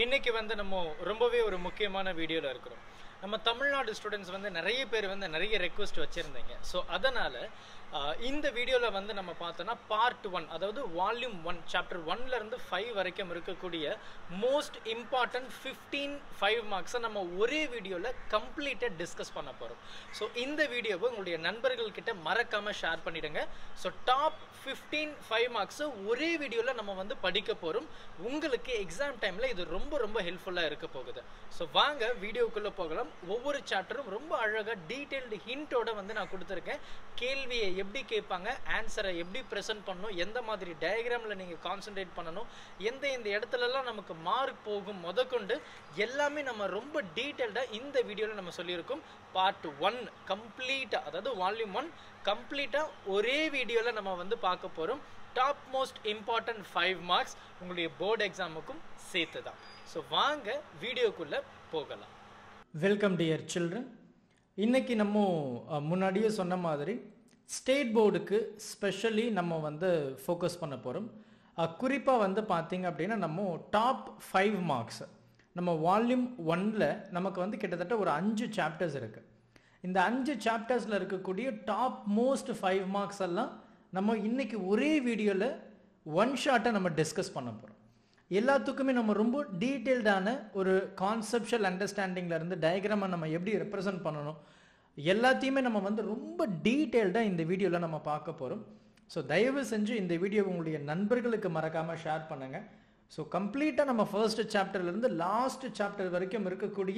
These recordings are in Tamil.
இன்னைக்கு வந்து நம்ம ரொம்பவே ஒரு முக்கியமான வீடியோவில் இருக்கிறோம் நம்ம தமிழ்நாடு ஸ்டூடெண்ட்ஸ் வந்து நிறைய பேர் வந்து நிறைய ரெக்வஸ்ட் வச்சுருந்தீங்க ஸோ அதனால் இந்த வீடியோவில் வந்து நம்ம பார்த்தோன்னா பார்ட் ஒன் அதாவது வால்யூம் ஒன் சாப்டர் ஒன்லேருந்து ஃபைவ் வரைக்கும் இருக்கக்கூடிய மோஸ்ட் இம்பார்ட்டன்ட் ஃபிஃப்டீன் ஃபைவ் மார்க்ஸை நம்ம ஒரே வீடியோவில் கம்ப்ளீட்டாக டிஸ்கஸ் பண்ண போகிறோம் ஸோ இந்த வீடியோவை உங்களுடைய நண்பர்கள்கிட்ட மறக்காமல் ஷேர் பண்ணிடுங்க ஸோ டாப் ஃபிஃப்டீன் ஃபைவ் மார்க்ஸை ஒரே வீடியோவில் நம்ம வந்து படிக்க போகிறோம் உங்களுக்கு எக்ஸாம் டைமில் இது ரொம்ப ரொம்ப ஹெல்ப்ஃபுல்லாக இருக்க போகுது ஸோ வாங்க வீடியோக்குள்ளே போகலாம் ஒவ்வொரு சாப்டரும் ரொம்ப அழகாக டீட்டெயில்டு ஹிண்ட்டோட வந்து நான் கொடுத்துருக்கேன் கேள்வியை எப்படி கேட்பாங்க ஆன்சரை எப்படி ப்ரெசென்ட் பண்ணணும் எந்த மாதிரி டயக்ராமில் நீங்கள் கான்சென்ட்ரேட் பண்ணணும் எந்த எந்த இடத்துலலாம் நமக்கு மார்க் போகும் முதற்கொண்டு எல்லாமே நம்ம ரொம்ப டீட்டெயில்டாக இந்த வீடியோவில் நம்ம சொல்லியிருக்கோம் பார்ட் ஒன் கம்ப்ளீட்டாக அதாவது வால்யூம் ஒன் கம்ப்ளீட்டாக ஒரே வீடியோவில் நம்ம வந்து பார்க்க போகிறோம் top most important five marks உங்களுடைய போர்டு எக்ஸாமுக்கும் சேர்த்து தான் ஸோ வாங்க வீடியோக்குள்ளே போகலாம் வெல்கம் டியர் சில்ட்ரன் இன்னைக்கு நம்ம அஹ், முன்னாடியே சொன்ன மாதிரி ஸ்டேட் போர்டுக்கு ஸ்பெஷலி நம்ம வந்து ஃபோக்கஸ் பண்ண போகிறோம் குறிப்பாக வந்து பார்த்தீங்க அப்படின்னா நம்ம டாப் ஃபைவ் மார்க்ஸ் நம்ம வால்யூம் ஒன்ல நமக்கு வந்து கிட்டத்தட்ட ஒரு அஞ்சு சாப்டர்ஸ் இருக்குது இந்த அஞ்சு சாப்டர்ஸில் இருக்கக்கூடிய டாப் மோஸ்ட் ஃபைவ் மார்க்ஸ் எல்லாம் நம்ம இன்னைக்கு ஒரே வீடியோவில் ஒன் ஷாட்டை நம்ம டிஸ்கஸ் பண்ண போகிறோம் எல்லாத்துக்குமே நம்ம ரொம்ப டீட்டெயில்டான ஒரு கான்செப்ஷுவல் அண்டர்ஸ்டாண்டிங்கில் இருந்து டயக்ராமை நம்ம எப்படி ரெப்ரசன்ட் பண்ணணும் எல்லாத்தையுமே நம்ம வந்து ரொம்ப டீட்டெயில்டாக இந்த வீடியோவில் நம்ம பார்க்க போகிறோம் ஸோ தயவு செஞ்சு இந்த வீடியோ உங்களுடைய நண்பர்களுக்கு மறக்காமல் ஷேர் பண்ணுங்கள் ஸோ கம்ப்ளீட்டாக நம்ம ஃபர்ஸ்ட் சாப்டர்லேருந்து லாஸ்ட் சாப்டர் வரைக்கும் இருக்கக்கூடிய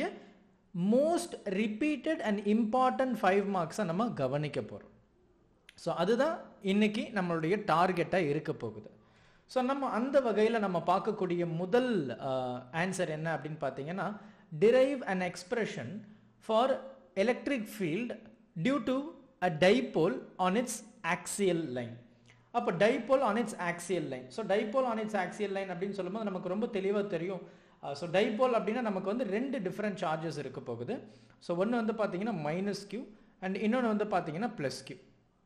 most repeated and important five மார்க்ஸை நம்ம கவனிக்க போகிறோம் ஸோ அதுதான் இன்னைக்கு நம்மளுடைய டார்கெட்டாக இருக்க போகுது ஸோ நம்ம அந்த வகையில் நம்ம பார்க்கக்கூடிய முதல் ஆன்சர் என்ன அப்படின்னு பார்த்தீங்கன்னா derive an expression for electric field due to a dipole on its axial line அப்போ dipole on its axial line so dipole on its axial line அப்படின்னு சொல்லும்போது நமக்கு ரொம்ப தெளிவாக தெரியும் ஸோ டைபோல் அப்படின்னா நமக்கு வந்து ரெண்டு டிஃப்ரெண்ட் சார்ஜஸ் இருக்க போகுது ஸோ ஒன்று வந்து பார்த்தீங்கன்னா மைனஸ் கியூ அண்ட் இன்னொன்று வந்து பார்த்தீங்கன்னா ப்ளஸ் கியூ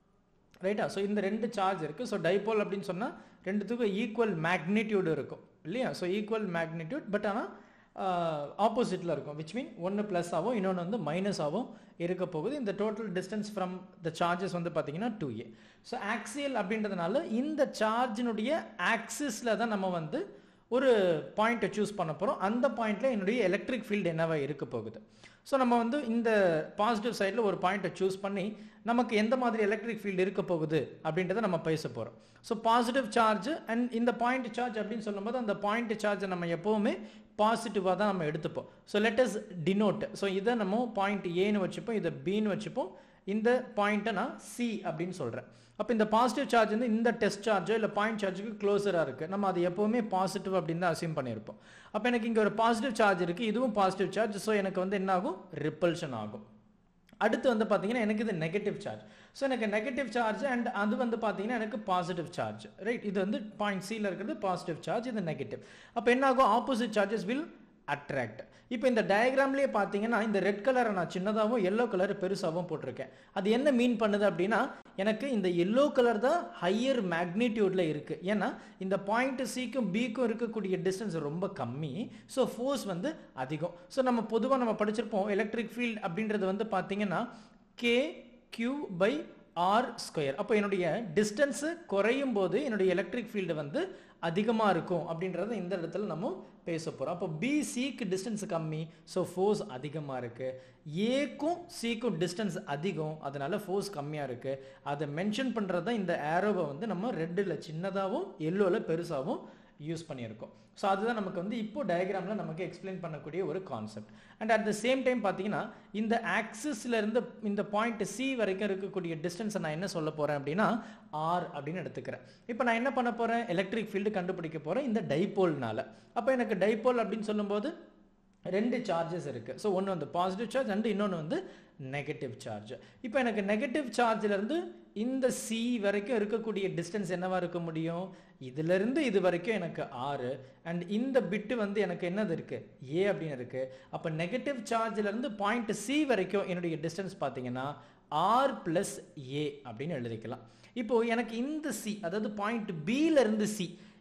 ரைட்டா ஸோ இந்த ரெண்டு சார்ஜ் இருக்குது ஸோ டைபோல் அப்படின்னு சொன்னால் ரெண்டுத்துக்கும் ஈக்குவல் மேக்னிடியூடு இருக்கும் இல்லையா ஸோ ஈக்குவல் மேக்னிடியூட் பட் ஆனால் ஆப்போசிட்டில் இருக்கும் விச் மீன் ஒன்று ப்ளஸ் ஆகும் இன்னொன்று வந்து மைனஸ் ஆகும் இருக்க போகுது இந்த total distance from the charges வந்து பார்த்தீங்கன்னா டூ ஏ ஸோ ஆக்சியல் அப்படின்றதுனால இந்த சார்ஜினுடைய ஆக்சிஸில் தான் நம்ம வந்து ஒரு பாயிண்ட்டை சூஸ் பண்ண போகிறோம் அந்த பாயிண்ட்டில் என்னுடைய எலக்ட்ரிக் ஃபீல்டு என்னவா இருக்க போகுது ஸோ நம்ம வந்து இந்த பாசிட்டிவ் சைடில் ஒரு பாயிண்ட்டை சூஸ் பண்ணி நமக்கு எந்த மாதிரி எலக்ட்ரிக் ஃபீல்டு இருக்க போகுது அப்படின்றத நம்ம பேச போகிறோம் ஸோ பாசிட்டிவ் சார்ஜ் அண்ட் இந்த பாயிண்ட் சார்ஜ் அப்படின்னு சொல்லும்போது அந்த பாயிண்ட் சார்ஜை நம்ம எப்போவுமே பாசிட்டிவாக தான் நம்ம எடுத்துப்போம் ஸோ லெட்டஸ் டினோட் ஸோ இதை நம்ம பாயிண்ட் ஏன்னு வச்சுப்போம் இதை பின்னு வச்சுப்போம் இந்த பாயிண்ட்டை நான் சி அப்படின்னு சொல்கிறேன் அப்போ இந்த பாசிட்டிவ் சார்ஜ் வந்து இந்த டெஸ்ட் சார்ஜோ இல்லை பாயிண்ட் சார்ஜுக்கு க்ளோஸராக இருக்குது நம்ம அது எப்போவுமே பாசிட்டிவ் அப்படின்னு தான் அசியூம் பண்ணியிருப்போம் அப்போ எனக்கு இங்கே ஒரு பாசிட்டிவ் சார்ஜ் இருக்குது இதுவும் பாசிட்டிவ் சார்ஜ் ஸோ எனக்கு வந்து என்ன ஆகும் ரிப்பல்ஷன் ஆகும் அடுத்து வந்து பார்த்தீங்கன்னா எனக்கு இது நெகட்டிவ் சார்ஜ் ஸோ எனக்கு நெகட்டிவ் சார்ஜ் அண்ட் அது வந்து பார்த்தீங்கன்னா எனக்கு பாசிட்டிவ் சார்ஜ் ரைட் இது வந்து பாயிண்ட் சியில் இருக்கிறது பாசிட்டிவ் சார்ஜ் இது நெகட்டிவ் அப்போ என்ன ஆகும் ஆப்போசிட் சார்ஜஸ் வில் அட்ராக்ட் இப்போ இந்த டயக்ராம்லேயே பார்த்தீங்கன்னா இந்த ரெட் கலரை நான் சின்னதாகவும் எல்லோ கலர் பெருசாகவும் போட்டிருக்கேன் அது என்ன மீன் பண்ணுது அப்படின்னா எனக்கு இந்த எல்லோ கலர் தான் ஹையர் மேக்னிடியூடில் இருக்குது ஏன்னா இந்த பாயிண்ட் சிக்கும் பிக்கும் இருக்கக்கூடிய டிஸ்டன்ஸ் ரொம்ப கம்மி ஸோ ஃபோர்ஸ் வந்து அதிகம் ஸோ நம்ம பொதுவாக நம்ம படிச்சிருப்போம் எலக்ட்ரிக் ஃபீல்ட் அப்படின்றது வந்து பார்த்தீங்கன்னா K Q by R square அப்போ என்னுடைய டிஸ்டன்ஸு குறையும் போது என்னுடைய எலக்ட்ரிக் ஃபீல்டு வந்து அதிகமாக இருக்கும் அப்படின்றத இந்த இடத்துல நம்ம பேச போகிறோம் அப்போ பிசிக்கு டிஸ்டன்ஸ் கம்மி ஸோ ஃபோர்ஸ் அதிகமாக இருக்குது ஏக்கும் சிக்கும் டிஸ்டன்ஸ் அதிகம் அதனால ஃபோர்ஸ் கம்மியாக இருக்குது அதை மென்ஷன் பண்ணுறது தான் இந்த ஏரோவை வந்து நம்ம ரெட்டில் சின்னதாகவும் எல்லோவில் பெருசாகவும் யூஸ் பண்ணியிருக்கோம் ஸோ அதுதான் நமக்கு வந்து இப்போ டயக்ராமில் நமக்கு எக்ஸ்பிளைன் பண்ணக்கூடிய ஒரு concept and at the same time பார்த்தீங்கன்னா இந்த ஆக்சிஸ்ல இருந்து இந்த பாயிண்ட் சி வரைக்கும் இருக்கக்கூடிய டிஸ்டன்ஸை நான் என்ன சொல்ல போகிறேன் அப்படின்னா ஆர் அப்படின்னு எடுத்துக்கிறேன் இப்போ நான் என்ன பண்ண போகிறேன் எலக்ட்ரிக் ஃபீல்டு கண்டுபிடிக்க போகிறேன் இந்த டைபோல்னால அப்போ எனக்கு டைபோல் அப்படின்னு சொல்லும்போது ரெண்டு சார்ஜஸ் இருக்குது ஸோ ஒன்று வந்து பாசிட்டிவ் சார்ஜ் அண்ட் இன்னொன்று வந்து நெகட்டிவ் சார்ஜ் இப்போ எனக்கு நெகட்டிவ் சார்ஜிலேருந்து இந்த சி வரைக்கும் இருக்கக்கூடிய டிஸ்டன்ஸ் என்னவா இருக்க முடியும் இதிலிருந்து இது வரைக்கும் எனக்கு ஆறு அண்ட் இந்த பிட்டு வந்து எனக்கு என்னது இருக்குது ஏ அப்படின்னு இருக்குது அப்போ நெகட்டிவ் சார்ஜிலேருந்து பாயிண்ட் சி வரைக்கும் என்னுடைய டிஸ்டன்ஸ் பார்த்தீங்கன்னா ஆர் ப்ளஸ் ஏ அப்படின்னு எழுதிக்கலாம் இப்போ எனக்கு இந்த சி அதாவது பாயிண்ட் பியிலேருந்து சி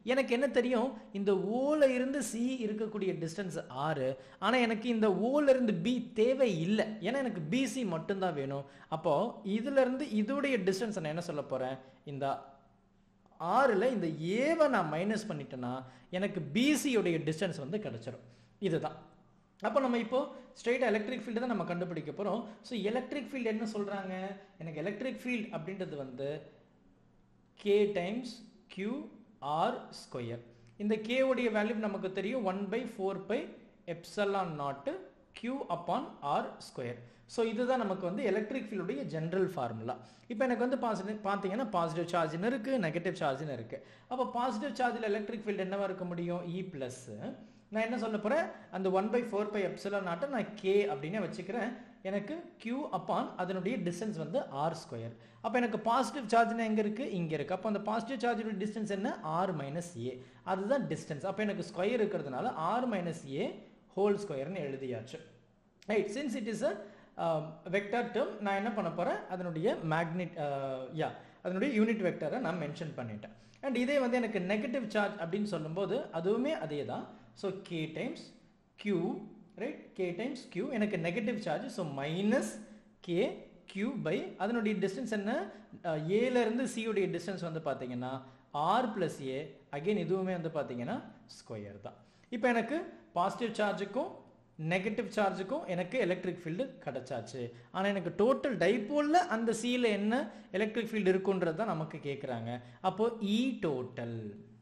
எனக்கு என்ன தெரியும் இந்த ஓல இருந்து சி இருக்கக்கூடிய டிஸ்டன்ஸ் ஆறு ஆனால் எனக்கு இந்த ஓல இருந்து பி தேவை இல்லை ஏன்னா எனக்கு பிசி மட்டும்தான் வேணும் அப்போ இதுல இருந்து இதோடைய டிஸ்டன்ஸ் நான் என்ன சொல்ல போறேன் இந்த ஆறில் இந்த ஏவை நான் மைனஸ் பண்ணிட்டேன்னா எனக்கு பிசியோடைய டிஸ்டன்ஸ் வந்து கிடைச்சிரும் இதுதான் அப்போ நம்ம இப்போ ஸ்ட்ரெயிட் எலக்ட்ரிக் ஃபீல்டு தான் நம்ம கண்டுபிடிக்க போகிறோம் ஸோ எலக்ட்ரிக் ஃபீல்டு என்ன சொல்கிறாங்க எனக்கு எலக்ட்ரிக் ஃபீல்ட் அப்படின்றது வந்து K times Q R square இந்த k உடைய வேல்யூ நமக்கு தெரியும் one by four pi epsilon naught Q upon R square so இதுதான் நமக்கு வந்து எலக்ட்ரிக் ஃபீல்டுடைய ஜென்ரல் ஃபார்முலா இப்போ எனக்கு வந்து பாசிட்டிவ் பார்த்தீங்கன்னா பாசிட்டிவ் சார்ஜ்னு இருக்குது நெகட்டிவ் சார்ஜ்னு இருக்குது அப்போ பாசிட்டிவ் சார்ஜில் எலக்ட்ரிக் ஃபீல்டு என்னவா இருக்க முடியும் இ ப்ளஸ் நான் என்ன சொல்ல போகிறேன் அந்த one by four pi epsilon நாட்டை நான் கே அப்படின்னு வச்சுக்கிறேன் எனக்கு கியூ அப்பான் அதனுடைய டிஸ்டன்ஸ் வந்து ஆர் ஸ்கொயர் அப்போ எனக்கு பாசிட்டிவ் சார்ஜ்னா எங்கே இருக்குது இங்கே இருக்குது அப்போ அந்த பாசிட்டிவ் சார்ஜோட டிஸ்டன்ஸ் என்ன ஆர் மைனஸ் ஏ அதுதான் டிஸ்டன்ஸ் அப்போ எனக்கு ஸ்கொயர் இருக்கிறதுனால ஆர் மைனஸ் ஏ ஹோல் ஸ்கொயர்னு எழுதியாச்சு right since it is a vector term நான் என்ன பண்ண போகிறேன் அதனுடைய மேக்னெட் யா அதனுடைய யூனிட் வெக்டரை நான் மென்ஷன் பண்ணிட்டேன் அண்ட் இதே வந்து எனக்கு நெகட்டிவ் சார்ஜ் அப்படின்னு சொல்லும்போது அதுவுமே அதே தான் so K times Q right K times Q எனக்கு negative charge so minus K Q by அதனுடைய டிஸ்டன்ஸ் என்ன ஏலேருந்து சியுடைய டிஸ்டன்ஸ் வந்து பார்த்தீங்கன்னா ஆர் ப்ளஸ் ஏ அகெயின் இதுவுமே வந்து பார்த்தீங்கன்னா ஸ்கொயர் தான் இப்போ எனக்கு பாசிட்டிவ் சார்ஜுக்கும் நெகட்டிவ் சார்ஜுக்கும் எனக்கு எலக்ட்ரிக் ஃபீல்டு கிடச்சாச்சு ஆனால் எனக்கு டோட்டல் டைப்போலில் அந்த சியில் என்ன எலக்ட்ரிக் ஃபீல்டு இருக்குன்றது தான் நமக்கு கேட்குறாங்க அப்போது E total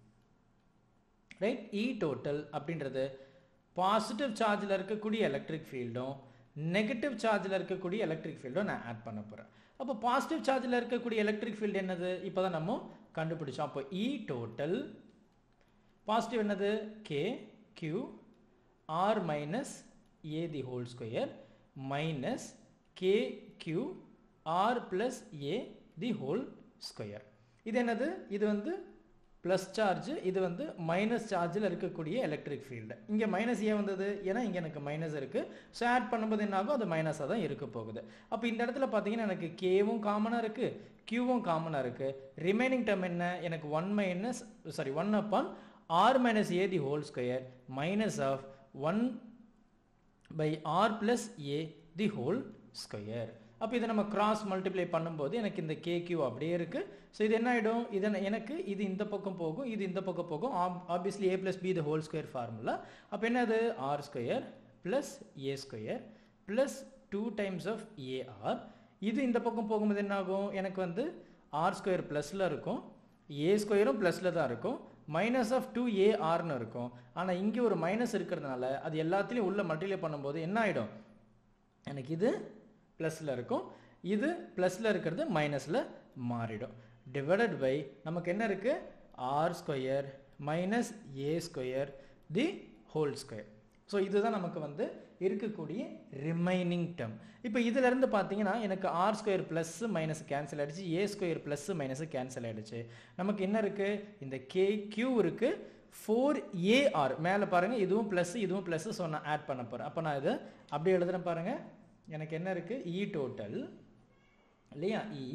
right E total அப்படின்றது பாசிட்டிவ் சார்ஜில் இருக்கக்கூடிய எலக்ட்ரிக் ஃபீல்டும் நெகட்டிவ் சார்ஜில் இருக்கக்கூடிய எலக்ட்ரிக் ஃபீல்டும் நான் ஆட் பண்ண போகிறேன் அப்போ பாசிட்டிவ் சார்ஜில் இருக்கக்கூடிய எலக்ட்ரிக் ஃபீல்டு என்னது இப்போ தான் நம்ம கண்டுபிடிச்சோம் அப்போ இ டோட்டல் பாசிட்டிவ் என்னது K Q R minus A the whole square minus K Q R plus A the whole square இது என்னது இது வந்து ப்ளஸ் சார்ஜ் இது வந்து மைனஸ் சார்ஜில் இருக்கக்கூடிய எலக்ட்ரிக் ஃபீல்டு இங்கே மைனஸ் ஏன் வந்தது ஏன்னா இங்கே எனக்கு மைனஸ் இருக்குது ஸோ ஆட் பண்ணும்போது என்ன ஆகும் அது மைனஸாக தான் இருக்க போகுது அப்போ இந்த இடத்துல பார்த்தீங்கன்னா எனக்கு கேவும் காமனாக இருக்குது கியூவும் காமனாக இருக்குது ரிமைனிங் டேர்ம் என்ன எனக்கு one minus sorry one upon R minus A the whole square minus of one by R plus A the whole square அப்போ இதை நம்ம கிராஸ் மல்டிப்ளை பண்ணும்போது எனக்கு இந்த கே கியூ அப்படியே இருக்குது ஸோ இது என்ன ஆகிடும் இது எனக்கு இது இந்த பக்கம் போகும் இது இந்த பக்கம் போகும் obviously A plus B the whole square formula அப்போ என்னது R square plus A square plus two times of A R இது இந்த பக்கம் போகும்போது என்ன ஆகும் எனக்கு வந்து ஆர் ஸ்கொயர் ப்ளஸில் இருக்கும் ஏ ஸ்கொயரும் ப்ளஸில் தான் இருக்கும் மைனஸ் ஆஃப் டூ ஏ ஆர்னு இருக்கும் ஆனால் இங்கே ஒரு மைனஸ் இருக்கிறதுனால அது எல்லாத்துலேயும் உள்ள மல்டிப்ளை பண்ணும்போது என்ன ஆகிடும் எனக்கு இது ப்ளஸில் இருக்கும் இது ப்ளஸில் இருக்கிறது மைனஸில் மாறிடும் டிவைடட் பை நமக்கு என்ன இருக்குது R square minus A square the whole square so இதுதான் நமக்கு வந்து இருக்கக்கூடிய ரிமைனிங் டேர்ம் இப்போ இதிலேருந்து பார்த்தீங்கன்னா எனக்கு R square plus minus cancel ஆகிடுச்சு A square plus minus cancel ஆகிடுச்சு நமக்கு என்ன இருக்குது இந்த கே கியூ இருக்குது ஃபோர் ஏஆர் மேலே பாருங்கள் இதுவும் ப்ளஸ் இதுவும் ப்ளஸ் ஸோ நான் ஆட் பண்ண போகிறேன் அப்போ நான் இதை அப்படியே எழுதுறேன் பாருங்கள் எனக்கு என்ன இருக்குது இ டோட்டல் இல்லையா E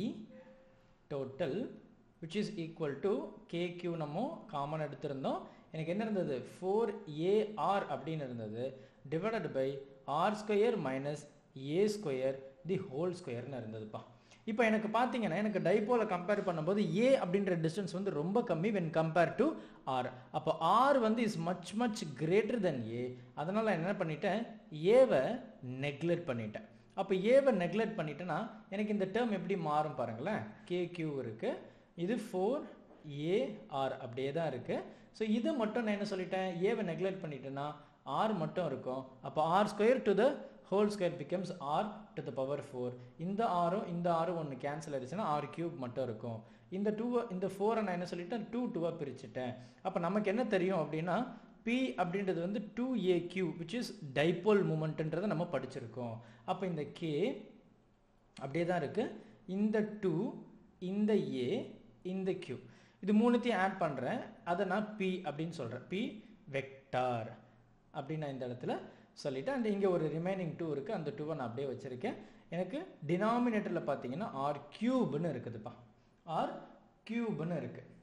total which is equal to K Q நம்ம காமன் எடுத்திருந்தோம் எனக்கு என்ன இருந்தது ஃபோர் ஏஆர் அப்படின்னு இருந்தது divided by R square minus A square the whole ஸ்கொயர்னு இருந்ததுப்பா இப்போ எனக்கு பார்த்தீங்கன்னா எனக்கு டைப்போல கம்பேர் பண்ணும்போது ஏ அப்படின்ற டிஸ்டன்ஸ் வந்து ரொம்ப கம்மி வென் கம்பேர் டு ஆர் அப்போ ஆர் வந்து is much much greater then A அதனால் நான் என்ன பண்ணிட்டேன் ஏவை நெக்லெக்ட் பண்ணிட்டேன் அப்போ ஏவை நெக்லெக்ட் பண்ணிட்டேன்னா எனக்கு இந்த டேர்ம் எப்படி மாறும் பாருங்களேன் கே கியூ இருக்குது இது ஃபோர் ஏஆர் அப்படியே தான் இருக்குது ஸோ இது மட்டும் நான் என்ன சொல்லிட்டேன் ஏவை நெக்லெக்ட் பண்ணிட்டேன்னா ஆர் மட்டும் இருக்கும் அப்போ R square to the whole square becomes R to the power four இந்த ஆரும் இந்த ஆரும் ஒன்று கேன்சல் ஆயிடுச்சுன்னா ஆர் கியூப் மட்டும் இருக்கும் இந்த டூவை இந்த ஃபோரை நான் என்ன சொல்லிட்டேன் டூ டூவாக பிரிச்சுட்டேன் அப்போ நமக்கு என்ன தெரியும் அப்படின்னா பி அப்படின்றது வந்து two A Q which is dipole மூமெண்ட்டுன்றதை நம்ம படிச்சிருக்கோம் அப்போ இந்த கே அப்படியே தான் இருக்குது இந்த டூ இந்த ஏ இந்த கியூ இது மூணுத்தையும் ஆட் பண்ணுறேன் அதை நான் பி அப்படின்னு சொல்கிறேன் பி வெக்டார் அப்படின்னு நான் இந்த இடத்துல சொல்லிவிட்டு அண்ட் இங்கே ஒரு ரிமைனிங் டூ இருக்குது அந்த டூவை நான் அப்படியே வச்சுருக்கேன் எனக்கு டினாமினேட்டரில் பார்த்தீங்கன்னா ஆர் க்யூப்னு இருக்குதுப்பா ஆர் க்யூப்னு இருக்குது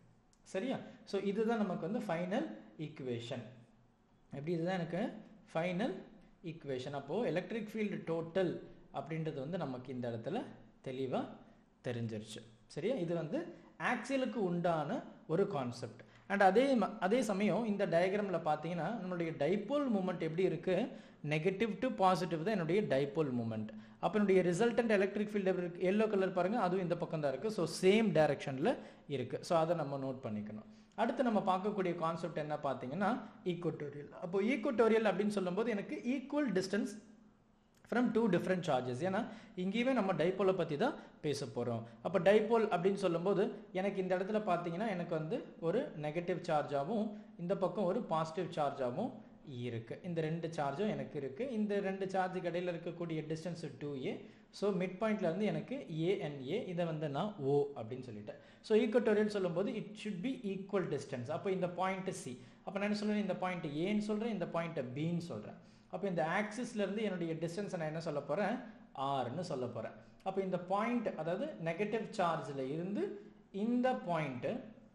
சரியா ஸோ இதுதான் நமக்கு வந்து ஃபைனல் ஈக்குவேஷன் எப்படி இதுதான் எனக்கு ஃபைனல் ஈக்குவேஷன் அப்போது எலக்ட்ரிக் ஃபீல்டு டோட்டல் அப்படின்றது வந்து நமக்கு இந்த இடத்துல தெளிவாக தெரிஞ்சிருச்சு சரியா இது வந்து ஆக்சியலுக்கு உண்டான ஒரு கான்செப்ட் அண்ட் அதே ம- அதே சமயம் இந்த டயக்ராமில் பார்த்தீங்கன்னா நம்மளுடைய டைபோல் மூமெண்ட் எப்படி இருக்குது நெகட்டிவ் டு பாசிட்டிவ் தான் என்னுடைய டைபோல் மூமெண்ட் அப்போ என்னுடைய ரிசல்டன்ட் எலக்ட்ரிக் ஃபீல்டு எப்படி இருக்கு எல்லோ கலர் பாருங்கள் அதுவும் இந்த பக்கம் தான் இருக்குது ஸோ சேம் டைரக்ஷனில் இருக்குது ஸோ அதை நம்ம நோட் பண்ணிக்கணும் அடுத்து நம்ம பார்க்கக்கூடிய கான்செப்ட் என்ன பார்த்தீங்கன்னா ஈக்குவட்டோரியல் அப்போ ஈக்குவட்டோரியல் அப்படின்னு சொல்லும்போது எனக்கு equal distance from two different charges ஏன்னா இங்கேயுமே நம்ம டைபோலை பற்றி தான் பேச போகிறோம் அப்போ டைபோல் அப்படின்னு சொல்லும்போது எனக்கு இந்த இடத்துல பார்த்தீங்கன்னா எனக்கு வந்து ஒரு நெகட்டிவ் சார்ஜாகவும் இந்த பக்கம் ஒரு பாசிட்டிவ் சார்ஜாகவும் இருக்குது இந்த ரெண்டு சார்ஜும் எனக்கு இருக்குது இந்த ரெண்டு சார்ஜுக்கு இடையில இருக்கக்கூடிய distance two A so mid பாயிண்ட்லேருந்து எனக்கு ஏ அண்ட் ஏ இதை வந்து நான் ஓ அப்படின்னு சொல்லிட்டேன் ஸோ ஈக்குவட்டோரியல் சொல்லும்போது it should be equal distance அப்போ இந்த பாயிண்ட் சி அப்போ நான் என்ன சொல்கிறேன் இந்த பாயிண்ட் ஏன்னு சொல்கிறேன் இந்த பாயிண்ட்டை பின்னு சொல்கிறேன் அப்போ இந்த axisல இருந்து என்னுடைய டிஸ்டன்ஸை நான் என்ன சொல்ல போகிறேன் ஆர்னு சொல்ல போகிறேன் அப்போ இந்த பாயிண்ட் அதாவது நெகட்டிவ் சார்ஜில் இருந்து இந்த பாயிண்ட்டு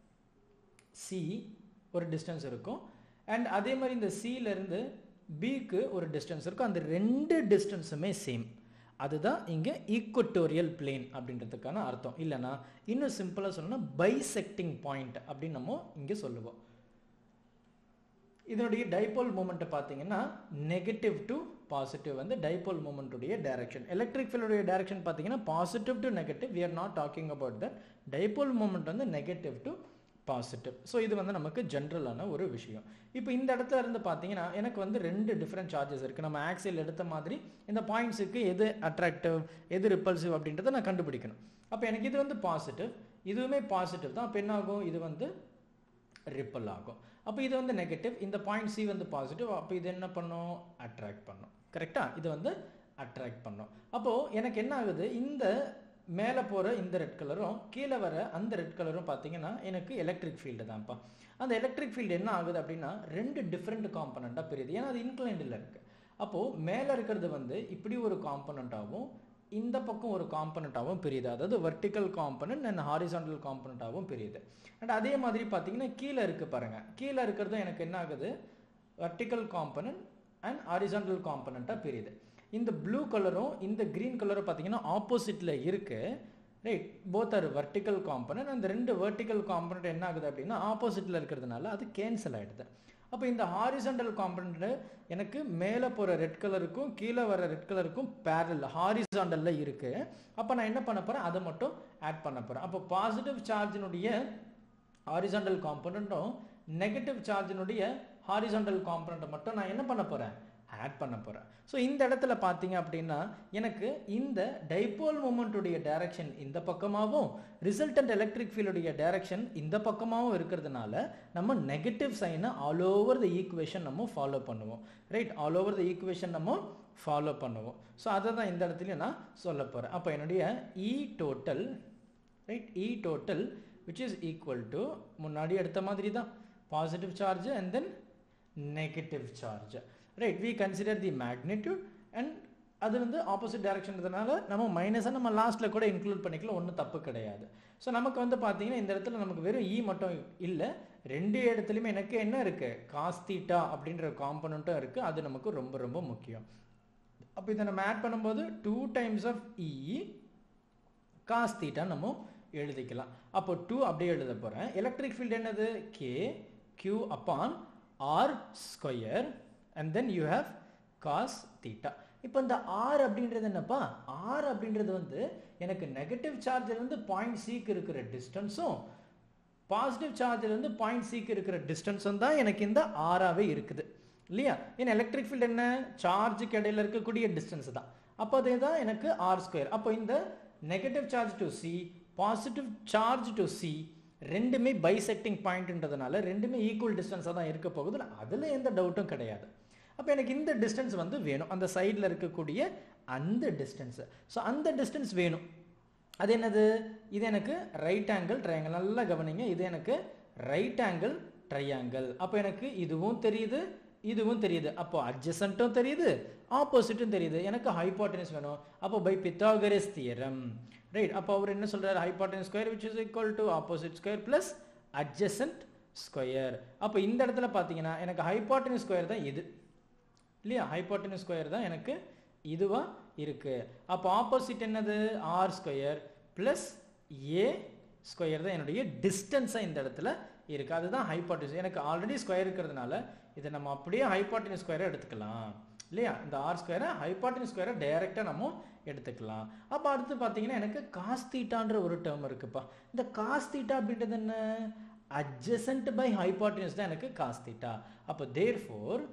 சி ஒரு டிஸ்டன்ஸ் இருக்கும் அண்ட் அதே மாதிரி இந்த C ல இருந்து பிக்கு ஒரு டிஸ்டன்ஸ் இருக்கும் அந்த ரெண்டு டிஸ்டன்ஸுமே சேம் அதுதான் இங்கே ஈக்குவட்டோரியல் பிளேன் அப்படின்றதுக்கான அர்த்தம் இல்லைன்னா இன்னும் சிம்பிளாக சொல்லணும்னா பைசெக்டிங் பாயிண்ட் அப்படின்னு நம்ம இங்கே சொல்லுவோம் இதனுடைய டைபோல் மூமெண்ட்டை பார்த்தீங்கன்னா நெகட்டிவ் டு பாசிட்டிவ் வந்து டைபோல் மூமெண்ட்டுடைய டைரக்ஷன் எலக்ட்ரிக் ஃபீல்டுடைய டைரக்ஷன் பார்த்தீங்கன்னா positive to negative we are not talking about that dipole moment வந்து நெகட்டிவ் டு பாசிட்டிவ் ஸோ இது வந்து நமக்கு ஜென்ரலான ஒரு விஷயம் இப்போ இந்த இடத்துல இருந்து பார்த்தீங்கன்னா எனக்கு வந்து ரெண்டு டிஃப்ரெண்ட் சார்ஜஸ் இருக்குது நம்ம ஆக்சில் எடுத்த மாதிரி இந்த பாயிண்ட்ஸுக்கு எது அட்ராக்டிவ் எது ரிப்பல்சிவ் அப்படின்றத நான் கண்டுபிடிக்கணும் அப்போ எனக்கு இது வந்து பாசிட்டிவ் இதுவுமே பாசிட்டிவ் தான் அப்போ என்ன ஆகும் இது வந்து ரிப்பல் ஆகும் அப்போ இது வந்து நெகட்டிவ் இந்த பாயிண்ட் சி வந்து பாசிட்டிவ் அப்போ இது என்ன பண்ணும் அட்ராக்ட் பண்ணும் கரெக்டா இது வந்து அட்ராக்ட் பண்ணும் அப்போது எனக்கு என்ன ஆகுது இந்த மேலே போகிற இந்த ரெட் கலரும் கீழே வர அந்த ரெட் கலரும் பார்த்தீங்கன்னா எனக்கு எலக்ட்ரிக் ஃபீல்டு தான்ப்பா அந்த எலக்ட்ரிக் ஃபீல்டு என்ன ஆகுது அப்படின்னா ரெண்டு டிஃப்ரெண்ட் காம்பனண்ட்டாக பிரியுது ஏன்னா அது இன்க்ளைண்டில் இருக்குது அப்போது மேலே இருக்கிறது வந்து இப்படி ஒரு காம்பனண்ட்டாகவும் இந்த பக்கம் ஒரு காம்பனண்ட்டாகவும் பிரியுது அதாவது வெர்டிக்கல் காம்பனண்ட் அண்ட் ஹாரிசாண்டல் காம்பனண்ட்டாகவும் பிரியுது அண்ட் அதே மாதிரி பார்த்தீங்கன்னா கீழே இருக்கு பாருங்க கீழே இருக்கிறதும் எனக்கு என்ன ஆகுது வெர்டிக்கல் காம்பனண்ட் அண்ட் ஹாரிசாண்டல் காம்பனண்ட்டாக பிரியுது இந்த ப்ளூ கலரும் இந்த க்ரீன் கலரும் பார்த்தீங்கன்னா ஆப்போசிட்டில் இருக்கு right both are vertical component அந்த ரெண்டு வெர்டிக்கல் காம்பனண்ட் என்ன ஆகுது அப்படின்னா ஆப்போசிட்டில் இருக்கிறதுனால அது கேன்சல் ஆகிடுது அப்போ இந்த ஹாரிசண்டல் காம்பனண்ட் எனக்கு மேலே போகிற ரெட் கலருக்கும் கீழே வர ரெட் கலருக்கும் பேரல் ஹாரிசாண்டலில் இருக்குது அப்போ நான் என்ன பண்ண போகிறேன் அதை மட்டும் ஆட் பண்ண போகிறேன் அப்போ பாசிட்டிவ் சார்ஜினுடைய ஹாரிசாண்டல் காம்பனண்ட்டும் நெகட்டிவ் சார்ஜினுடைய ஹாரிசாண்டல் காம்பனண்ட்டை மட்டும் நான் என்ன பண்ண போகிறேன் ஆட் பண்ண போகிறேன் ஸோ இந்த இடத்துல பார்த்தீங்க அப்படின்னா எனக்கு இந்த டைபோல் மூமெண்ட்டுடைய டைரக்ஷன் இந்த பக்கமாகவும் ரிசல்டன்ட் எலக்ட்ரிக் ஃபீல்டுடைய டைரக்ஷன் இந்த பக்கமாகவும் இருக்கிறதுனால நம்ம நெகட்டிவ் சைனை ஆல் ஓவர் த ஈக்குவேஷன் நம்ம ஃபாலோ பண்ணுவோம் right all over the equation நம்ம ஃபாலோ பண்ணுவோம் ஸோ அதை தான் இந்த இடத்துலையும் நான் சொல்ல போகிறேன் அப்போ என்னுடைய E total right E total which is equal to முன்னாடி எடுத்த மாதிரி தான் positive charge and then negative charge right we consider the magnitude and அது வந்து ஆப்போசிட் டைரக்ஷன்றதுனால நம்ம மைனஸை நம்ம லாஸ்ட்டில் கூட இன்க்ளூட் பண்ணிக்கலாம் ஒன்றும் தப்பு கிடையாது ஸோ நமக்கு வந்து பார்த்தீங்கன்னா இந்த இடத்துல நமக்கு வெறும் இ மட்டும் இல்லை ரெண்டு இடத்துலையுமே எனக்கு என்ன இருக்குது காஸ்தீட்டா அப்படின்ற காம்பனண்ட்டும் இருக்குது அது நமக்கு ரொம்ப ரொம்ப முக்கியம் அப்போ இதை நம்ம ஆட் பண்ணும்போது two times of E cos theta நம்ம எழுதிக்கலாம் அப்போ டூ அப்படியே எழுத போகிறேன் எலக்ட்ரிக் ஃபீல்டு என்னது K Q upon R square and then you have cos theta இப்போ இந்த ஆர் அப்படின்றது என்னப்பா ஆர் அப்படின்றது வந்து எனக்கு நெகட்டிவ் சார்ஜிலேருந்து பாயிண்ட் சிக்கு இருக்கிற டிஸ்டன்ஸும் பாசிட்டிவ் சார்ஜிலேருந்து பாயிண்ட் சிக்கு இருக்கிற டிஸ்டன்ஸும் தான் எனக்கு இந்த ஆறாவே இருக்குது இல்லையா ஏன்னா எலக்ட்ரிக் ஃபீல்டு என்ன சார்ஜுக்கு இடையில இருக்கக்கூடிய டிஸ்டன்ஸ் தான் அப்போ அதே தான் எனக்கு ஆர் ஸ்கொயர் அப்போ இந்த negative charge to C positive charge to C ரெண்டுமே பைசெக்டிங் பாயிண்ட்ன்றதுனால ரெண்டுமே ஈக்குவல் டிஸ்டன்ஸாக தான் இருக்க போகுது அதில் எந்த டவுட்டும் கிடையாது அப்போ எனக்கு இந்த டிஸ்டன்ஸ் வந்து வேணும் அந்த சைடில் இருக்கக்கூடிய அந்த டிஸ்டன்ஸு ஸோ அந்த டிஸ்டன்ஸ் வேணும் அது என்னது இது எனக்கு ரைட் ஆங்கிள் ட்ரையாங்கிள் நல்லா கவனிங்க இது எனக்கு ரைட் ஆங்கிள் ட்ரையாங்கிள் அப்போ எனக்கு இதுவும் தெரியுது இதுவும் தெரியுது அப்போ அட்ஜசண்ட்டும் தெரியுது ஆப்போசிட்டும் தெரியுது எனக்கு ஹைபாட்டனிஸ் வேணும் அப்போ பை பித்தாகரஸ் தியரம் ரைட் அப்போ அவர் என்ன சொல்றாரு hypotenuse square which is equal to opposite square plus adjacent square அப்போ இந்த இடத்துல பார்த்தீங்கன்னா எனக்கு ஹைபாட்டனிஸ் ஸ்கொயர் தான் இது இல்லையா ஹைபாட்டனிஸ் ஸ்கொயர் தான் எனக்கு இதுவாக இருக்குது அப்போ ஆப்போசிட் என்னது R square plus A square தான் என்னுடைய டிஸ்டன்ஸாக இந்த இடத்துல இருக்குது அதுதான் ஹைபாட்டனிஸ் எனக்கு ஆல்ரெடி ஸ்கொயர் இருக்கிறதுனால இதை நம்ம அப்படியே ஹைபாட்டனிஸ் ஸ்கொயரை எடுத்துக்கலாம் இல்லையா இந்த ஆர் ஸ்கொயரை ஹைபாட்டனிஸ் ஸ்கொயரை டைரெக்டாக நம்ம எடுத்துக்கலாம் அப்போ அடுத்து பார்த்தீங்கன்னா எனக்கு காஸ் தீட்டான்ற ஒரு டேர்ம் இருக்குப்பா இந்த காஸ் தீட்டா அப்படின்றது என்ன adjacent பை hypotenuse தான் எனக்கு காஸ் தீட்டா அப்போ therefore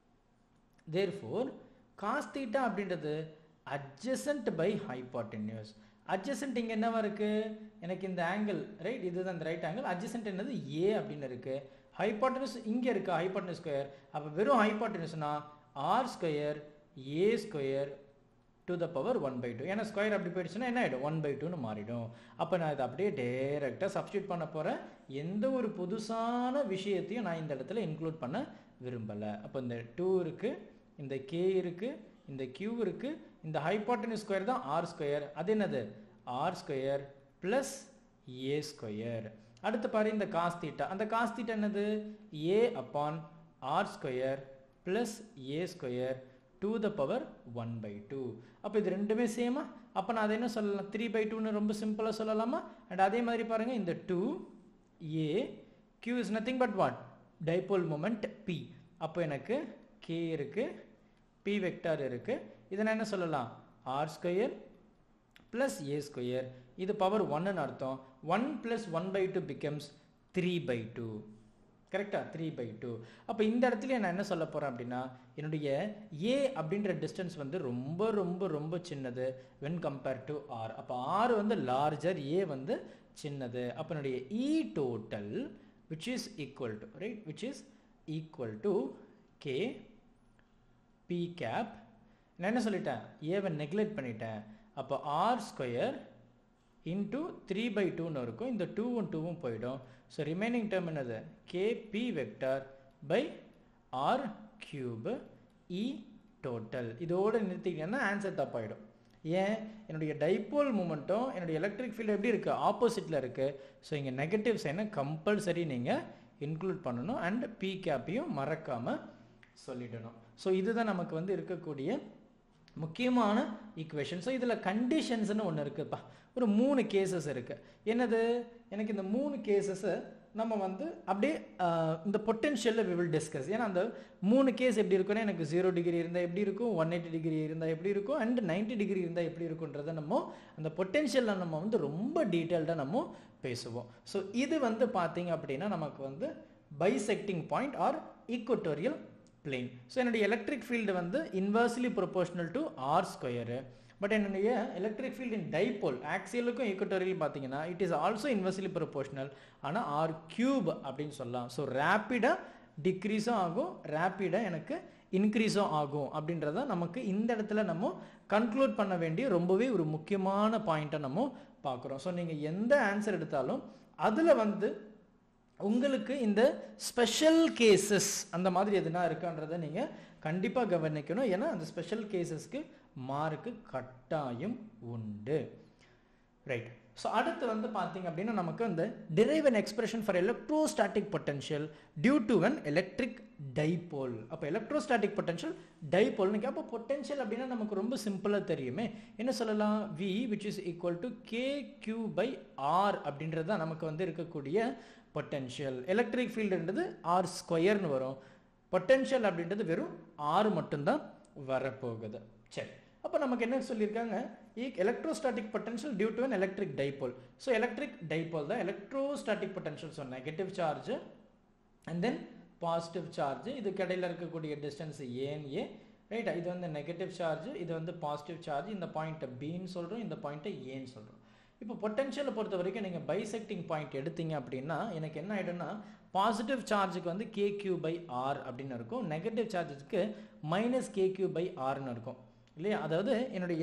therefore cos theta அப்படின்றது adjacent பை hypotenuse adjacent இங்கே என்னவா இருக்கு எனக்கு இந்த ஆங்கிள் ரைட் இதுதான் இந்த ரைட் ஆங்கிள் adjacent என்னது ஏ அப்படின்னு இருக்கு hypotenuse இங்கே இருக்கு hypotenuse ஸ்கொயர் அப்போ வெறும் hypotenuseனா R square A square to the power one by two ஏன்னா ஸ்கொயர் அப்படி போயிடுச்சுன்னா என்ன ஆகிடும் ஒன் பை டூன்னு மாறிடும் அப்போ நான் இதை அப்படியே டேரெக்டாக சப்ஸ்டியூட் பண்ண போகிறேன் எந்த ஒரு புதுசான விஷயத்தையும் நான் இந்த இடத்துல இன்க்ளூட் பண்ண விரும்பலை அப்போ இந்த டூ இருக்குது இந்த கே இருக்குது இந்த கியூ இருக்குது இந்த ஹைபாட்டனிஸ் ஸ்கொயர் தான் ஆர் ஸ்கொயர் அது என்னது R square plus A square அடுத்து பாரு இந்த காஸ் தீட்டா அந்த காஸ் தீட்டா என்னது A upon R square plus A square to the power one by two அப்போ இது ரெண்டுமே சேமா அப்போ நான் அதை என்ன சொல்லலாம் த்ரீ பை டூன்னு ரொம்ப சிம்பிளாக சொல்லலாமா அண்ட் அதே மாதிரி பாருங்கள் இந்த two A Q is nothing but what dipole moment P அப்போ எனக்கு கே இருக்குது பி வெக்டார் இருக்குது இதை நான் என்ன சொல்லலாம் R square plus A square இது பவர் ஒன்னு அர்த்தம் one plus one by two becomes three by two கரெக்டா த்ரீ பை டூ அப்போ இந்த இடத்துல நான் என்ன சொல்ல போகிறேன் அப்படின்னா என்னுடைய ஏ அப்படின்ற டிஸ்டன்ஸ் வந்து ரொம்ப ரொம்ப ரொம்ப சின்னது வென் கம்பேர் டு ஆர் அப்போ ஆர் வந்து லார்ஜர் ஏ வந்து சின்னது அப்போ என்னுடைய E total which is equal to right which is equal to K P cap நான் என்ன சொல்லிட்டேன் ஏவை நெக்லெக்ட் பண்ணிட்டேன் அப்போ R square into three by டூன்னு இருக்கும் இந்த டூவும் டூவும் போயிடும் ஸோ ரிமைனிங் டேர்ம் என்னது KP vector by R cube E total இதோடு நிறுத்திக்கிட்டேன்னா ஆன்சர் தப்பாயிடும் ஏன் என்னுடைய டைபோல் மூமெண்ட்டும் என்னுடைய எலக்ட்ரிக் ஃபீல்டு எப்படி இருக்குது ஆப்போசிட்டில் இருக்குது ஸோ இங்கே நெகட்டிவ் சைனை கம்பல்சரி நீங்கள் இன்க்ளூட் பண்ணணும் அண்ட் பி கேப்பையும் மறக்காமல் சொல்லிடணும் ஸோ இதுதான் நமக்கு வந்து இருக்கக்கூடிய முக்கியமான ஈக்குவேஷன் ஸோ இதில் கண்டிஷன்ஸ்னு ஒன்று இருக்குப்பா ஒரு மூணு கேசஸ் இருக்குது என்னது எனக்கு இந்த மூணு கேசஸை நம்ம வந்து அப்படியே ஆஹ், இந்த பொட்டென்ஷியலில் வி வில் டிஸ்கஸ் ஏன்னா அந்த மூணு கேஸ் எப்படி இருக்குன்னா எனக்கு ஜீரோ டிகிரி இருந்தால் எப்படி இருக்கும் ஒன் எயிட்டி டிகிரி இருந்தால் எப்படி இருக்கும் அண்ட் 90 டிகிரி இருந்தால் எப்படி இருக்குன்றதை நம்ம அந்த பொட்டென்ஷியலில் நம்ம வந்து ரொம்ப டீட்டெயில்டாக நம்ம பேசுவோம் ஸோ இது வந்து பார்த்தீங்க அப்படின்னா நமக்கு வந்து bisecting point or equatorial plane so என்னுடைய எலக்ட்ரிக் ஃபீல்டு வந்து inversely proportional to R square but என்னுடைய எலக்ட்ரிக் ஃபீல்ட் இன் டைபோல் ஆக்சியலுக்கும் ஈக்குவட்டோரியல் பார்த்தீங்கன்னா it is also inversely proportional ஆனால் ஆர் கியூப் அப்படின்னு சொல்லலாம் ஸோ ரேப்பிடாக டிக்ரீஸும் ஆகும் ரேப்பிடாக எனக்கு இன்க்ரீஸும் ஆகும் அப்படின்றத நமக்கு இந்த இடத்துல நம்ம கன்க்ளூட் பண்ண வேண்டிய ரொம்பவே ஒரு முக்கியமான பாயிண்ட்டை நம்ம பார்க்குறோம் ஸோ நீங்கள் எந்த ஆன்சர் எடுத்தாலும் அதில் வந்து உங்களுக்கு இந்த ஸ்பெஷல் கேசஸ் அந்த மாதிரி எதுனா இருக்கான்றதை நீங்கள் கண்டிப்பாக கவனிக்கணும் ஏன்னா அந்த ஸ்பெஷல் கேசஸ்க்கு மார்க்கு கட்டாயம் உண்டு ரைட் ஸோ அடுத்து வந்து பார்த்தீங்க அப்படின்னா நமக்கு வந்து derive an expression for electrostatic potential due to an electric dipole அப்போ electrostatic potential dipole னு அப்போ potential அப்படின்னா நமக்கு ரொம்ப சிம்பிளாக தெரியுமே என்ன சொல்லலாம் v which is equal to kq by r அப்படின்றது தான் நமக்கு வந்து இருக்கக்கூடிய பொட்டென்ஷியல் எலக்ட்ரிக் ஃபீல்டுன்றது ஆர் ஸ்கொயர்னு வரும் பொட்டென்ஷியல் அப்படின்றது வெறும் ஆறு மட்டும்தான் வரப்போகுது சரி அப்போ நமக்கு என்ன சொல்லியிருக்காங்க electrostatic potential due to an electric dipole so electric dipole தான் electrostatic potential so negative charge and then positive charge இதுக்கு இடையில இருக்கக்கூடிய டிஸ்டன்ஸ் ஏன் ஏ ரைட்டா இது வந்து நெகட்டிவ் சார்ஜ் இது வந்து பாசிட்டிவ் சார்ஜ் இந்த பாயிண்ட்டை பின்னு சொல்கிறோம் இந்த பாயிண்ட்டை ஏன்னு சொல்கிறோம் இப்போ பொட்டன்ஷியலை பொறுத்த வரைக்கும் நீங்கள் பைசெக்டிங் பாயிண்ட் எடுத்தீங்க அப்படின்னா எனக்கு என்ன ஆகிடும்னா பாசிட்டிவ் சார்ஜுக்கு வந்து கே கியூ பை ஆர் அப்படின்னு இருக்கும் நெகட்டிவ் சார்ஜுக்கு மைனஸ் கே கியூ பை ஆர்னு இருக்கும் இல்லையா அதாவது என்னுடைய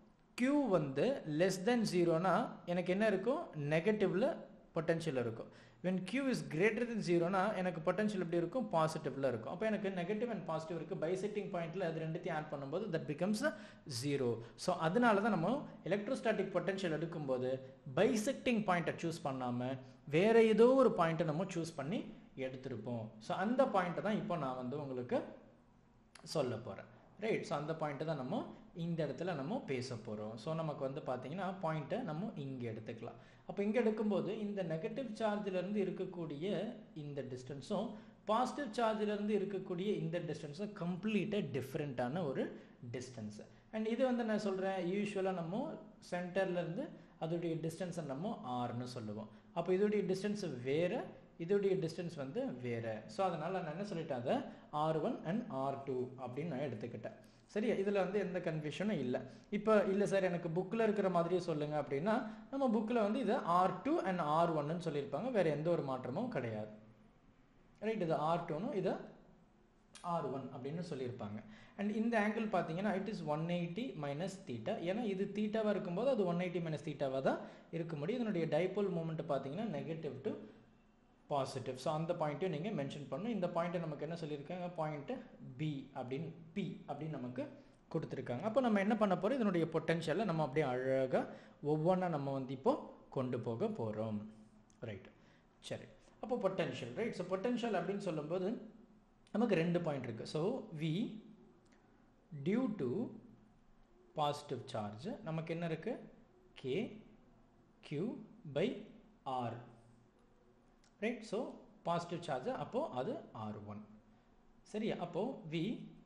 Q வந்து லெஸ் தென் ஜீரோனா எனக்கு என்ன இருக்கும் நெகட்டிவில் பொட்டன்ஷியல் இருக்கும் when q is greater then ஜீரோனா எனக்கு பொட்டன்ஷியல் எப்படி இருக்கும் பாசிட்டிவ்ல இருக்கும் அப்போ எனக்கு நெகட்டிவ் அண்ட் பாசிட்டிவ் இருக்குது பைசெக்டிங் பாயிண்ட்ல அது ரெண்டுத்தையும் ஆட் பண்ணும்போது தட் பிகம்ஸ் ஜீரோ ஸோ அதனால தான் நம்ம எலக்ட்ரோஸ்டாட்டிக் பொட்டன்ஷியல் எடுக்கும்போது பைசெக்டிங் பாயிண்ட்டை சூஸ் பண்ணாமல் வேற ஏதோ ஒரு பாயிண்ட்டை நம்ம சூஸ் பண்ணி எடுத்திருப்போம் ஸோ அந்த பாயிண்ட்டை தான் இப்போ நான் வந்து உங்களுக்கு சொல்ல போகிறேன் ரைட் ஸோ அந்த பாயிண்ட்டை தான் நம்ம இந்த இடத்துல நம்ம பேச போகிறோம் ஸோ நமக்கு வந்து பார்த்தீங்கன்னா பாயிண்ட்டை நம்ம இங்கே எடுத்துக்கலாம் அப்போ இங்கே எடுக்கும்போது இந்த நெகட்டிவ் சார்ஜிலேருந்து இருக்கக்கூடிய இந்த டிஸ்டன்ஸும் பாசிட்டிவ் சார்ஜிலேருந்து இருக்கக்கூடிய இந்த டிஸ்டன்ஸும் கம்ப்ளீட்டாக டிஃப்ரெண்ட்டான ஒரு டிஸ்டன்ஸு அண்ட் இது வந்து நான் சொல்கிறேன் யூஸ்வலாக நம்ம சென்டர்லேருந்து அதோடைய டிஸ்டன்ஸை நம்ம ஆர்னு சொல்லுவோம் அப்போ இதோடைய டிஸ்டன்ஸ் வேறு இதோடைய டிஸ்டன்ஸ் வந்து வேறு ஸோ அதனால் நான் என்ன சொல்லிட்டேன் அதை R one and R two அப்படின்னு நான் எடுத்துக்கிட்டேன் சரியா இதில் வந்து எந்த கன்ஃபியூஷனும் இல்லை இப்போ இல்லை சார் எனக்கு புக்கில் இருக்கிற மாதிரியே சொல்லுங்கள் அப்படின்னா நம்ம புக்கில் வந்து இதை ஆர் டூ அண்ட் ஆர் ஒன்னு சொல்லியிருப்பாங்க வேறு எந்த ஒரு மாற்றமும் கிடையாது ரைட் இது ஆர் டூனும் இதை ஆர் ஒன் அப்படின்னு சொல்லியிருப்பாங்க அண்ட் இந்த ஆங்கிள் பார்த்தீங்கன்னா it is one eighty minus theta ஏன்னா இது தீட்டாவாக இருக்கும்போது அது ஒன் எயிட்டி மைனஸ் தீட்டாவாக தான் இருக்க முடியும் இதனுடைய டைபோல் மூமெண்ட் பார்த்தீங்கன்னா நெகட்டிவ் டு பாசிட்டிவ் ஸோ அந்த பாயிண்ட்டையும் நீங்கள் மென்ஷன் பண்ணணும் இந்த பாயிண்ட்டை நமக்கு என்ன சொல்லியிருக்காங்க பாயிண்ட்டு பி அப்படின்னு பி அப்படின்னு நமக்கு கொடுத்துருக்காங்க அப்போ நம்ம என்ன பண்ண போகிறோம் இதனுடைய பொட்டென்ஷியலை நம்ம அப்படியே அழகாக ஒவ்வொன்றா நம்ம வந்து இப்போ கொண்டு போக போகிறோம் ரைட் சரி அப்போ பொட்டென்ஷியல் ரைட் ஸோ பொட்டென்ஷியல் அப்படின்னு சொல்லும்போது நமக்கு ரெண்டு பாயிண்ட் இருக்குது so V due to positive charge நமக்கு என்ன இருக்குது K Q by R right so positive charge அப்போது அது ஆர் ஒன் சரியா அப்போது V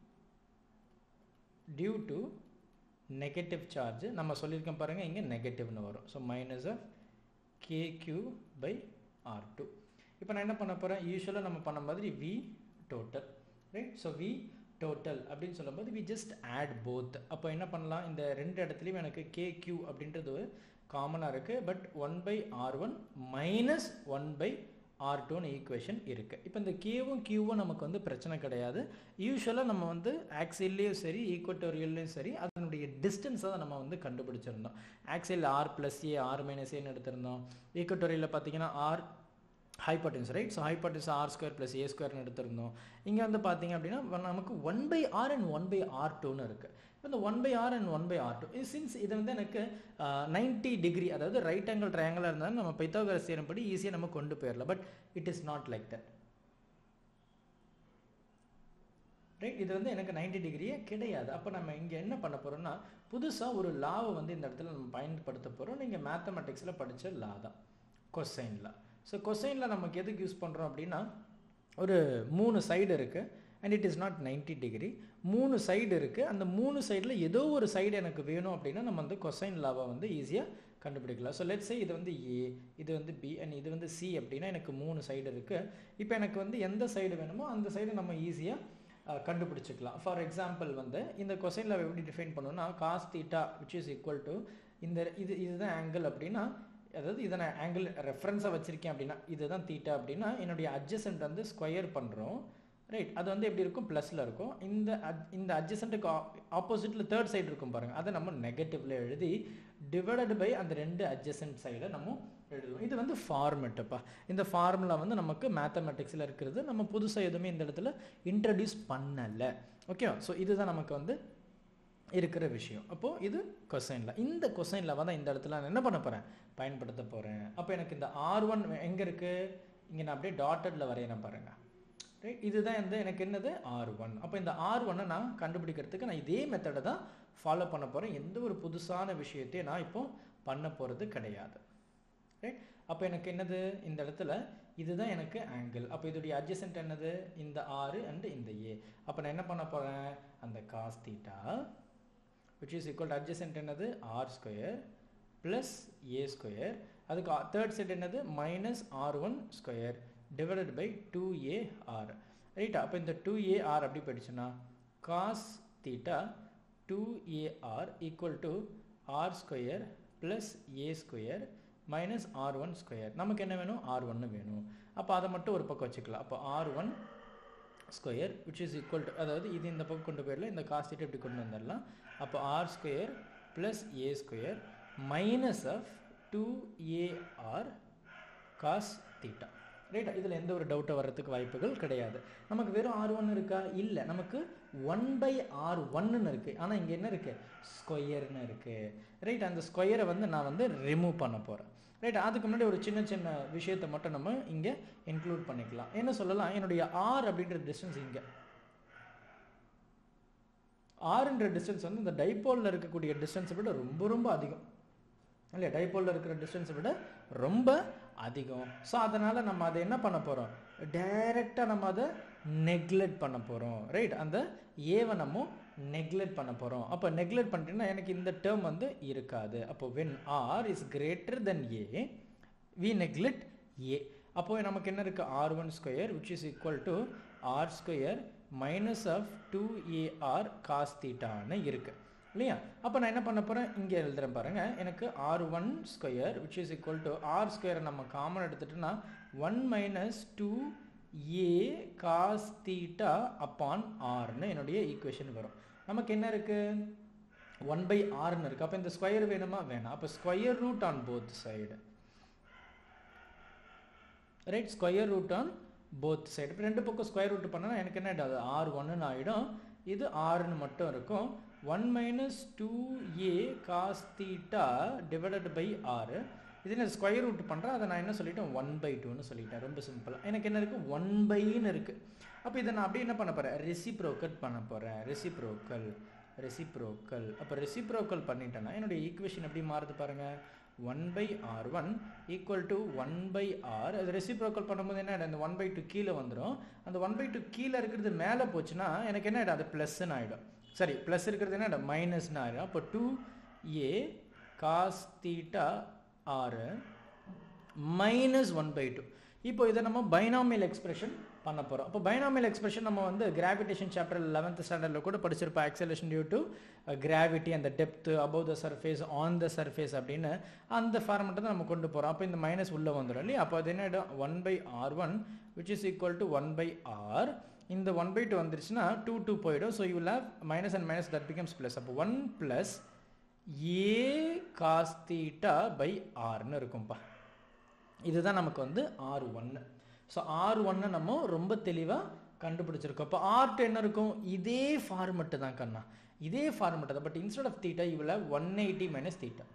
due to negative charge நம்ம சொல்லியிருக்கோம் பாருங்கள் இங்கே நெகட்டிவ்னு வரும் so minus of K Q by R two இப்போ நான் என்ன பண்ண போகிறேன் யூஸ்வலாக நம்ம பண்ண மாதிரி V total right so V total அப்படின்னு சொல்லும்போது வி ஜஸ்ட் ஆட் போத் அப்போ என்ன பண்ணலாம் இந்த ரெண்டு இடத்துலையும் எனக்கு கே கியூ அப்படின்றது காமனாக இருக்குது but one by R one minus one by R டூன்னு ஈக்குவேஷன் இருக்குது இப்போ இந்த கேவும் கியூவும் நமக்கு வந்து பிரச்சனை கிடையாது யூஸ்வலாக நம்ம வந்து ஆக்சில்லையும் சரி ஈக்குவட்டோரியல்லையும் சரி அதனுடைய டிஸ்டன்ஸை தான் நம்ம வந்து கண்டுபிடிச்சிருந்தோம் ஆக்சில் R plus A R minus ஏன்னு எடுத்திருந்தோம் ஈக்குவட்டோரியலில் பார்த்தீங்கன்னா R hypotenuse right so hypotenuse R square plus A ஸ்கொயர்னு எடுத்திருந்தோம் இங்கே வந்து பார்த்தீங்க அப்படின்னா நமக்கு one by R and one by R டூன்னு இருக்குது இப்போ இந்த one by R and one by R two since இது வந்து எனக்கு நைன்ட்டி டிகிரி அதாவது ரைட் ஆங்கிள் ட்ரையாங்கிளாக இருந்தாலும் நம்ம பைத்தாகரஸ் தியரம் படி ஈஸியாக நம்ம கொண்டு போயிடலாம் but it is not like that right இது வந்து எனக்கு நைன்டி டிகிரியே கிடையாது அப்போ நம்ம இங்கே என்ன பண்ண போகிறோம்னா புதுசாக ஒரு லாவை வந்து இந்த இடத்துல நம்ம பயன்படுத்த போகிறோம் நீங்கள் மேத்தமெட்டிக்ஸில் படித்த லா தான் கொசைன் லா ஸோ கொசைனில் நமக்கு எதுக்கு யூஸ் பண்ணுறோம் அப்படின்னா ஒரு மூணு சைடு இருக்குது and it is not ninety degree மூணு சைடு இருக்குது அந்த மூணு சைடில் ஏதோ ஒரு சைடு எனக்கு வேணும் அப்படின்னா நம்ம வந்து கொசைன் லாவை வந்து ஈஸியாக கண்டுபிடிக்கலாம் ஸோ லெட்ஸே இது வந்து ஏ இது வந்து பி அண்ட் இது வந்து சி அப்படின்னா எனக்கு மூணு சைடு இருக்குது இப்போ எனக்கு வந்து எந்த சைடு வேணுமோ அந்த சைடு நம்ம ஈஸியாக கண்டுபிடிச்சிக்கலாம் ஃபார் எக்ஸாம்பிள் வந்து இந்த கொசைனில் எப்படி டிஃபைன் பண்ணணும்னா cos theta which is equal to இந்த இது இதுதான் ஆங்கிள் அப்படின்னா அதாவது இதை நான் ஆங்கிள் ரெஃபரன்ஸாக வச்சுருக்கேன் அப்படின்னா இதுதான் தீட்டா அப்படின்னா என்னுடைய அட்ஜசன்ட் வந்து ஸ்கொயர் பண்ணுறோம் ரைட் அது வந்து எப்படி இருக்கும் ப்ளஸில் இருக்கும் இந்த இந்த அட்ஜசண்ட்டுக்கு ஆப்போசிட்டில் தேர்ட் சைடு இருக்கும் பாருங்கள் அதை நம்ம நெகட்டிவில் எழுதி டிவைடட் பை அந்த ரெண்டு அட்ஜசன்ட் சைடை நம்ம எழுதுவோம் இது வந்து ஃபார்மெட்டுப்பா இந்த ஃபார்முலா வந்து நமக்கு மேத்தமெட்டிக்ஸில் இருக்கிறது நம்ம புதுசாக எதுவுமே இந்த இடத்துல இன்ட்ரடியூஸ் பண்ணலை ஓகேவா ஸோ இதுதான் நமக்கு வந்து இருக்கிற விஷயம் அப்போது இது கொசைனில் இந்த கொசைனில் தான் இந்த இடத்துல நான் என்ன பண்ண போகிறேன் பயன்படுத்த போகிறேன் அப்போ எனக்கு இந்த ஆர் ஒன் எங்கே இருக்குது இங்கே நான் அப்படியே டாட்டடில் வரையிறேன் பாருங்கள் ரைட் இதுதான் வந்து எனக்கு என்னது ஆர் ஒன் அப்போ இந்த ஆர் ஒன்னை நான் கண்டுபிடிக்கிறதுக்கு நான் இதே மெத்தடை தான் ஃபாலோ பண்ண போகிறேன் எந்த ஒரு புதுசான விஷயத்தையும் நான் இப்போ பண்ண போகிறது கிடையாது ரைட் அப்போ எனக்கு என்னது இந்த இடத்துல இதுதான் எனக்கு ஆங்கிள் அப்போ இதோடைய அட்ஜசன்ட் என்னது இந்த ஆறு அண்டு இந்த ஏ அப்போ நான் என்ன பண்ண போகிறேன் அந்த cos theta which is equal adjacent என்னது R square plus A square அதுக்கு தேர்ட் செட் என்னது minus R one square divided by two A R ரைட்டா அப்போ இந்த டூ ஏ ஆர் அப்படி போயிடுச்சுன்னா cos theta two A R equal to R square plus A square minus R one square நமக்கு என்ன வேணும் ஆர் ஒன்று வேணும் அப்போ அதை மட்டும் ஒரு பக்கம் வச்சுக்கலாம் அப்போ R one square which is equal to அதாவது இது இந்த பக்கம் கொண்டு போயிடலாம் இந்த காஸ் தீட்டா இப்படி கொண்டு வந்துடலாம் அப்போ R square plus A square minus of two A R cos theta right இதில் எந்த ஒரு டவுட்டை வர்றதுக்கு வாய்ப்புகள் கிடையாது நமக்கு வெறும் ஆர் ஒன் இருக்கா இல்லை நமக்கு ஒன் பை ஆர் ஒன்னு இருக்குது ஆனால் இங்கே என்ன இருக்குது ஸ்கொயர்னு இருக்குது ரைட் அந்த ஸ்கொயரை வந்து நான் வந்து ரிமூவ் பண்ண போகிறேன் ரைட் அதுக்கு முன்னாடி ஒரு சின்ன சின்ன விஷயத்தை மட்டும் நம்ம இங்கே இன்க்ளூட் பண்ணிக்கலாம் என்ன சொல்லலாம் என்னுடைய ஆர் அப்படின்ற டிஸ்டன்ஸ் இங்கே ஆறுன்ற டிஸ்டன்ஸ் வந்து இந்த டைப்போலில் இருக்கக்கூடிய டிஸ்டன்ஸை விட ரொம்ப ரொம்ப அதிகம் இல்லையா டைப்போலில் இருக்கிற டிஸ்டன்ஸை விட ரொம்ப அதிகம் ஸோ அதனால் நம்ம அதை என்ன பண்ண போகிறோம் டைரெக்டாக நம்ம அதை நெக்லெக்ட் பண்ண போகிறோம் ரைட் அந்த ஏவை நம்ம நெக்லெக்ட் பண்ண போகிறோம் அப்போ நெக்லெக்ட் பண்ணிட்டீங்கன்னா எனக்கு இந்த டேர்ம் வந்து இருக்காது அப்போ when R is greater then A V neglect A அப்போ நமக்கு என்ன இருக்குது R one square which is equal to R square minus of two A R cos தீட்டான்னு இருக்குது இல்லையா அப்போ நான் என்ன பண்ண போகிறேன் இங்கே எழுதுறேன் பாருங்கள் எனக்கு R one square which is equal to R ஸ்கொயரை நம்ம காமன் எடுத்துட்டோம்னா one minus two A cos theta upon ஆர்னு என்னுடைய ஈக்குவேஷன் வரும் நமக்கு என்ன இருக்குது ஒன் பை ஆர்னு இருக்குது அப்போ இந்த ஸ்கொயர் வேணுமா வேணாம் அப்போ square root on both side right square root on both side இப்போ ரெண்டு பக்கம் ஸ்கொயர் ரூட் பண்ணால் எனக்கு என்ன ஆகிடும் அது ஆர் ஒன்னு ஆகிடும் இது ஆறுன்னு மட்டும் இருக்கும் one minus two A cos theta divided by ஆறு இது நான் ஸ்கொயர் ரூட் பண்ணுறேன் அதை நான் என்ன சொல்லிட்டேன் ஒன் பை டூன்னு சொல்லிட்டேன் ரொம்ப சிம்பிளாக எனக்கு என்ன இருக்குது ஒன் பைன்னு இருக்குது அப்போ இதை நான் அப்படியே என்ன பண்ண போகிறேன் ரெசிப்ரோக்கல் பண்ண போகிறேன் ரெசிப்ரோக்கல் ரெசிப்ரோக்கல் அப்போ ரெசிப்ரோக்கல் பண்ணிட்டேன்னா என்னுடைய ஈக்குவேஷன் எப்படி மாறுது பாருங்கள் one by R one equal to one by R அது ரெசிப்ரோக்கல் பண்ணும்போது என்ன ஆகிடும் அந்த ஒன் பை டூ கீழே வந்துடும் அந்த ஒன் பை டூ கீழே இருக்கிறது மேலே போச்சுன்னா எனக்கு என்ன ஆகிடும் அது ப்ளஸ்ன்னு ஆகிடும் சரி ப்ளஸ் இருக்கிறது என்ன ஆகிடும் மைனஸ்னு ஆகிடும் அப்போ டூ ஏ காஸ் தீட்டா ஆறு மைனஸ் ஒன் பை டூ இப்போ இதை நம்ம பைனாமியல் எக்ஸ்பிரஷன் பண்ண போகிறோம் அப்போ பைனாமியல் எக்ஸ்பிரஷன் நம்ம வந்து கிராவிடேஷன் சாப்டர் லெவன்த் ஸ்டாண்டர்டில் கூட படிச்சிருப்போம் ஆக்சலேஷன் டியூ டு கிராவிட்டி அந்த depth above the surface on the surface அப்படின்னு அந்த ஃபார்மெட்டை தான் நம்ம கொண்டு போகிறோம் அப்போ இந்த மைனஸ் உள்ளே வந்துடும் இல்லையா அப்போ அது என்ன one by R one which is equal to one by R இந்த ஒன் பை டூ வந்துருச்சுன்னா டூ டூ போயிடும் so you have minus and minus that becomes plus அப்போ one plus A cos theta by ஆர்னு இருக்கும்ப்பா இதுதான் நமக்கு வந்து ஆர் ஒன்று ஸோ ஆர் ஒன்னை நம்ம ரொம்ப தெளிவாக கண்டுபிடிச்சிருக்கோம் அப்போ ஆர்ட் என்ன இருக்கும் இதே ஃபார்மெட்டு தான் கண்ணா இதே ஃபார்மெட்டு தான் பட் இன்ஸ்டெட் ஆஃப் தீட்டா இவ்வளோ ஒன் எயிட்டி மைனஸ் தீட்டா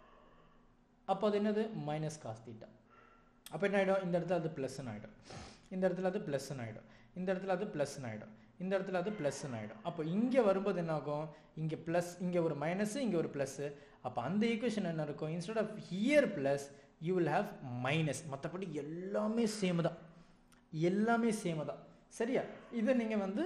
அப்போ அது என்னது மைனஸ் காஸ் தீட்டா அப்போ என்ன ஆகிடும் இந்த இடத்துல அது ப்ளஸ்ன்னு ஆகிடும் இந்த இடத்துல அது ப்ளஸ்ன்னு ஆகிடும் இந்த இடத்துல அது ப்ளஸ்ன்னு ஆகிடும் இந்த இடத்துல அது ப்ளஸ்ன்னு ஆகிடும் அப்போ இங்கே வரும்போது என்ன ஆகும் இங்கே ப்ளஸ் இங்கே ஒரு மைனஸு இங்கே ஒரு ப்ளஸ்ஸு அப்போ அந்த ஈக்குவேஷன் என்ன இருக்கும் instead of here plus you will have minus மற்றபடி எல்லாமே சேம் தான் எல்லாமே சேம் தான் சரியா இதை நீங்கள் வந்து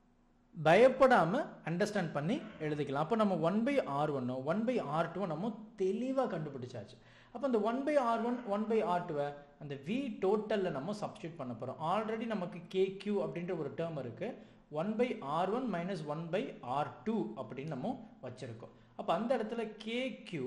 பயப்படாமல் அண்டர்ஸ்டாண்ட் பண்ணி எழுதிக்கலாம் அப்போ நம்ம ஒன் பை ஆர் ஒன்னோ ஒன் பை ஆர் டூவோ நம்ம தெளிவாக கண்டுபிடிச்சாச்சு அப்போ அந்த one by R one one by R டூவை அந்த வி டோட்டலில் நம்ம சப்ஸ்டியூட் பண்ண போகிறோம் ஆல்ரெடி நமக்கு கே கியூ அப்படின்ற ஒரு டேர்ம் இருக்குது one by R one minus one by R two அப்படின்னு நம்ம வச்சுருக்கோம் அப்போ அந்த இடத்துல K Q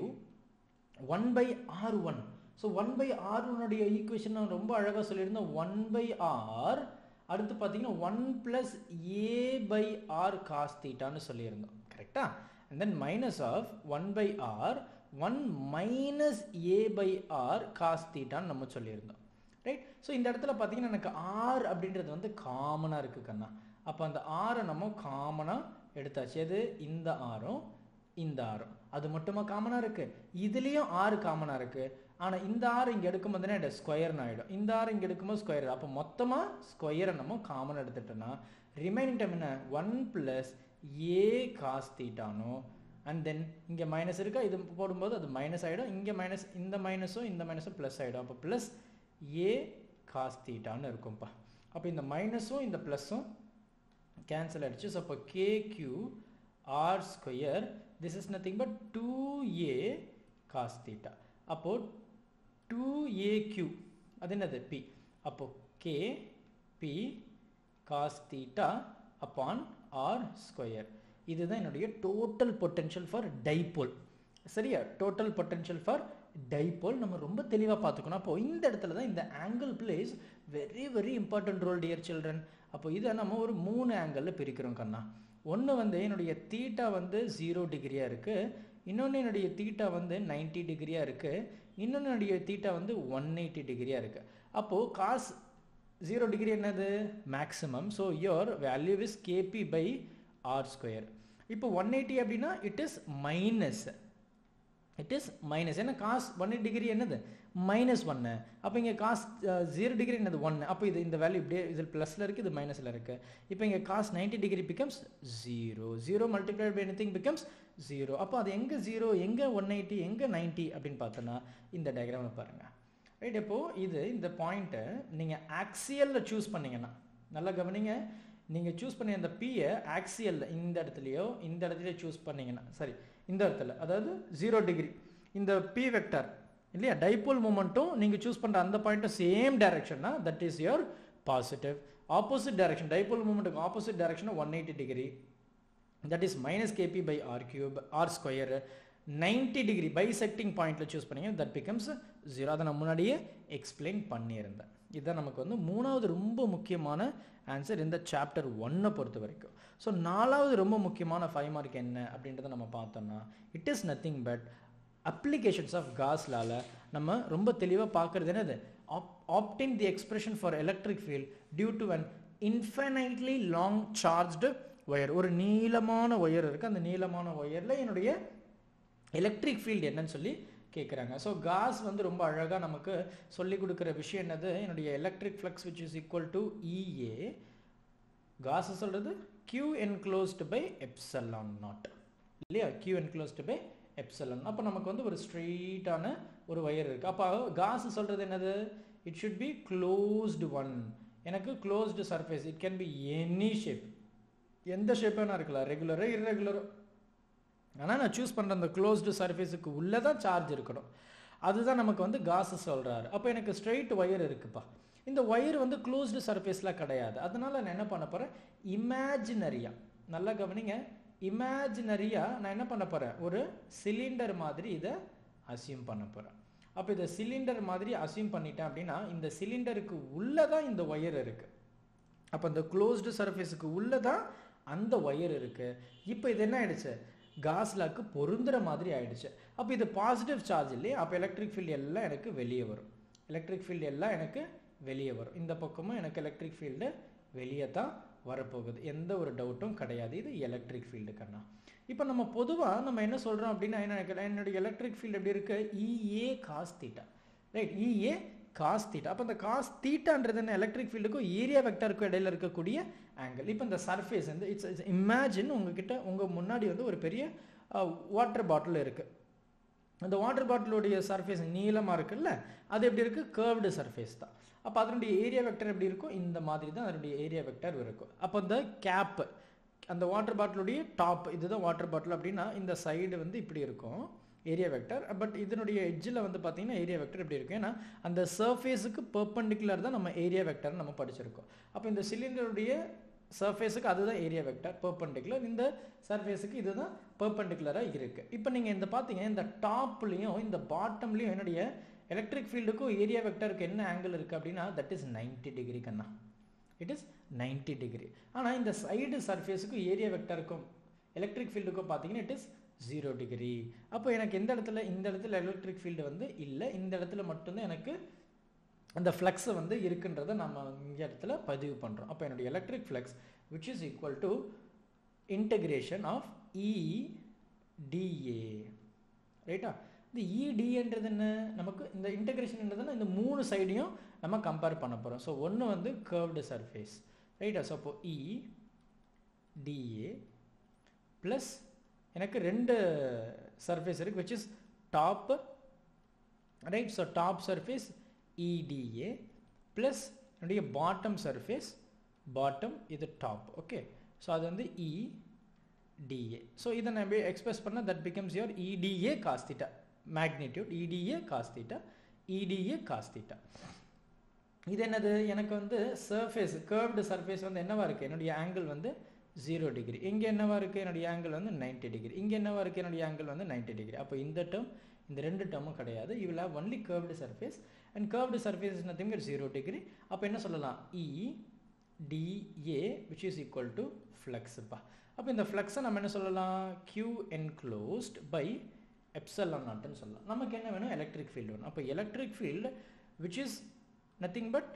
one by R one so one by R ஒன்னுடைய ஈக்குவேஷன் நான் ரொம்ப அழகாக சொல்லியிருந்தேன் ஒன் பை ஆர் அடுத்து பார்த்தீங்கன்னா one plus A by R cos தீட்டான்னு சொல்லியிருந்தோம் கரெக்டா and then minus of one by R one minus A by R cos தீட்டான்னு நம்ம சொல்லியிருந்தோம் ரைட் ஸோ இந்த இடத்துல பார்த்தீங்கன்னா எனக்கு ஆர் அப்படின்றது வந்து காமனாக இருக்குது கண்ணா அப்போ அந்த ஆரை நம்ம காமனாக எடுத்தாச்சு எது இந்த ஆரும் இந்த ஆரும் அது மட்டுமா காமனாக இருக்குது இதுலேயும் ஆறு காமனாக இருக்குது ஆனால் இந்த ஆறு இங்கே எடுக்கும்போது என்ன ஸ்கொயர்னு ஆகிடும் இந்த ஆறு இங்கே எடுக்கும்போது ஸ்கொயர் அப்போ மொத்தமாக ஸ்கொயரை நம்ம காமன் எடுத்துட்டோன்னா ரிமைனிங் டைம் என்ன ஒன் ப்ளஸ் ஏ காஸ் தீட்டானோ அண்ட் தென் இங்கே மைனஸ் இருக்கா இது போடும்போது அது மைனஸ் ஆகிடும் இங்கே மைனஸ் இந்த மைனஸும் இந்த மைனஸும் ப்ளஸ் ஆகிடும் அப்போ ப்ளஸ் ஏ காஸ் தீட்டான்னு இருக்கும்ப்பா அப்போ இந்த மைனஸும் இந்த ப்ளஸ்ஸும் கேன்சல் ஆகிடுச்சு ஸோ அப்போ K Q R square this is nothing but two A cos theta அப்போது டூ ஏ கியூ அது என்னது பி அப்போ K P cos theta upon R square இதுதான் என்னுடைய டோட்டல் பொட்டென்ஷியல் ஃபார் டைபோல் சரியா டோட்டல் பொட்டென்ஷியல் ஃபார் டைபோல் நம்ம ரொம்ப தெளிவாக பார்த்துக்கணும் அப்போ இந்த இடத்துல தான் இந்த angle plays very very important role dear children அப்போ இதை நம்ம ஒரு மூணு ஆங்கிளில் பிரிக்கிறோம் கண்ணா ஒன்று வந்து என்னுடைய தீட்டா வந்து ஜீரோ டிகிரியாக இருக்குது இன்னொன்று என்னுடைய தீட்டா வந்து நைன்ட்டி டிகிரியாக இருக்குது இன்னொன்று என்னுடைய தீட்டா வந்து ஒன் எயிட்டி டிகிரியாக இருக்குது அப்போது காஸ் ஜீரோ டிகிரி என்னது maximum so your value is KP by R square இப்போ ஒன் எயிட்டி அப்படின்னா it is minus it is minus ஏன்னா காஸ் ஒன் எயிட் டிகிரி என்னது மைனஸ் ஒன்று அப்போ இங்கே காஸ் ஜீரோ டிகிரி என்னது ஒன்று அப்போ இது இந்த வேல்யூ இப்படியே இதில் ப்ளஸில் இருக்குது இது மைனஸில் இருக்குது இப்போ இங்கே cos ninety degree becomes zero zero multiplied by anything becomes zero அப்போ அது எங்கே ஜீரோ எங்கே ஒன் எயிட்டி எங்கே நைன்ட்டி அப்படின்னு பார்த்தோன்னா இந்த டயக்ராமில் பாருங்கள் ரைட் இப்போது இது இந்த பாயிண்ட்டை நீங்கள் ஆக்சியலில் சூஸ் பண்ணீங்கன்னா நல்லா கவனிங்க நீங்கள் சூஸ் பண்ணி அந்த பியை ஆக்சியலில் இந்த இடத்துலையோ இந்த இடத்துலையோ சூஸ் பண்ணீங்கன்னா சரி இந்த இடத்துல அதாவது ஜீரோ டிகிரி இந்த பி வெக்டர் இல்லையா டைபோல் மூமெண்ட்டும் நீங்கள் சூஸ் பண்ணுற அந்த பாயிண்ட்டும் சேம் டைரக்ஷன்னா that is your positive opposite direction dipole மூமெண்ட்டுக்கு opposite direction one eighty degree that is minus KP by R cube R square ninety degree bisecting பாயிண்ட்டில் சூஸ் பண்ணீங்க தட் பிகம்ஸ் ஜீரோ அதை நான் முன்னாடியே எக்ஸ்பிளைன் பண்ணியிருந்தேன் இதுதான் நமக்கு வந்து மூணாவது ரொம்ப முக்கியமான ஆன்சர் இந்த சாப்டர் ஒன்னை பொறுத்த வரைக்கும் ஸோ நாலாவது ரொம்ப முக்கியமான ஃபைவ் மார்க் என்ன அப்படின்றத நம்ம பார்த்தோம்னா it is nothing but applications of காஸ்லால நம்ம ரொம்ப தெளிவாக பார்க்குறது என்னது obtain the expression for electric field due to an infinitely long charged wire ஒரு நீளமான ஒயர் இருக்குது அந்த நீளமான ஒயரில் என்னுடைய எலக்ட்ரிக் ஃபீல்டு என்னன்னு சொல்லி கேட்குறாங்க ஸோ காஸ் வந்து ரொம்ப அழகாக நமக்கு சொல்லி கொடுக்குற விஷயம் என்னது என்னுடைய electric flux which is equal to E A Gauss சொல்கிறது Q enclosed by epsilon naught இல்லையா கியூ என்க்ளோஸ்டு பை எப்சலன் அப்போ நமக்கு வந்து ஒரு ஸ்ட்ரெயிட்டான ஒரு ஒயர் இருக்குது அப்போ காசு சொல்கிறது என்னது it should be closed one எனக்கு closed surface it can be any shape எந்த ஷேப் வேணா இருக்கலாம் ரெகுலரோ இர்ரெகுலரோ ஆனால் நான் சூஸ் பண்ணுற அந்த க்ளோஸ்டு சர்ஃபேஸுக்கு உள்ளே தான் சார்ஜ் இருக்கணும் அதுதான் நமக்கு வந்து காசு சொல்கிறாரு அப்போ எனக்கு ஸ்ட்ரெயிட் ஒயர் இருக்குப்பா இந்த ஒயர் வந்து க்ளோஸ்டு சர்ஃபேஸில் கிடையாது அதனால் நான் என்ன பண்ண போகிறேன் இமேஜினரியாக நல்லா கவனிங்க இமேஜினரியாக நான் என்ன பண்ண போகிறேன் ஒரு சிலிண்டர் மாதிரி இதை அசியூம் பண்ண போகிறேன் அப்போ இதை சிலிண்டர் மாதிரி அசியூம் பண்ணிட்டேன் அப்படின்னா இந்த சிலிண்டருக்கு உள்ளே தான் இந்த ஒயர் இருக்குது அப்போ இந்த க்ளோஸ்டு சர்ஃபேஸுக்கு உள்ளே தான் அந்த ஒயர் இருக்குது இப்போ இது என்ன ஆயிடுச்சு காஸ்லாக்கு பொருந்துற மாதிரி ஆயிடுச்சு அப்போ இது பாசிட்டிவ் சார்ஜ் இல்லையா அப்போ எலக்ட்ரிக் ஃபீல்டு எல்லாம் எனக்கு வெளியே வரும் எலக்ட்ரிக் ஃபீல்டு எல்லாம் எனக்கு வெளியே வரும் இந்த பக்கமும் எனக்கு எலக்ட்ரிக் ஃபீல்டு வெளியே தான் வரப்போகுது எந்த ஒரு டவுட்டும் கிடையாது இது எலக்ட்ரிக் ஃபீல்டு கண்ணா இப்போ நம்ம பொதுவாக நம்ம என்ன சொல்கிறோம் அப்படின்னா என்ன என்னுடைய எலக்ட்ரிக் ஃபீல்டு எப்படி இருக்கு E A cos theta right E A cos theta அப்போ இந்த காஸ் தீட்டான்றது என்ன எலக்ட்ரிக் ஃபீல்டுக்கும் ஏரியா வெக்டருக்கும் இடையில இருக்கக்கூடிய ஆங்கிள் இப்போ இந்த சர்ஃபேஸ் வந்து இட்ஸ் இட்ஸ் இமேஜின் உங்ககிட்ட உங்கள் முன்னாடி வந்து ஒரு பெரிய வாட்டர் பாட்டில் இருக்குது அந்த வாட்டர் பாட்டிலுடைய சர்ஃபேஸ் நீளமாக இருக்குல்ல அது எப்படி இருக்குது கேர்வ்டு சர்ஃபேஸ் தான் அப்போ அதனுடைய ஏரியா வெக்டர் எப்படி இருக்கும் இந்த மாதிரி தான் அதனுடைய ஏரியா வெக்டர் இருக்கும் அப்போ இந்த கேப்பு அந்த வாட்டர் பாட்டிலுடைய டாப் இதுதான் வாட்டர் பாட்டில் அப்படின்னா இந்த சைடு வந்து இப்படி இருக்கும் ஏரியா வெக்டர் பட் இதனுடைய எட்ஜில் வந்து பார்த்தீங்கன்னா ஏரியா வெக்டர் எப்படி இருக்கும் ஏன்னா அந்த சர்ஃபேஸுக்கு பெர்பெண்டிகுலர் தான் நம்ம ஏரியா வெக்டர் நம்ம படிச்சிருக்கோம் அப்போ இந்த சிலிண்டருடைய சர்ஃபேஸுக்கு அதுதான் ஏரியா வெக்டர் பெர்பெண்டிகுலர் இந்த சர்ஃபேஸுக்கு இதுதான் பெர்பெண்டிகுலராக இருக்குது இப்போ நீங்கள் இந்த பார்த்தீங்க இந்த டாப்லேயும் இந்த பாட்டம்லேயும் என்னுடைய எலக்ட்ரிக் ஃபீல்டுக்கும் ஏரியா வெக்டருக்கு என்ன ஆங்கிள் இருக்குது அப்படின்னா தட் இஸ் நைன்டி டிகிரி கண்ணா இட் இஸ் நைன்டி டிகிரி ஆனால் இந்த சைடு சர்ஃபேஸுக்கும் ஏரியா வெக்டருக்கும் எலக்ட்ரிக் ஃபீல்டுக்கும் பார்த்தீங்கன்னா இட் இஸ் ஜீரோ டிகிரி அப்போ எனக்கு எந்த இடத்துல இந்த இடத்துல எலக்ட்ரிக் ஃபீல்டு வந்து இல்லை இந்த இடத்துல மட்டும்தான் எனக்கு அந்த ஃப்ளக்ஸ் வந்து இருக்குன்றதை நம்ம இந்த இடத்துல பதிவு பண்ணுறோம் அப்போ என்னுடைய electric flux which is equal to integration of E d A ரைட்டா இந்த இடின்றது என்ன நமக்கு இந்த இன்டகிரேஷன்ன்றதுன்னா இந்த மூணு சைடையும் நம்ம கம்பேர் பண்ண போகிறோம் ஸோ ஒன்று வந்து கர்வ்டு சர்ஃபேஸ் ரைட்டா ஸோ அப்போ இ டிஏ ப்ளஸ் எனக்கு ரெண்டு சர்ஃபேஸ் இருக்குது which is top right so top surface E D A plus என்னுடைய பாட்டம் சர்ஃபேஸ் பாட்டம் இது டாப் ஓகே ஸோ அது வந்து இ டிஏ ஸோ இதை நம்ம எக்ஸ்பிரஸ் பண்ணால் that becomes your E D A cos theta magnitude E D A cos theta E D A cos theta இது என்னது எனக்கு வந்து சர்ஃபேஸ் கேர்வ்டு சர்ஃபேஸ் வந்து என்னவா இருக்குது என்னுடைய ஆங்கிள் வந்து ஜீரோ டிகிரி இங்கே என்னவா இருக்குது என்னுடைய ஆங்கிள் வந்து நைன்ட்டி டிகிரி இங்கே என்னவா இருக்குது என்னுடைய ஆங்கிள் வந்து நைன்ட்டி டிகிரி அப்போ இந்த டேர்ம் இந்த ரெண்டு டேர்மும் கிடையாது you will have only curved surface and curved surface is nothing zero degree அப்போ என்ன சொல்லலாம் E D A which is equal to ஃப்ளக்ஸுப்பா அப்போ இந்த ஃப்ளக்ஸை நம்ம என்ன சொல்லலாம் கியூ என்க்ளோஸ்ட் பை எப்சல்லான் நாட்டுன்னு சொல்லலாம் நமக்கு என்ன வேணும் எலக்ட்ரிக் ஃபீல்டு வேணும் அப்போ electric field which is nothing but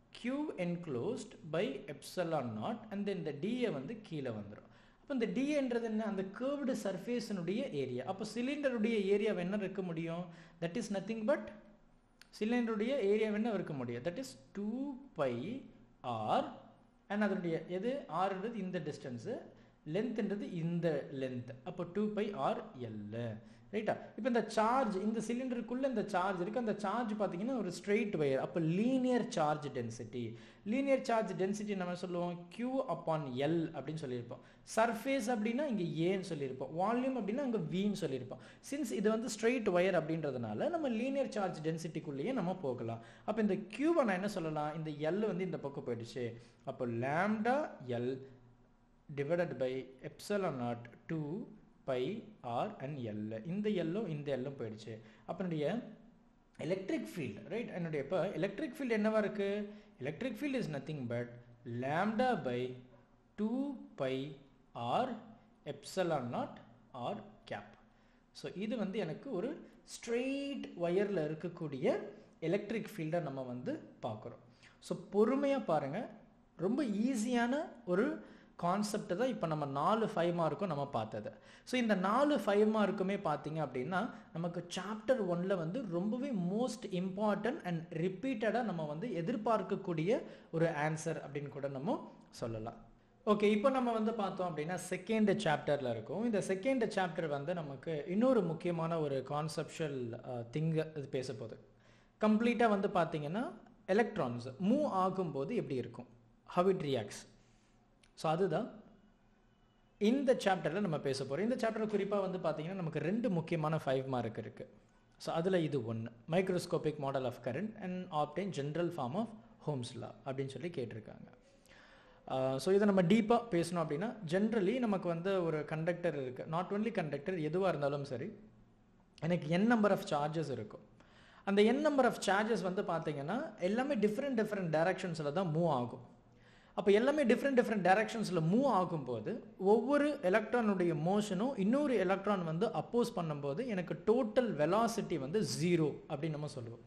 q enclosed by epsilon naught and then இந்த dA வந்து கீழே வந்துடும் அப்போ இந்த dAன்றது என்ன அந்த கேர்வ்டு சர்ஃபேஸினுடைய ஏரியா அப்போ சிலிண்டருடைய ஏரியா என்ன இருக்க முடியும் தட் இஸ் நத்திங் பட் சிலிண்டருடைய ஏரியா என்ன இருக்க முடியும் that is two by R and அதனுடைய எது ஆர்ன்றது இந்த டிஸ்டன்ஸு லென்த்ன்றது இந்த லென்த் அப்போ டூ பை ஆர் எல் ரைட்டா இப்போ இந்த சார்ஜ் இந்த சிலிண்டருக்குள்ளே இந்த சார்ஜ் இருக்குது அந்த சார்ஜ் பார்த்தீங்கன்னா ஒரு ஸ்ட்ரெயிட் வயர் அப்போ linear charge density linear charge density நம்ம சொல்லுவோம் கியூ அப்பான் எல் அப்படின்னு சொல்லியிருப்போம் சர்ஃபேஸ் அப்படின்னா இங்கே ஏன்னு சொல்லியிருப்போம் வால்யூம் அப்படின்னா இங்கே வின்னு சொல்லியிருப்போம் சின்ஸ் இது வந்து ஸ்ட்ரெயிட் ஒயர் அப்படின்றதுனால நம்ம லீனியர் சார்ஜ் டென்சிட்டிக்குள்ளேயே நம்ம போகலாம் அப்போ இந்த கியூவை நான் என்ன சொல்லலாம் இந்த எல் வந்து இந்த பக்கம் போயிடுச்சு அப்போ lambda L divided by epsilon naught two by R and L இந்த எல்லும் இந்த எல்லும் போயிடுச்சு அப்போ என்னுடைய எலக்ட்ரிக் ஃபீல்டு ரைட் என்னுடைய இப்போ எலக்ட்ரிக் ஃபீல்டு என்னவா இருக்குது electric field is nothing but lambda by two by r epsilon naught r cap so இது வந்து எனக்கு ஒரு ஸ்ட்ரெயிட் ஒயரில் இருக்கக்கூடிய எலக்ட்ரிக் ஃபீல்டை நம்ம வந்து பார்க்குறோம் ஸோ பொறுமையாக பாருங்கள் ரொம்ப ஈஸியான ஒரு கான்செப்ட் தான் இப்போ நம்ம நாலு ஃபைவ் மார்க்கும் நம்ம பார்த்தது ஸோ இந்த நாலு ஃபைவ் மார்க்குமே பார்த்தீங்க அப்படின்னா நமக்கு சாப்டர் ஒன்ல வந்து ரொம்பவே மோஸ்ட் இம்பார்ட்டன்ட் அண்ட் ரிப்பீட்டடாக நம்ம வந்து எதிர்பார்க்கக்கூடிய ஒரு ஆன்சர் அப்படின்னு கூட நம்ம சொல்லலாம் ஓகே இப்போ நம்ம வந்து பார்த்தோம் அப்படின்னா செகண்ட் சாப்டரில் இருக்கும் இந்த செகண்ட் சாப்டர் வந்து நமக்கு இன்னொரு முக்கியமான ஒரு கான்செப்ஷுவல் திங் இது பேச போகுது கம்ப்ளீட்டாக வந்து பார்த்தீங்கன்னா எலக்ட்ரான்ஸ் மூவ் ஆகும்போது எப்படி இருக்கும் ஹவ் இட் ரியாக்ட்ஸ் ஸோ அதுதான் இந்த சாப்டரில் நம்ம பேச போகிறோம் இந்த சாப்டர் குறிப்பாக வந்து பார்த்தீங்கன்னா நமக்கு ரெண்டு முக்கியமான ஃபைவ் மார்க் இருக்குது ஸோ அதில் இது ஒன்று microscopic model of current and obtain general form of Ohm's law அப்படின்னு சொல்லி கேட்டிருக்காங்க ஸோ இதை நம்ம டீப்பாக பேசணும் அப்படின்னா ஜென்ரலி நமக்கு வந்து ஒரு கண்டக்டர் இருக்குது நாட் ஒன்லி கண்டக்டர் எதுவாக இருந்தாலும் சரி எனக்கு என் நம்பர் ஆஃப் சார்ஜஸ் இருக்கும் அந்த என் நம்பர் ஆஃப் சார்ஜஸ் வந்து பார்த்தீங்கன்னா எல்லாமே டிஃப்ரெண்ட் டிஃப்ரெண்ட் டைரக்ஷன்ஸில் தான் மூவ் ஆகும் அப்போ எல்லாமே டிஃப்ரெண்ட் டிஃப்ரெண்ட் டைரக்ஷன்ஸில் மூவ் ஆகும்போது ஒவ்வொரு எலக்ட்ரானுடைய மோஷனும் இன்னொரு எலக்ட்ரான் வந்து அப்போஸ் பண்ணும்போது எனக்கு டோட்டல் வெலாசிட்டி வந்து ஜீரோ அப்படின்னு நம்ம சொல்லுவோம்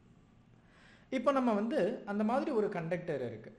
இப்போ நம்ம வந்து அந்த மாதிரி ஒரு கண்டக்டர் இருக்குது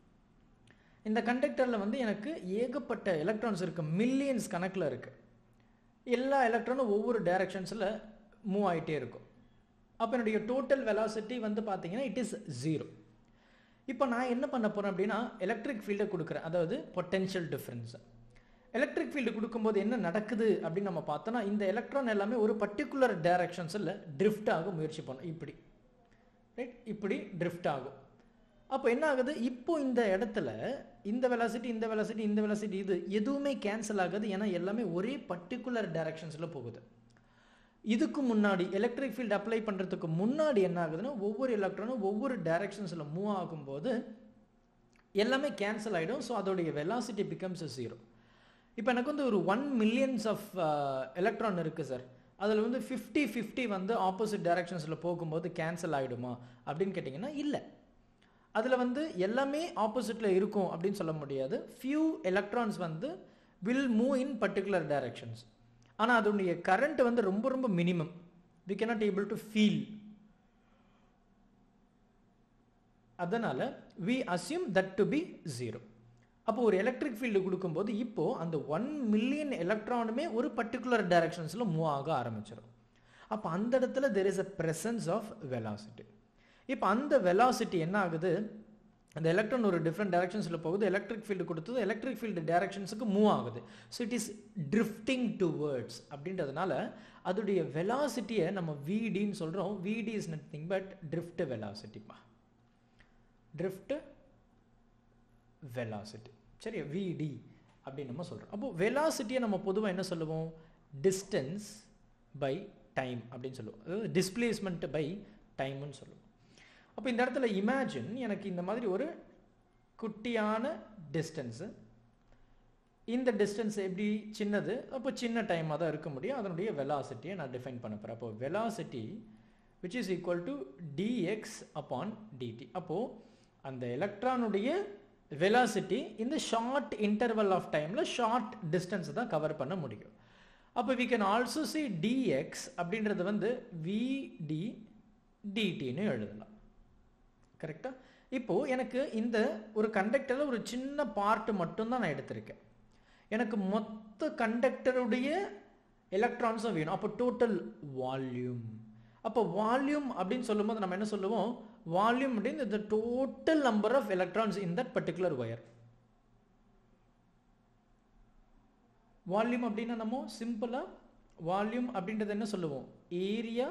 இந்த கண்டக்டரில் வந்து எனக்கு ஏகப்பட்ட எலக்ட்ரான்ஸ் இருக்குது மில்லியன்ஸ் கணக்கில் இருக்குது எல்லா எலக்ட்ரானும் ஒவ்வொரு டைரக்ஷன்ஸில் மூவ் ஆகிட்டே இருக்கும் அப்போ என்னுடைய டோட்டல் வெலாசிட்டி வந்து பார்த்தீங்கன்னா இட் இஸ் ஜீரோ இப்போ நான் என்ன பண்ண போகிறேன் அப்படின்னா எலக்ட்ரிக் ஃபீல்டை கொடுக்குறேன் அதாவது பொட்டென்ஷியல் டிஃப்ரென்ஸ் எலக்ட்ரிக் ஃபீல்டு கொடுக்கும்போது என்ன நடக்குது அப்படின்னு நம்ம பார்த்தோன்னா இந்த எலக்ட்ரான் எல்லாமே ஒரு பர்டிகுலர் டைரக்ஷன்ஸில் ட்ரிஃப்ட் ஆக முயற்சி பண்ணும் இப்படி ரைட் இப்படி ட்ரிஃப்ட் ஆகும் அப்போ என்ன ஆகுது இப்போ இந்த இடத்துல இந்த வெலாசிட்டி இந்த வெலாசிட்டி இந்த வெலாசிட்டி இது எதுவுமே கேன்சல் ஆகுது ஏன்னா எல்லாமே ஒரே பர்டிகுலர் டைரக்ஷன்ஸில் போகுது இதுக்கு முன்னாடி எலக்ட்ரிக் ஃபீல்டு அப்ளை பண்ணுறதுக்கு முன்னாடி என்ன ஆகுதுன்னா ஒவ்வொரு எலக்ட்ரானும் ஒவ்வொரு டைரக்ஷன்ஸில் மூவ் ஆகும்போது எல்லாமே கேன்சல் ஆகிடும் ஸோ அதோடைய வெலாசிட்டி பிகம்ஸ் ஜீரோ இப்போ எனக்கு வந்து ஒரு ஒன் மில்லியன்ஸ் ஆஃப் எலக்ட்ரான் இருக்குது சார் அதில் வந்து ஃபிஃப்டி ஃபிஃப்டி வந்து ஆப்போசிட் டைரக்ஷன்ஸில் போகும்போது கேன்சல் ஆகிடுமா அப்படின்னு கேட்டிங்கன்னா இல்லை அதில் வந்து எல்லாமே ஆப்போசிட்டில் இருக்கும் அப்படின்னு சொல்ல முடியாது ஃபியூ எலக்ட்ரான்ஸ் வந்து will move in particular directions ஆனால் அதனுடைய கரண்ட் வந்து ரொம்ப ரொம்ப minimum we cannot able to feel அதனால் we assume that to be zero அப்போ ஒரு எலக்ட்ரிக் ஃபீல்டு கொடுக்கும்போது இப்போது அந்த ஒன் மில்லியன் எலக்ட்ரானுமே ஒரு பர்டிகுலர் டைரக்ஷன்ஸில் மூவ் ஆக ஆரம்பிச்சிடும் அப்போ அந்த இடத்துல there is a presence of velocity இப்போ அந்த வெலாசிட்டி என்ன ஆகுது அந்த எலக்ட்ரான் ஒரு டிஃப்ரெண்ட் டைரக்ஷன்ஸில் போகுது எலக்ட்ரிக் ஃபீல்டு கொடுத்தது எலக்ட்ரிக் ஃபீல்டு டைரக்ஷன்ஸுக்கு மூவ் ஆகுது so it is drifting towards அப்படின்றதுனால அதோடைய வெலாசிட்டியை நம்ம விடின்னு சொல்கிறோம் V D is nothing but drift வெலாசிட்டிப்பா ட்ரிஃப்ட் வெலாசிட்டி சரி விடி அப்படின்னு நம்ம சொல்கிறோம் அப்போது வெலாசிட்டியை நம்ம பொதுவாக என்ன சொல்லுவோம் டிஸ்டன்ஸ் பை டைம் அப்படின்னு சொல்லுவோம் அதாவது டிஸ்பிளேஸ்மெண்ட் பை டைம்னு சொல்லுவோம் அப்போ இந்த இடத்துல இமேஜின் எனக்கு இந்த மாதிரி ஒரு குட்டியான டிஸ்டன்ஸு இந்த டிஸ்டன்ஸ் எப்படி சின்னது அப்போ சின்ன டைமாக தான் இருக்க முடியும் அதனுடைய வெலாசிட்டியை நான் டிஃபைன் பண்ண போகிறேன் அப்போ velocity which is equal to D X upon D T அப்போது அந்த எலக்ட்ரானுடைய வெலாசிட்டி இந்த ஷார்ட் இன்டர்வல் ஆஃப் டைமில் ஷார்ட் டிஸ்டன்ஸ் தான் கவர் பண்ண முடியும் அப்போ we can also see D X அப்படின்றது வந்து விடி டிடின்னு எழுதலாம் கரெக்டாக இப்போது எனக்கு இந்த ஒரு கண்டக்டரில் ஒரு சின்ன பார்ட் மட்டும்தான் நான் எடுத்திருக்கேன் எனக்கு மொத்த கண்டக்டருடைய எலக்ட்ரான்ஸும் வேணும் அப்போ டோட்டல் வால்யூம் அப்போ வால்யூம் அப்படின்னு சொல்லும்போது நம்ம என்ன சொல்லுவோம் வால்யூம் அப்படின்னு இந்த total number of electrons in that particular wire volume அப்படின்னா நம்ம சிம்பிளாக வால்யூம் அப்படின்றது என்ன சொல்லுவோம் ஏரியா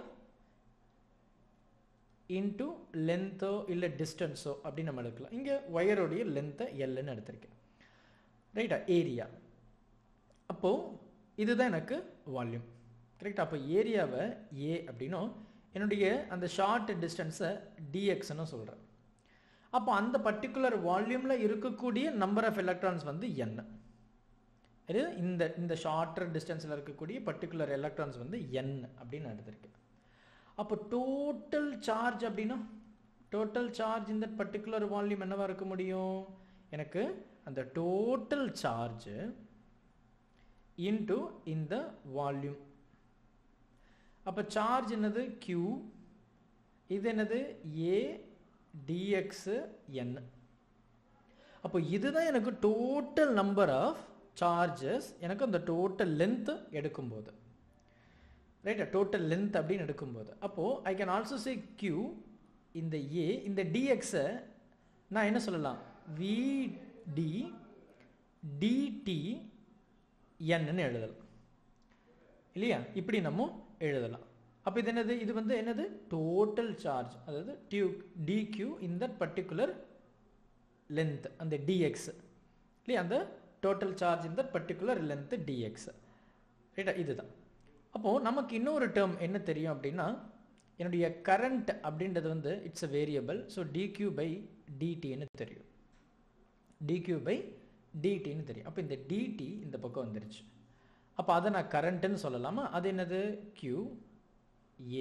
இன்டு லென்த்தோ இல்லை டிஸ்டன்ஸோ அப்படின்னு நம்ம எடுக்கலாம் இங்கே ஒயருடைய லென்த்தை எல்லுன்னு எடுத்திருக்கேன் ரைட்டா ஏரியா அப்போது இதுதான் எனக்கு வால்யூம் கரெக்டாக அப்போ ஏரியாவை ஏ அப்படின்னும் என்னுடைய அந்த ஷார்ட் டிஸ்டன்ஸை டிஎக்ஸ்னு சொல்கிறேன் அப்போ அந்த பர்டிகுலர் வால்யூமில் இருக்கக்கூடிய நம்பர் ஆஃப் எலக்ட்ரான்ஸ் வந்து என்ன இது இந்த இந்த ஷார்ட்டர் டிஸ்டன்ஸில் இருக்கக்கூடிய பர்டிகுலர் எலக்ட்ரான்ஸ் வந்து என் அப்படின்னு நான் எடுத்திருக்கேன் அப்போ டோட்டல் சார்ஜ் அப்படின்னா டோட்டல் சார்ஜ் இந்த பர்டிகுலர் வால்யூம் என்னவா இருக்க முடியும் எனக்கு அந்த டோட்டல் சார்ஜ் இன்டு இந்த வால்யூம் அப்போ சார்ஜ் என்னது Q இது என்னது ஏ டிஎக்ஸு என் அப்போ இதுதான் எனக்கு டோட்டல் நம்பர் ஆஃப் சார்ஜஸ் எனக்கு அந்த டோட்டல் லென்த் எடுக்கும்போது ரைட்டா டோட்டல் லென்த் அப்படின்னு எடுக்கும்போது அப்போது I can also say Q இந்த ஏ இந்த டிஎக்ஸை நான் என்ன சொல்லலாம் விடி டிடி என்னன்னு எழுதலாம் இல்லையா இப்படி நம்ம எழுதலாம் அப்போ இது என்னது இது வந்து என்னது டோட்டல் சார்ஜ் அதாவது டியூ டிக்யூ இந்த பர்டிகுலர் லென்த் அந்த டிஎக்ஸ் இல்லையா அந்த டோட்டல் சார்ஜ் இந்த பர்டிகுலர் லென்த் டிஎக்ஸ் ரைட்டா இதுதான் அப்போது நமக்கு இன்னொரு டேர்ம் என்ன தெரியும் அப்படின்னா என்னுடைய கரண்ட் அப்படின்றது வந்து it's a variable so D Q by டிடின்னு தெரியும் டிக்யூ பை டிடின்னு தெரியும் அப்போ இந்த டிடி இந்த பக்கம் வந்துருச்சு அப்போ அதை நான் கரண்ட்டுன்னு சொல்லலாமா அது என்னது கியூ ஏ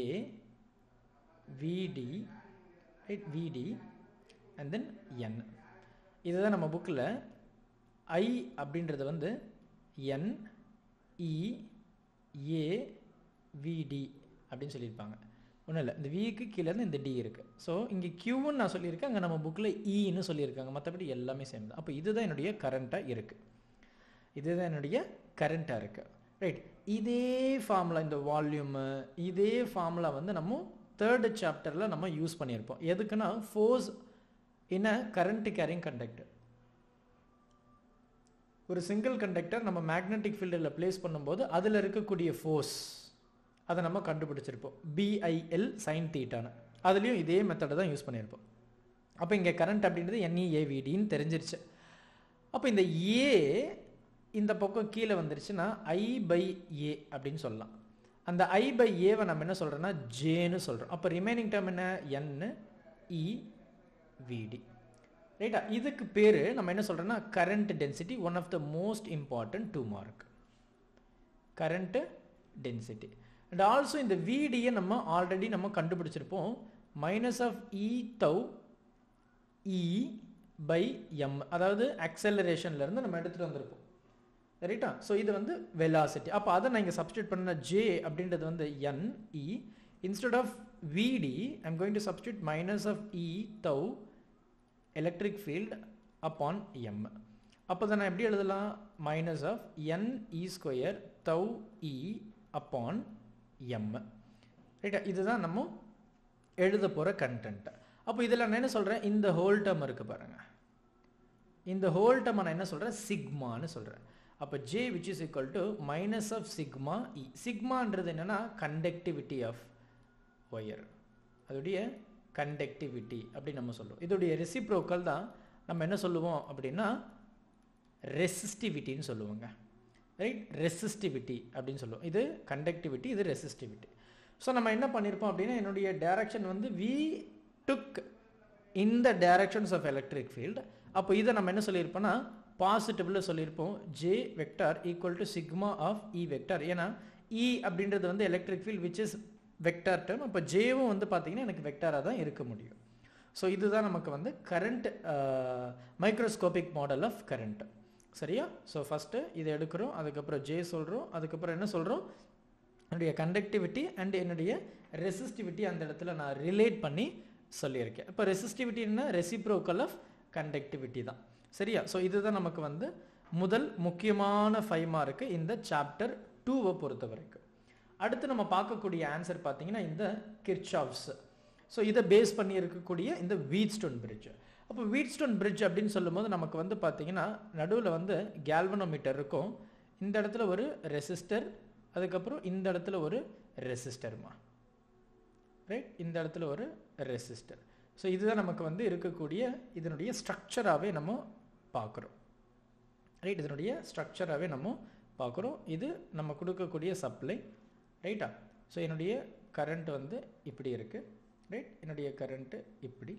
விடி ரைட் விடி அண்ட் தென் என் இதுதான் நம்ம புக்கில் ஐ அப்படின்றது வந்து என் இ ஏ விடி அப்படின்னு சொல்லியிருப்பாங்க ஒன்றும் இல்லை இந்த விக்கு கீழே இருந்து இந்த டி இருக்குது ஸோ இங்கே கியூன்னு நான் சொல்லியிருக்கேன் அங்கே நம்ம புக்கில் ஈன்னு சொல்லியிருக்காங்க மற்றபடி எல்லாமே சேம் தான் அப்போ இதுதான் என்னுடைய கரண்ட்டாக இருக்குது இதுதான் என்னுடைய கரண்ட்டாக இருக்குது ரைட் இதே ஃபார்முலா இந்த வால்யூமு இதே ஃபார்முலா வந்து நம்ம தேர்டு சாப்டரில் நம்ம யூஸ் பண்ணியிருப்போம் எதுக்குன்னா force in a current carrying conductor ஒரு சிங்கிள் கண்டக்டர் நம்ம மேக்னெட்டிக் ஃபீல்டில் ப்ளேஸ் பண்ணும்போது அதில் இருக்கக்கூடிய ஃபோர்ஸ் அதை நம்ம கண்டுபிடிச்சிருப்போம் பிஐஎல் சைன் தீட்டான அதுலேயும் இதே மெத்தடை தான் யூஸ் பண்ணியிருப்போம் அப்போ இங்கே கரண்ட் அப்படின்றது என்இஏவிடின்னு தெரிஞ்சிருச்சு அப்போ இந்த ஏ இந்த பக்கம் கீழே வந்துருச்சுன்னா ஐ பை ஏ அப்படின்னு சொல்லலாம் அந்த ஐ பை ஏவை நம்ம என்ன சொல்கிறோன்னா ஜேன்னு சொல்கிறோம் அப்போ ரிமைனிங் டேர்ம் என்ன என் இ விடி ரைட்டா இதுக்கு பேர் நம்ம என்ன சொல்கிறோன்னா current density one of the most important two mark current density and also இந்த விடியை நம்ம ஆல்ரெடி நம்ம கண்டுபிடிச்சிருப்போம் minus of E tau E by M அதாவது acceleration-ல-இருந்து நம்ம எடுத்துகிட்டு வந்திருப்போம் ரைட்டா ஸோ இது வந்து வெலாசிட்டி அப்போ அதை நான் இங்கே சப்ஸ்டியூட் பண்ண ஜே அப்படின்றது வந்து N E instead of V D I'm going to substitute minus of E tau electric field upon M அப்போ தான் நான் எப்படி எழுதலாம் minus of N E square tau E upon M ரைட்டா இதுதான் நம்ம எழுத போகிற கண்டென்ட் அப்போ இதில் நான் என்ன சொல்கிறேன் இந்த ஹோல் டேர்ம் இருக்குது பாருங்கள் இந்த ஹோல் டேர்மை நான் என்ன சொல்கிறேன் சிக்மான்னு சொல்கிறேன் அப்போ J which is equal to minus of sigma E சிக்மான்றது என்னென்னா கண்டக்டிவிட்டி ஆஃப் ஒயர் அதோடைய கண்டக்டிவிட்டி அப்படின்னு நம்ம சொல்லுவோம் இதோடைய ரெசிப்ரோக்கல் தான் நம்ம என்ன சொல்லுவோம் அப்படின்னா ரெசிஸ்டிவிட்டின்னு சொல்லுவோங்க ரைட் ரெசிஸ்டிவிட்டி அப்படின்னு சொல்லுவோம் இது கண்டக்டிவிட்டி இது ரெசிஸ்டிவிட்டி ஸோ நம்ம என்ன பண்ணியிருப்போம் அப்படின்னா என்னுடைய டைரக்ஷன் வந்து வி டுக் இந்த டைரக்ஷன்ஸ் ஆஃப் எலக்ட்ரிக் ஃபீல்டு அப்போ இதை நம்ம என்ன சொல்லியிருப்போம்னா பாசிட்டிவில் சொல்லியிருப்போம் J vector equal to sigma of E vector ஏன்னா இ அப்படின்றது வந்து electric field which is vector term அப்போ ஜேவும் வந்து பார்த்தீங்கன்னா எனக்கு வெக்டாராக தான் இருக்க முடியும் ஸோ இதுதான் நமக்கு வந்து current microscopic model of current சரியா ஸோ ஃபஸ்ட்டு இதை எடுக்கிறோம் அதுக்கப்புறம் ஜே சொல்கிறோம் அதுக்கப்புறம் என்ன சொல்கிறோம் என்னுடைய கண்டக்டிவிட்டி அண்ட் என்னுடைய ரெசிஸ்டிவிட்டி அந்த இடத்துல நான் ரிலேட் பண்ணி சொல்லியிருக்கேன் இப்போ ரெசிஸ்டிவிட்டின்னா ரெசிப்ரோக்கல் ஆஃப் கண்டக்டிவிட்டி தான் சரியா ஸோ இதுதான் நமக்கு வந்து முதல் முக்கியமான ஃபைவ் மார்க்கு இந்த சாப்டர் டூவை பொறுத்த வரைக்கும் அடுத்து நம்ம பார்க்கக்கூடிய ஆன்சர் பார்த்தீங்கன்னா இந்த கிர்ச்சாஃப்ஸ் ஸோ இதை பேஸ் பண்ணி இருக்கக்கூடிய இந்த வீட்ஸ்டோன் பிரிட்ஜ் அப்போ வீட்ஸ்டோன் பிரிட்ஜ் அப்படின்னு சொல்லும்போது நமக்கு வந்து பார்த்தீங்கன்னா நடுவில் வந்து கேல்வனோமீட்டர் இருக்கும் இந்த இடத்துல ஒரு ரெசிஸ்டர் அதுக்கப்புறம் இந்த இடத்துல ஒரு ரெசிஸ்டர்மா ரைட் இந்த இடத்துல ஒரு ரெசிஸ்டர் ஸோ இதுதான் நமக்கு வந்து இருக்கக்கூடிய இதனுடைய ஸ்ட்ரக்சராகவே நம்ம பார்க்குறோம் ரைட் இதனுடைய ஸ்ட்ரக்சராகவே நம்ம பார்க்குறோம் இது நம்ம கொடுக்கக்கூடிய சப்ளை ரைட்டா ஸோ என்னுடைய கரண்ட் வந்து இப்படி இருக்குது ரைட் என்னுடைய கரண்ட்டு இப்படி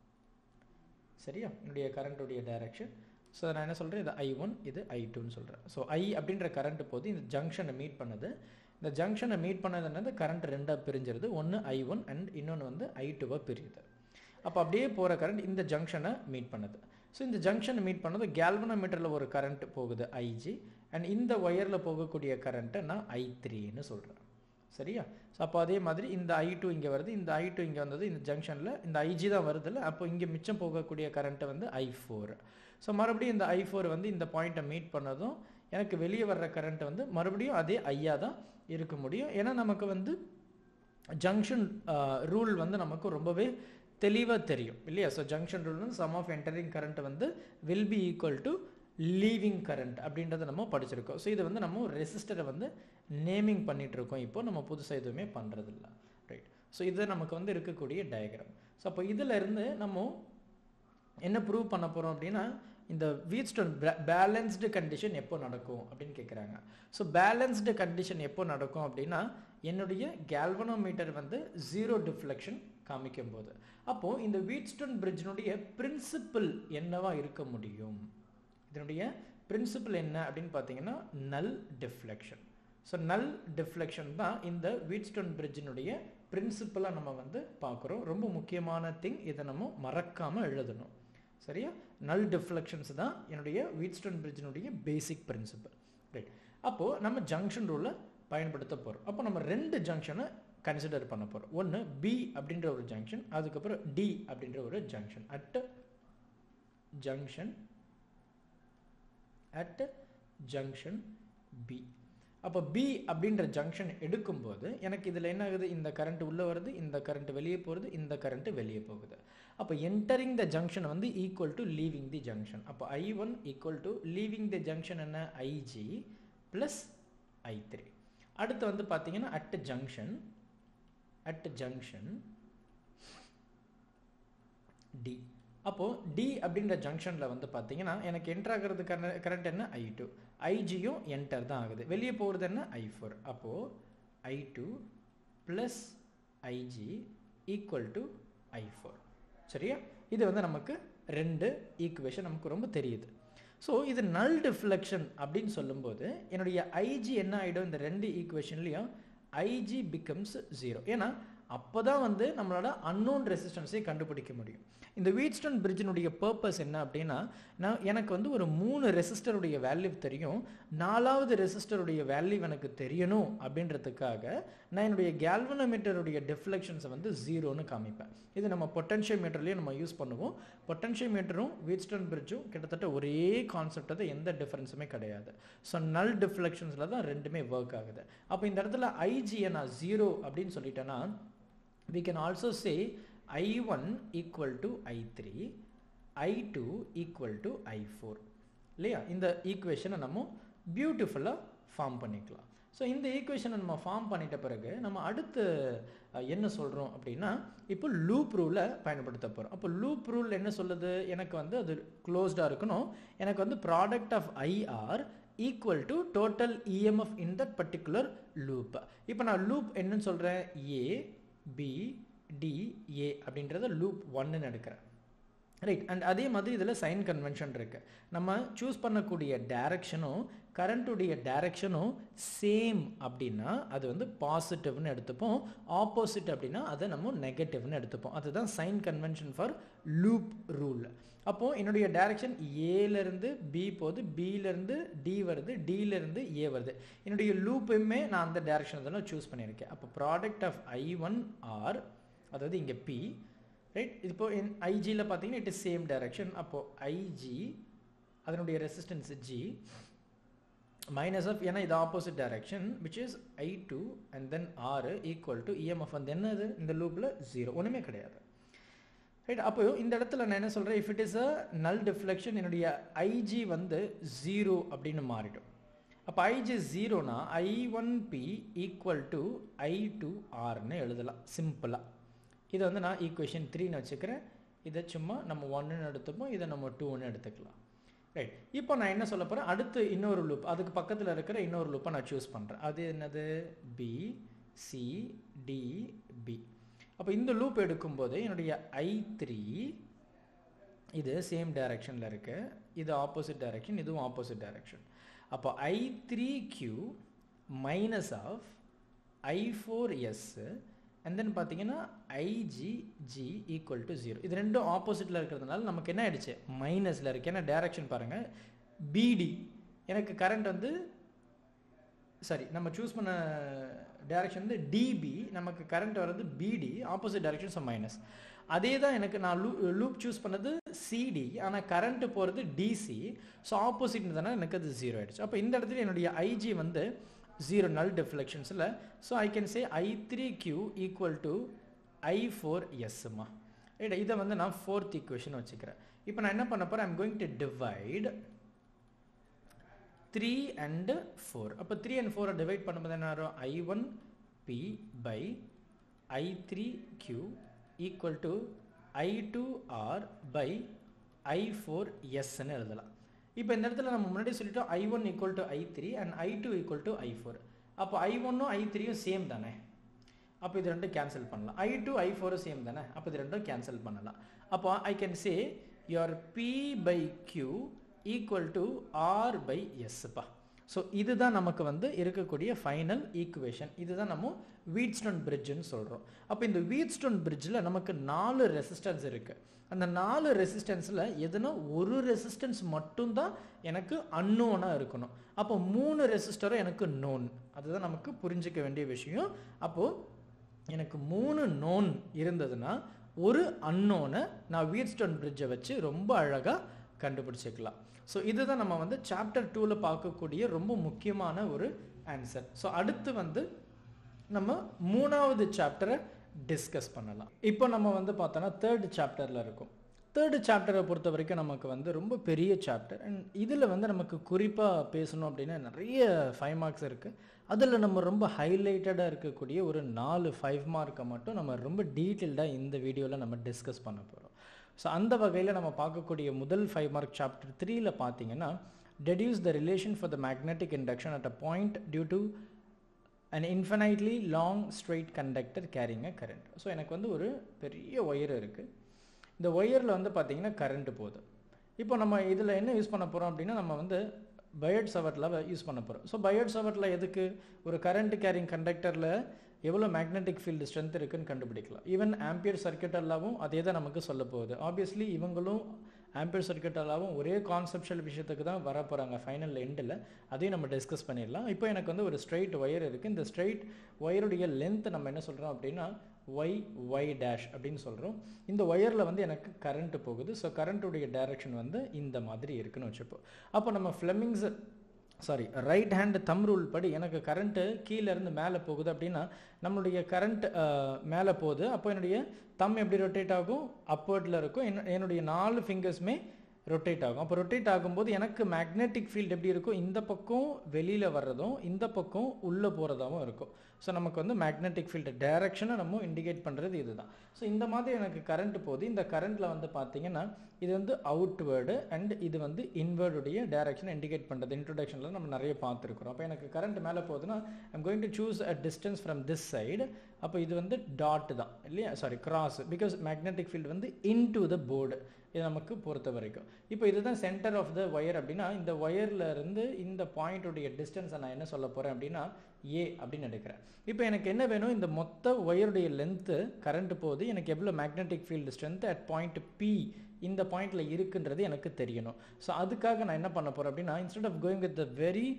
சரியா என்னுடைய கரண்ட்டுடைய டைரக்ஷன் ஸோ நான் என்ன சொல்கிறேன் இது ஐ ஒன் இது ஐ டூன்னு சொல்கிறேன் ஸோ ஐ அப்படின்ற கரண்ட் போது இந்த ஜங்ஷனை மீட் பண்ணுது இந்த ஜங்ஷனை மீட் பண்ணது என்னது கரண்ட் ரெண்டாக பிரிஞ்சிருது ஒன்று ஐ ஒன் அண்ட் இன்னொன்று வந்து ஐ டூவாக பிரியுது அப்போ அப்படியே போகிற கரண்ட் இந்த ஜங்ஷனை மீட் பண்ணுது ஸோ இந்த ஜங்ஷனை மீட் பண்ணது கேல்வனோமீட்டரில் ஒரு கரண்ட் போகுது ஐஜி அண்ட் இந்த ஒயரில் போகக்கூடிய கரண்ட்டை நான் ஐ த்ரீன்னு சொல்கிறேன் சரியா ஸோ அப்போ அதே மாதிரி இந்த ஐ டூ இங்கே வருது இந்த ஐ டூ இங்கே வந்தது இந்த ஜங்ஷனில் இந்த ஐஜி தான் வருதுல்ல அப்போ இங்கே மிச்சம் போகக்கூடிய கரண்ட்டு வந்து ஐ ஃபோர் ஸோ மறுபடியும் இந்த ஐ ஃபோர் வந்து இந்த பாயிண்ட்டை மீட் பண்ணதும் எனக்கு வெளியே வர்ற கரண்ட் வந்து மறுபடியும் அதே ஐயா தான் இருக்க முடியும் ஏன்னா நமக்கு வந்து ஜங்ஷன் ரூல் வந்து நமக்கு ரொம்பவே தெளிவாக தெரியும் இல்லையா ஸோ ஜங்ஷன் ரூல் வந்து சம் ஆஃப் என்டரிங் கரண்ட் வந்து will be equal to leaving current அப்படின்றத நம்ம படிச்சிருக்கோம் ஸோ இது வந்து நம்ம ரெசிஸ்டரை வந்து நேமிங் பண்ணிட்டு இருக்கோம் இப்போ நம்ம புதுசாக எதுவுமே பண்ணுறதில்ல ரைட் ஸோ இது நமக்கு வந்து இருக்கக்கூடிய டயக்ராம் ஸோ அப்போ இதில் இருந்து நம்ம என்ன ப்ரூவ் பண்ண போகிறோம் அப்படின்னா இந்த வீட்ஸ்டோன் பேலன்ஸ்டு கண்டிஷன் எப்போ நடக்கும் அப்படின்னு கேட்குறாங்க ஸோ பேலன்ஸ்டு கண்டிஷன் எப்போ நடக்கும் அப்படின்னா என்னுடைய கேல்வனோமீட்டர் வந்து ஜீரோ டிஃப்ளெக்ஷன் காமிக்கும் போது அப்போது இந்த வீட்ஸ்டோன் பிரிட்ஜினுடைய பிரின்சிபிள் என்னவா இருக்க முடியும் இதனுடைய பிரின்சிபிள் என்ன அப்படின்னு பார்த்தீங்கன்னா நல் டிஃப்ளெக்ஷன் ஸோ நல் டிஃப்ளெக்ஷன் தான் இந்த வீட்ஸ்டோன் பிரிட்ஜினுடைய பிரின்சிபலாக நம்ம வந்து பார்க்குறோம் ரொம்ப முக்கியமான திங் இதை நம்ம மறக்காமல் எழுதணும் சரியா நல் டிஃப்ளெக்ஷன்ஸ் தான் என்னுடைய வீட்ஸ்டோன் பிரிட்ஜினுடைய பேசிக் பிரின்சிபல் ரைட் அப்போது நம்ம ஜங்ஷன் ரூலை பயன்படுத்த போகிறோம் அப்போ நம்ம ரெண்டு ஜங்ஷனை கன்சிடர் பண்ண போகிறோம் ஒன்று பி அப்படின்ற ஒரு ஜங்ஷன் அதுக்கப்புறம் டி அப்படின்ற ஒரு junction at junction at junction B அப்போ பி அப்படின்ற ஜங்ஷன் எடுக்கும்போது எனக்கு இதில் என்ன ஆகுது இந்த கரண்ட் உள்ளே வருது இந்த கரண்ட் வெளியே போகிறது இந்த கரண்ட் வெளியே போகுது அப்போ என்டரிங் த ஜங்ஷன் வந்து equal to leaving the junction அப்போ I one equal to leaving the junction என்ன ஐஜி ப்ளஸ் ஐ த்ரீ அடுத்து வந்து பார்த்தீங்கன்னா at junction at junction D அப்போது டி அப்படின்ற ஜங்ஷனில் வந்து பார்த்தீங்கன்னா எனக்கு என்டர் ஆகிறது கரண்ட் என்ன ஐ டூ ஐஜியும் என்டர் தான் ஆகுது வெளியே போகிறது என்ன ஐ ஃபோர் அப்போது I two plus I G equal to I four சரியா இது வந்து நமக்கு ரெண்டு ஈக்குவேஷன் நமக்கு ரொம்ப தெரியுது ஸோ இது நல் டிஃப்ளெக்ஷன் அப்படின்னு சொல்லும்போது என்னுடைய ஐஜி என்ன ஆகிடும் இந்த ரெண்டு ஈக்குவேஷன்லேயும் ஐஜி பிகம்ஸ் ஜீரோ ஏன்னா அப்போ தான் வந்து நம்மளோட அன்னோன் ரெசிஸ்டன்ஸை கண்டுபிடிக்க முடியும் இந்த வீட்ஸ்டோன் பிரிட்ஜினுடைய பர்பஸ் என்ன அப்படின்னா நான் எனக்கு வந்து ஒரு மூணு ரெசிஸ்டருடைய வேல்யூ தெரியும் நாலாவது ரெசிஸ்டருடைய வேல்யூ எனக்கு தெரியணும் அப்படின்றதுக்காக நான் என்னுடைய கேல்வனோமீட்டருடைய டிஃப்ளெக்ஷன்ஸை வந்து ஜீரோன்னு காமிப்பேன் இது நம்ம பொட்டன்ஷியோமீட்டர்லேயும் நம்ம யூஸ் பண்ணுவோம் பொட்டன்ஷியோமீட்டரும் வீட்ஸ்டோன் பிரிட்ஜும் கிட்டத்தட்ட ஒரே கான்செப்ட் தான் எந்த டிஃப்ரென்ஸுமே கிடையாது ஸோ நல் டிஃப்ளெக்ஷன்ஸில் தான் ரெண்டுமே ஒர்க் ஆகுது அப்போ இந்த இடத்துல ஐஜியை நான் ஜீரோ அப்படின்னு சொல்லிட்டேன்னா we can also say i1 equal to i3 i2 equal to i4 இல்லையா இந்த ஈக்குவேஷனை நம்ம பியூட்டிஃபுல்லாக ஃபார்ம் பண்ணிக்கலாம் ஸோ இந்த ஈக்குவேஷனை நம்ம ஃபார்ம் பண்ணிட்ட பிறகு நம்ம அடுத்து என்ன சொல்கிறோம் அப்படின்னா இப்போ லூப் ரூலை பயன்படுத்த போகிறோம் அப்போ லூப் ரூல் என்ன சொல்லுது எனக்கு வந்து அது க்ளோஸ்டாக இருக்கணும் எனக்கு வந்து product of I R equal to total EMF in that particular loop இப்போ நான் லூப் என்னன்னு சொல்கிறேன் ஏ பி டி ஏ அப்படின்றத லூப் ஒன்னுன்னு எடுக்கிறேன் ரைட் அண்ட் அதே மாதிரி இதில் சைன் கன்வென்ஷன் இருக்குது நம்ம சூஸ் பண்ணக்கூடிய டேரக்ஷனும் கரண்ட்டுடைய டேரக்ஷனும் சேம் அப்படின்னா அது வந்து பாசிட்டிவ்னு எடுத்துப்போம் ஆப்போசிட் அப்படின்னா அதை நம்ம நெகட்டிவ்னு எடுத்துப்போம் அதுதான் sign convention for loop rule அப்போது என்னுடைய டேரக்ஷன் ஏலேருந்து பி போகுது பியிலேருந்து டி வருது டியிலேருந்து ஏ வருது என்னுடைய லூப்புமே நான் அந்த டேரக்ஷன் தான் சூஸ் பண்ணியிருக்கேன் அப்போ product of I one R அதாவது இங்கே பி ரைட் இப்போ இன் ஐஜியில் பார்த்தீங்கன்னா இட் இஸ் சேம் டைரக்ஷன் அப்போது ஐஜி அதனுடைய ரெசிஸ்டன்ஸ் ஜி மைனஸ் ஆஃப் ஏன்னா இது opposite direction which is I two and then R equal to EMF வந்து என்னது இந்த லூப்பில் ஜீரோ ஒன்றுமே கிடையாது ரைட் அப்போ இந்த இடத்துல நான் என்ன சொல்கிறேன் இஃப் இட் இஸ் அ நல் டிஃப்ளெக்ஷன் என்னுடைய ஐஜி வந்து ஜீரோ அப்படின்னு மாறிடும் அப்போ ஐஜி ஜீரோனா I one P equal to I two ஆர்னு எழுதலாம் சிம்பிளாக இதை வந்து நான் ஈக்குவேஷன் த்ரீன்னு வச்சுக்கிறேன் இதை சும்மா நம்ம ஒன்றுன்னு எடுத்துப்போம் இதை நம்ம டூன்னு எடுத்துக்கலாம் ரைட் இப்போ நான் என்ன சொல்ல போகிறேன் அடுத்து இன்னொரு லூப் அதுக்கு பக்கத்தில் இருக்கிற இன்னொரு லூப்பை நான் சூஸ் பண்ணுறேன் அது என்னது பி சி டி பி அப்போ இந்த லூப் எடுக்கும்போது என்னுடைய ஐ த்ரீ இது சேம் டைரக்ஷனில் இருக்குது இது ஆப்போசிட் டைரக்ஷன் இதுவும் ஆப்போசிட் டைரக்ஷன் அப்போ I three Q minus of I four S and then பார்த்தீங்கன்னா I G G equal to zero இது ரெண்டும் ஆப்போசிட்டில் இருக்கிறதுனால நமக்கு என்ன ஆயிடுச்சு மைனஸில் இருக்குது ஏன்னா டேரக்ஷன் பாருங்கள் பிடி எனக்கு கரண்ட் வந்து சாரி நம்ம சூஸ் பண்ண டேரக்ஷன் வந்து டிபி நமக்கு கரண்ட் வர்றது பிடி ஆப்போசிட் டைரக்ஷன் ஸோ மைனஸ் அதே தான் எனக்கு நான் லூ லூப் சூஸ் பண்ணது சிடி ஆனால் கரண்ட் போகிறது டிசி ஸோ ஆப்போசிட் தானே எனக்கு அது ஜீரோ ஆயிடுச்சு அப்போ இந்த இடத்துல என்னுடைய ஐஜி வந்து ஜீரோ நல் டிஃப்ளெக்ஷன்ஸில் so I can say I three Q equal to I four எஸ்மா ரைட் இதை வந்து நான் ஃபோர்த் ஈக்குவேஷன் வச்சுக்கிறேன் இப்போ நான் என்ன பண்ண போகிறேன் I'm going to divide three and four அப்போ த்ரீ அண்ட் ஃபோரை டிவைட் பண்ணும்போது என்ன வரும் I one P by I three Q equal to I two R by I four எஸ்ன்னு எழுதலாம் இப்போ இந்த இடத்துல நம்ம முன்னாடி சொல்லிட்டோம் I one equal to I three and I two equal to I four அப்போ ஐ ஒன்னும் ஐ த்ரீயும் சேம் தானே அப்போ இது ரெண்டும் கேன்சல் பண்ணலாம் ஐ டூ ஐ ஃபோரும் சேம் தானே அப்போ இது ரெண்டும் கேன்சல் பண்ணலாம் அப்போ I can say your P by Q equal to R by எஸ்ப்பா ஸோ இதுதான் நமக்கு வந்து இருக்கக்கூடிய ஃபைனல் ஈக்குவேஷன் இதுதான் நம்ம வீட்ஸ்டோன் பிரிட்ஜுன்னு சொல்கிறோம் அப்போ இந்த வீட்ஸ்டோன் பிரிட்ஜில் நமக்கு நாலு ரெசிஸ்டன்ஸ் இருக்குது அந்த நாலு ரெசிஸ்டன்ஸில் எதுனா ஒரு ரெசிஸ்டன்ஸ் மட்டும்தான் எனக்கு அன்னோனாக இருக்கணும் அப்போ மூணு ரெசிஸ்டரும் எனக்கு நோன் அதுதான் நமக்கு புரிஞ்சிக்க வேண்டிய விஷயம் அப்போது எனக்கு மூணு நோன் இருந்ததுன்னா ஒரு அன்னோனை நான் வீட்ஸ்டோன் பிரிட்ஜை வச்சு ரொம்ப அழகாக கண்டுபிடிச்சிக்கலாம் ஸோ இதுதான் நம்ம வந்து சாப்டர் டூவில் பார்க்கக்கூடிய ரொம்ப முக்கியமான ஒரு ஆன்சர் ஸோ அடுத்து வந்து நம்ம மூணாவது சாப்டரை டிஸ்கஸ் பண்ணலாம் இப்போ நம்ம வந்து பார்த்தோன்னா தேர்ட் சாப்டரில் இருக்கும் தேர்டு சாப்டரை பொறுத்த வரைக்கும் நமக்கு வந்து ரொம்ப பெரிய சாப்டர் அண்ட் இதில் வந்து நமக்கு குறிப்பாக பேசணும் அப்படின்னா நிறைய ஃபைவ் மார்க்ஸ் இருக்குது அதில் நம்ம ரொம்ப ஹைலைட்டடாக இருக்கக்கூடிய ஒரு நாலு ஃபைவ் மார்க்கை மட்டும் நம்ம ரொம்ப டீட்டெயில்டாக இந்த வீடியோவில் நம்ம டிஸ்கஸ் பண்ண போகிறோம் ஸோ அந்த வகையில் நம்ம பார்க்கக்கூடிய முதல் ஃபைவ் மார்க் சாப்டர் த்ரீல பார்த்தீங்கன்னா deduce the relation for the magnetic induction at a point due to and infinitely long straight conductor carrying a current so எனக்கு வந்து ஒரு பெரிய ஒயர் இருக்குது இந்த ஒயரில் வந்து பார்த்திங்கன்னா கரண்ட்டு போகுது இப்போ நம்ம இதில் என்ன யூஸ் பண்ண போகிறோம் அப்படின்னா நம்ம வந்து பயட் சவட்டில் யூஸ் பண்ண போகிறோம் ஸோ பயட் சவட்டில் எதுக்கு ஒரு கரண்ட் கேரிங் கண்டக்டரில் எவ்வளோ மேக்னெட்டிக் ஃபீல்டு ஸ்ட்ரென்த் இருக்குன்னு கண்டுபிடிக்கலாம் ஈவன் ஆம்பியர் சர்க்கியூட் எல்லாவும் அதே தான் நமக்கு சொல்ல போகுது ஆப்வியஸ்லி இவங்களும் ஆம்பியர் சர்க்கியூட் எல்லாவும் ஒரே கான்செப்ஷுவல் விஷயத்துக்கு தான் வர போகிறாங்க ஃபைனல் எண்டில் அதையும் நம்ம டிஸ்கஸ் பண்ணிடலாம் இப்போ எனக்கு வந்து ஒரு ஸ்ட்ரைட் ஒயர் இருக்குது இந்த ஸ்ட்ரைட் ஒயருடைய லென்த் நம்ம என்ன சொல்கிறோம் அப்படின்னா ஒய் ஒய் டேஷ் அப்படின்னு சொல்கிறோம் இந்த ஒயரில் வந்து எனக்கு கரண்ட் போகுது ஸோ கரண்ட்டுடைய டைரக்ஷன் வந்து இந்த மாதிரி இருக்குன்னு வச்சுப்போம் அப்போ நம்ம Fleming's sorry right hand thumb rule படி எனக்கு கரண்ட்டு கீழேருந்து மேலே போகுது அப்படின்னா நம்மளுடைய கரண்ட் மேலே போகுது அப்போ என்னுடைய தம் எப்படி ரொட்டேட் ஆகும் அப்வர்டில் இருக்கும் என்ன என்னுடைய நாலு ஃபிங்கர்ஸுமே ரொட்டேட் ஆகும் அப்போ ரொட்டேட் ஆகும்போது எனக்கு மேக்னெட்டிக் ஃபீல்டு எப்படி இருக்கும் இந்த பக்கம் வெளியில் வர்றதும் இந்த பக்கம் உள்ளே போகிறதாவும் இருக்கும் ஸோ நமக்கு வந்து மேக்னெட்டிக் ஃபீல்டு டைரக்ஷனை நம்ம இண்டிகேட் பண்ணுறது இதுதான் ஸோ இந்த மாதிரி எனக்கு கரண்ட் போகுது இந்த கரண்ட்டில் வந்து பார்த்தீங்கன்னா இது வந்து அவுட்வேர்டு அண்ட் இது வந்து இன்வேர்டுடைய டைரக்ஷனை இண்டிகேட் பண்ணுறது இன்ட்ரொடக்ஷனில் நம்ம நிறைய பார்த்துருக்குறோம் அப்போ எனக்கு கரண்ட் மேலே போகுதுன்னா I'm going to choose a distance from this side அப்போ இது வந்து டாட் தான் இல்லையா sorry cross because magnetic field வந்து இன் டு த போர்டு இது நமக்கு பொறுத்த வரைக்கும் இப்போ இதுதான் சென்டர் ஆஃப் த ஒயர் அப்படின்னா இந்த ஒயரில் இருந்து இந்த பாயிண்ட்டுடைய டிஸ்டன்ஸை நான் என்ன சொல்ல போகிறேன் அப்படின்னா ஏ அப்படின்னு எடுக்கிறேன் இப்போ எனக்கு என்ன வேணும் இந்த மொத்த ஒயருடைய லென்த்து கரண்ட் போகுது எனக்கு எவ்வளோ magnetic field strength at point P இந்த பாயிண்டில் இருக்குன்றது எனக்கு தெரியணும் ஸோ அதுக்காக நான் என்ன பண்ண போகிறேன் அப்படின்னா instead of going with the very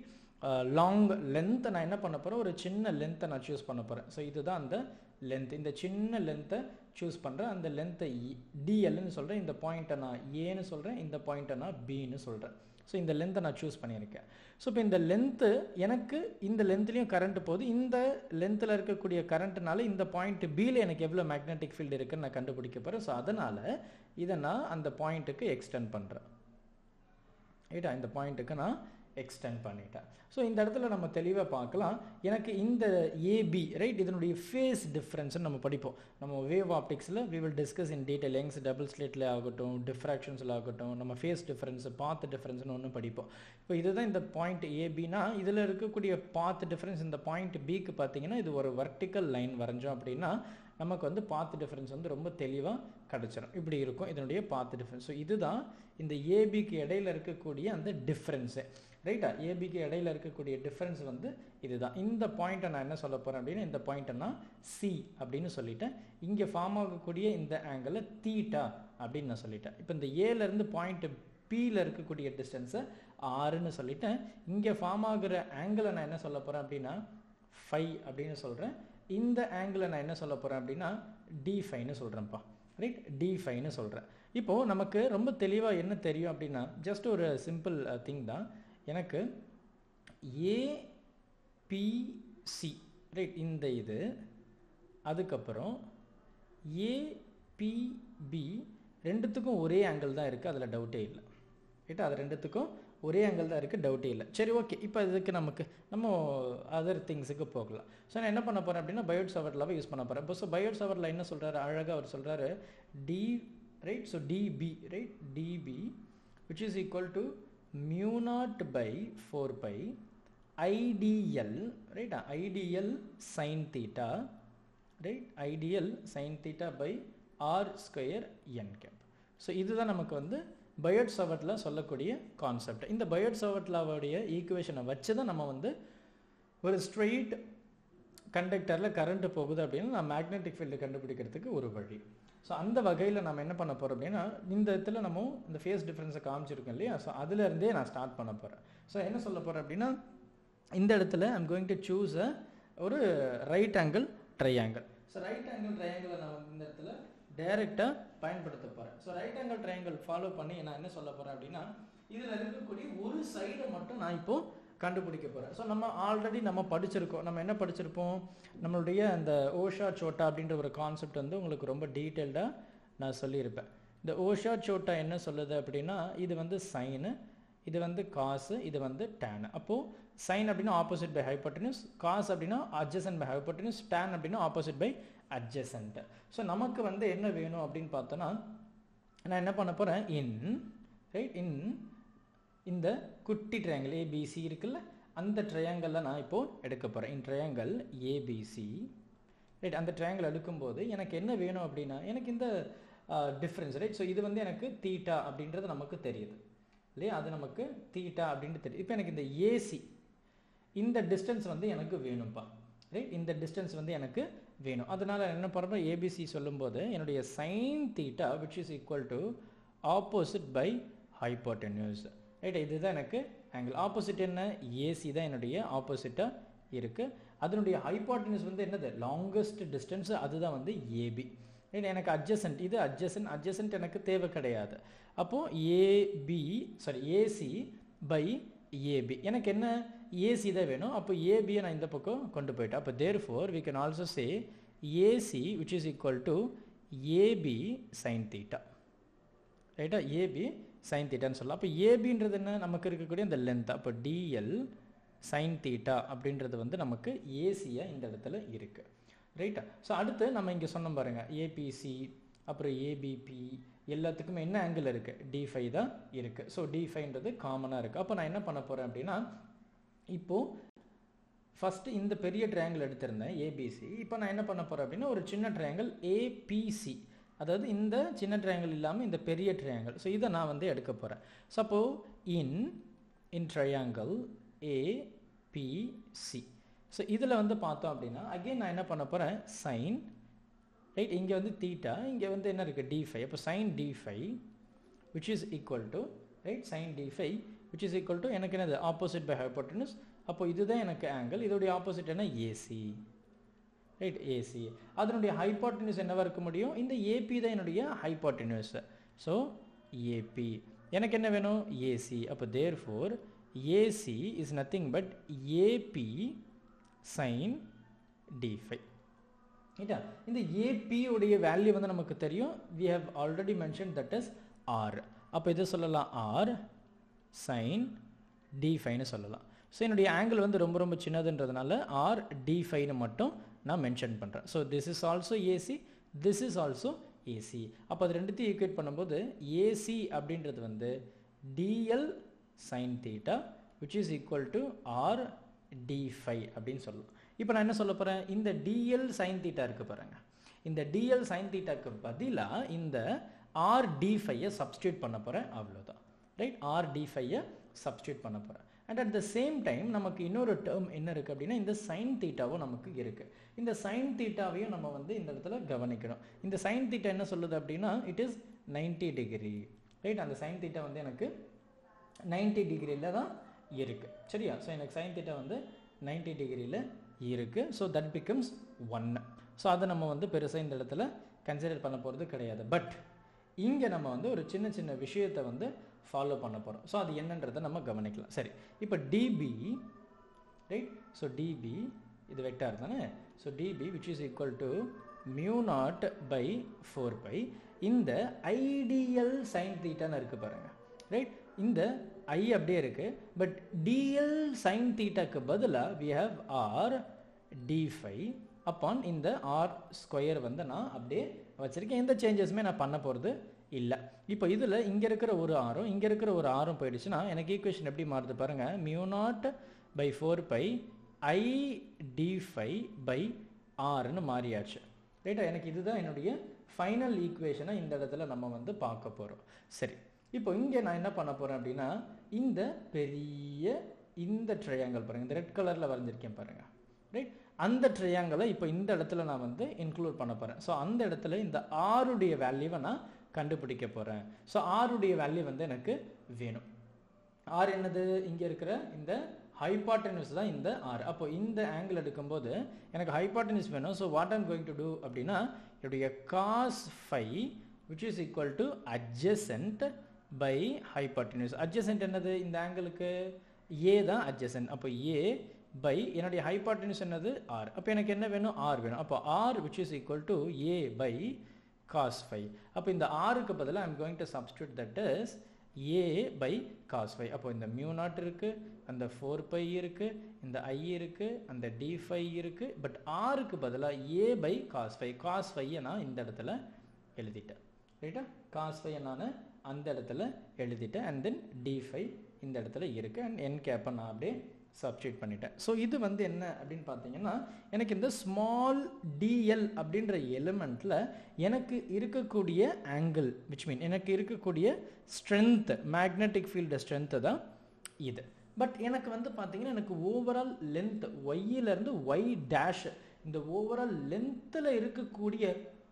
long லென்த்தை நான் என்ன பண்ண போகிறேன் ஒரு சின்ன லென்த்தை நான் சூஸ் பண்ண போகிறேன் ஸோ இதுதான் அந்த லென்த் இந்த சின்ன லென்த்தை சூஸ் பண்ணுறேன் அந்த லென்த்தை டிஎல்னு சொல்கிறேன் இந்த பாயிண்ட்டை நான் ஏன்னு சொல்கிறேன் இந்த பாயிண்ட்டை நான் பின்னு சொல்கிறேன் ஸோ இந்த லென்த்தை நான் சூஸ் பண்ணியிருக்கேன் ஸோ இப்போ இந்த லென்த்து எனக்கு இந்த லென்த்லேயும் கரண்ட் போகுது இந்த லென்த்தில் இருக்கக்கூடிய கரண்ட்னால இந்த பாயிண்ட் பியில் எனக்கு எவ்வளோ மேக்னெட்டிக் ஃபீல்டு இருக்குன்னு நான் கண்டுபிடிக்க போகிறேன் ஸோ அதனால் இதை நான் அந்த பாயிண்ட்டுக்கு எக்ஸ்டெண்ட் பண்ணுறேன் ரைட்டா இந்த பாயிண்ட்டுக்கு நான் எக்ஸ்டெண்ட் பண்ணிட்டேன் ஸோ இந்த இடத்துல நம்ம தெளிவாக பார்க்கலாம் எனக்கு இந்த ஏபி ரைட் இதனுடைய ஃபேஸ் டிஃப்ரென்ஸ்னு நம்ம படிப்போம் நம்ம வேவ் ஆப்டிக்ஸில் we will discuss in detail Young's double ஸ்லேட்டில் ஆகட்டும் டிஃப்ராக்ஷன்ஸில் ஆகட்டும் நம்ம ஃபேஸ் டிஃப்ரென்ஸ் பாத் டிஃப்ரென்ஸ்னு ஒன்று படிப்போம் இப்போ இதுதான் இந்த பாயிண்ட் ஏபினா இதில் இருக்கக்கூடிய பாத் டிஃப்ரென்ஸ் இந்த பாயிண்ட் பிக்கு பார்த்தீங்கன்னா இது ஒரு வர்டிக்கல் லைன் வரைஞ்சோம் அப்படின்னா நமக்கு வந்து பாத் டிஃப்ரென்ஸ் வந்து ரொம்ப தெளிவாக கிடச்சிரும் இப்படி இருக்கும் இதனுடைய பாத் டிஃப்ரென்ஸ் ஸோ இதுதான் இந்த ஏபிக்கு இடையில இருக்கக்கூடிய அந்த டிஃப்ரென்ஸு ரைட்டா ஏபிக்கு இடையில இருக்கக்கூடிய டிஃப்ரென்ஸ் வந்து இதுதான் இந்த பாயிண்ட்டை நான் என்ன சொல்ல போகிறேன் அப்படின்னா இந்த பாயிண்ட்டை நான் சி அப்படின்னு சொல்லிட்டேன் இங்கே ஃபார்ம் ஆகக்கூடிய இந்த ஆங்கிளை தீட்டா அப்படின்னு நான் சொல்லிட்டேன் இப்போ இந்த ஏலேருந்து பாயிண்ட் பியில் இருக்கக்கூடிய டிஸ்டன்ஸை ஆறுன்னு சொல்லிட்டேன் இங்கே ஃபார்ம் ஆகுற ஆங்கிளை நான் என்ன சொல்ல போகிறேன் அப்படின்னா ஃபைவ் அப்படின்னு சொல்கிறேன் இந்த ஆங்கிளை நான் என்ன சொல்ல போகிறேன் அப்படின்னா டி ஃபைவ்னு சொல்கிறேன்ப்பா ரைட் டி ஃபைவ்னு சொல்கிறேன் இப்போது நமக்கு ரொம்ப தெளிவாக என்ன தெரியும் அப்படின்னா ஜஸ்ட் ஒரு சிம்பிள் திங் தான் எனக்கு ஏபிசி ரைட் இந்த இது அதுக்கப்புறம் ஏபிபி ரெண்டுத்துக்கும் ஒரே ஆங்கிள் தான் இருக்குது அதில் டவுட்டே இல்லை ரைட்டா அது ரெண்டுத்துக்கும் ஒரே ஆங்கிள் தான் இருக்குது டவுட்டே இல்லை சரி ஓகே இப்போ இதுக்கு நமக்கு நம்ம அதர் திங்ஸுக்கு போகலாம் ஸோ நான் என்ன பண்ண போகிறேன் அப்படின்னா பயோட் சவர்லாவை யூஸ் பண்ண போகிறேன் இப்போ ஸோ பயோட் சவரில் என்ன சொல்கிறாரு அழகாக அவர் சொல்கிறாரு D right so D B right D B which is equal to mu naught by four pi I D L ரைட்டா I D L sine theta right I D L sine theta by R square N cap so இதுதான் நமக்கு வந்து பயோட் சவர்ட்டில் சொல்லக்கூடிய கான்செப்ட் இந்த பயோட் சவர்ட்லாவுடைய ஈக்குவேஷனை வச்சு தான் நம்ம வந்து ஒரு ஸ்ட்ரெயிட் கண்டக்டரில் கரண்ட் போகுது அப்படின்னா நான் மேக்னெட்டிக் ஃபீல்டு கண்டுபிடிக்கிறதுக்கு ஒரு வழி ஸோ அந்த வகையில் நம்ம என்ன பண்ண போகிறோம் அப்படின்னா இந்த இடத்துல நம்ம இந்த ஃபேஸ் டிஃப்ரென்ஸை காமிச்சிருக்கோம் இல்லையா ஸோ அதுலேருந்தே நான் ஸ்டார்ட் பண்ண போகிறேன் ஸோ என்ன சொல்ல போகிறேன் அப்படின்னா இந்த இடத்துல I'm going to choose a ஒரு right angle triangle so right angle ட்ரையாங்கிளை நான் இந்த இடத்துல டைரெக்டாக பயன்படுத்த போகிறேன் so right angle triangle follow பண்ணி நான் என்ன சொல்ல போகிறேன் அப்படின்னா இதில் இருக்கக்கூடிய ஒரு சைடை மட்டும் நான் இப்போது கண்டுபிடிக்க போகிறேன் ஸோ நம்ம ஆல்ரெடி நம்ம படிச்சிருக்கோம் நம்ம என்ன படிச்சிருப்போம் நம்மளுடைய அந்த ஓஷா சோட்டா அப்படின்ற ஒரு கான்செப்ட் வந்து உங்களுக்கு ரொம்ப டீட்டெயில்டாக நான் சொல்லியிருப்பேன் இந்த ஓஷா சோட்டா என்ன சொல்லுது அப்படின்னா இது வந்து சைனு இது வந்து காசு இது வந்து டேன் அப்போது சைன் அப்படின்னா ஆப்போசிட் பை ஹைப்போட்டனியூஸ் காஸ் அப்படின்னா அட்ஜசன்ட் பை ஹைப்போட்டனியூஸ் டேன் அப்படின்னா ஆப்போசிட் பை அட்ஜசன்ட் ஸோ நமக்கு வந்து என்ன வேணும் அப்படின்னு பார்த்தோன்னா நான் என்ன பண்ண போகிறேன் இன் ரைட் இன் இந்த குட்டி ட்ரையாங்கிள் ஏபிசி இருக்குல்ல அந்த ட்ரையாங்கிளில் நான் இப்போது எடுக்க போகிறேன் இன் ட்ரையாங்கிள் ஏபிசி ரைட் அந்த ட்ரையாங்கிள் எடுக்கும்போது எனக்கு என்ன வேணும் அப்படின்னா எனக்கு இந்த டிஃப்ரென்ஸ் ரைட் ஸோ இது வந்து எனக்கு தீட்டா அப்படின்றது நமக்கு தெரியுது இல்லையா அது நமக்கு தீட்டா அப்படின்ட்டு தெரியும் இப்போ எனக்கு இந்த ஏசி இந்த டிஸ்டன்ஸ் வந்து எனக்கு வேணும்ப்பா ரைட் இந்த டிஸ்டன்ஸ் வந்து எனக்கு வேணும் அதனால் என்ன பண்ணுறோம் ஏபிசி சொல்லும்போது என்னுடைய sine theta which is equal to opposite by hypotenuse right இதுதான் எனக்கு ஆங்கிள் ஆப்போசிட் என்ன ஏசி தான் என்னுடைய ஆப்போசிட்டாக இருக்குது அதனுடைய ஹைப்போட்டென்யூஸ் வந்து என்னது லாங்கஸ்ட் டிஸ்டன்ஸ் அதுதான் வந்து ஏபி ரைட் எனக்கு அட்ஜசன்ட் இது அட்ஜசன்ட் அட்ஜசன்ட் எனக்கு தேவை கிடையாது அப்போது A B sorry A C by A B எனக்கு என்ன ஏசி தான் வேணும் அப்போ ஏபியை நான் இந்த பக்கம் கொண்டு போயிட்டேன் அப்போ therefore we can also say AC which is equal to AB sine theta ரைட்டா ஏபி சைன் தீட்டான்னு சொல்லலாம் அப்போ ஏபின்றது என்ன நமக்கு இருக்கக்கூடிய அந்த லென்த் அப்போ டிஎல் சைன் தீட்டா அப்படின்றது வந்து நமக்கு ஏசியாக இந்த இடத்துல இருக்குது ரைட்டா ஸோ அடுத்து நம்ம இங்கே சொன்னோம் பாருங்கள் ஏபிசி அப்புறம் ஏபிபி எல்லாத்துக்குமே என்ன ஆங்கிள் இருக்குது டி ஃபைவ் தான் இருக்குது ஸோ டி ஃபைவ்ன்றது காமனாக இருக்குது அப்போ நான் என்ன பண்ண போகிறேன் அப்படின்னா இப்போது ஃபஸ்ட்டு இந்த பெரிய ட்ரையாங்கிள் எடுத்திருந்தேன் ஏபிசி இப்போ நான் என்ன பண்ண போகிறேன் அப்படின்னா ஒரு சின்ன ட்ரையாங்கிள் ஏபிசி அதாவது இந்த சின்ன ட்ரையாங்கிள் இல்லாமல் இந்த பெரிய ட்ரையாங்கிள் ஸோ இதை நான் வந்து எடுக்க போகிறேன் suppose in in triangle ABC so இதில் வந்து பார்த்தோம் அப்படின்னா அகெயின் நான் என்ன பண்ண போகிறேன் சைன் ரைட் இங்கே வந்து தீட்டா இங்கே வந்து என்ன இருக்குது டி ஃபைவ் அப்போ sine d phi which is equal to right sine d phi which is equal to எனக்கு என்னது ஆப்போசிட் பை ஹைப்போட்டனஸ் அப்போ இதுதான் எனக்கு ஆங்கிள் இதோடைய ஆப்போசிட் என்ன ஏசி ரைட் ஏசி அதனுடைய ஹைபாட்டினியூஸ் என்னவா இருக்க முடியும் இந்த ஏபி தான் என்னுடைய ஹைபாட்டினியூஸ் ஸோ ஏபி எனக்கு என்ன வேணும் ஏசி அப்போ therefore AC is nothing but AB sine d phi ரைட்டா இந்த ஏபி உடைய வேல்யூ வந்து நமக்கு தெரியும் we have already mention that is r அப்போ இதை சொல்லலாம் ஆர் சைன் டி ஃபைவ்னு சொல்லலாம் ஸோ என்னுடைய ஆங்கிள் வந்து ரொம்ப ரொம்ப சின்னதுன்றதுனால ஆர் டி ஃபைவ்னு மட்டும் நான் மென்ஷன் பண்ணுறேன் so this is also AC this is also AC அப்போ அது ரெண்டுத்தையும் ஈக்குவேட் பண்ணும்போது ஏசி அப்படின்றது வந்து dl sine theta which is equal to r d phi அப்படின்னு சொல்லலாம் இப்போ நான் என்ன சொல்ல போகிறேன் இந்த டிஎல் சைன் தீட்டா இருக்குது பாருங்க இந்த டிஎல் சைன் தீட்டாக்கு பதிலாக இந்த ஆர் டி ஃபையை சப்ஸ்டியூட் பண்ண போகிறேன் அவ்வளோதான் ரைட் ஆர் டி ஃபையை சப்ஸ்டியூட் பண்ண போகிறேன் and at the same time நமக்கு இன்னொரு டேர்ம் என்ன இருக்குது அப்படின்னா இந்த சைன் தீட்டாவும் நமக்கு இருக்குது இந்த சைன் தீட்டாவையும் நம்ம வந்து இந்த இடத்துல கவனிக்கணும் இந்த சைன் தீட்டா என்ன சொல்லுது அப்படின்னா it is ninety degree right அந்த சைன் தீட்டா வந்து எனக்கு நைன்டி டிகிரியில் தான் இருக்குது சரியா ஸோ எனக்கு சைன் தீட்டா வந்து நைன்டி டிகிரியில் இருக்குது ஸோ தட் பிகம்ஸ் ஒன்று ஸோ அதை நம்ம வந்து பெருசாக இந்த இடத்துல கன்சிடர் பண்ண போகிறது கிடையாது பட் இங்கே நம்ம வந்து ஒரு சின்ன சின்ன விஷயத்தை வந்து ஃபாலோ பண்ண போகிறோம் ஸோ அது என்னன்றதை நம்ம கவனிக்கலாம் சரி இப்போ டிபி ரைட் ஸோ டிபி இது வெக்டார் தானே so dB which is equal to mu naught by four pi இந்த ஐடியல் சைன் தீட்டான்னு இருக்குது பாருங்கள் ரைட் இந்த ஐ அப்படியே இருக்குது பட் டிஎல் சைன் தீட்டாக்கு பதிலாக we have r d phi upon இந்த ஆர் ஸ்கொயர் வந்து நான் அப்படியே வச்சுருக்கேன் எந்த சேஞ்சஸுமே நான் பண்ண போகிறது இல்லை இப்போ இதில் இங்கே இருக்கிற ஒரு ஆரும் இங்கே இருக்கிற ஒரு ஆரும் போயிடுச்சுன்னா எனக்கு ஈக்குவேஷன் எப்படி மாறுது பாருங்கள் mu naught by four pi I d phi by ஆர்னு மாறியாச்சு ரைட்டா எனக்கு இதுதான் என்னுடைய ஃபைனல் ஈக்குவேஷனை இந்த இடத்துல நம்ம வந்து பார்க்க போகிறோம் சரி இப்போ இங்கே நான் என்ன பண்ண போகிறேன் அப்படின்னா இந்த பெரிய இந்த ட்ரையாங்கல் பாருங்கள் இந்த ரெட் கலரில் வரைஞ்சிருக்கேன் பாருங்கள் ரைட் அந்த ட்ரையாங்கலை இப்போ இந்த இடத்துல நான் வந்து இன்க்ளூட் பண்ண போகிறேன் ஸோ அந்த இடத்துல இந்த ஆருடைய வேல்யூவை நான் கண்டுபிடிக்க போகிறேன் ஸோ ஆருடைய வேல்யூ வந்து எனக்கு வேணும் ஆர் என்னது இங்கே இருக்கிற இந்த ஹைபாட்டனிஸ் தான் இந்த ஆர் அப்போ இந்த ஆங்கிள் எடுக்கும்போது எனக்கு ஹைபாட்டனிஸ் வேணும் so what I'm going to do அப்படின்னா என்னுடைய cos phi which is equal to adjacent by hypotenuse adjacent என்னது இந்த ஆங்கிளுக்கு ஏ தான் அட்ஜசன்ட் அப்போ ஏ பை என்னுடைய ஹைபாட்டனியூஸ் என்னது ஆர் அப்போ எனக்கு என்ன வேணும் ஆர் வேணும் அப்போ r which is equal to a by cos phi அப்போ இந்த ஆருக்கு பதிலாக I'm going to substitute that is a by cos phi அப்போ இந்த மியூ நாட் இருக்குது அந்த ஃபோர் பை இருக்குது இந்த ஐ இருக்குது அந்த டி ஃபைவ் இருக்குது பட் ஆருக்கு பதிலாக a by cos phi cos ஃபையை நான் இந்த இடத்துல எழுதிட்டேன் ரைட்டா காஸ் ஃபைவை நான் அந்த இடத்துல எழுதிட்டேன் அண்ட் தென் டி ஃபைவ் இந்த இடத்துல இருக்குது அண்ட் என் கேப்பை நான் அப்படியே சப்ஸ்டியூட் பண்ணிட்டேன் ஸோ இது வந்து என்ன அப்படின்னு பார்த்தீங்கன்னா எனக்கு இந்த ஸ்மால் டிஎல் அப்படின்ற எலிமெண்ட்டில் எனக்கு இருக்கக்கூடிய ஆங்கிள் விச் மீன் எனக்கு இருக்கக்கூடிய ஸ்ட்ரென்த் மேக்னெட்டிக் ஃபீல்டு ஸ்ட்ரென்த்து தான் இது பட் எனக்கு வந்து பார்த்தீங்கன்னா எனக்கு ஓவரால் லென்த் ஒய்யிலேருந்து ஒய் டேஷ் இந்த ஓவரால் லென்த்தில் இருக்கக்கூடிய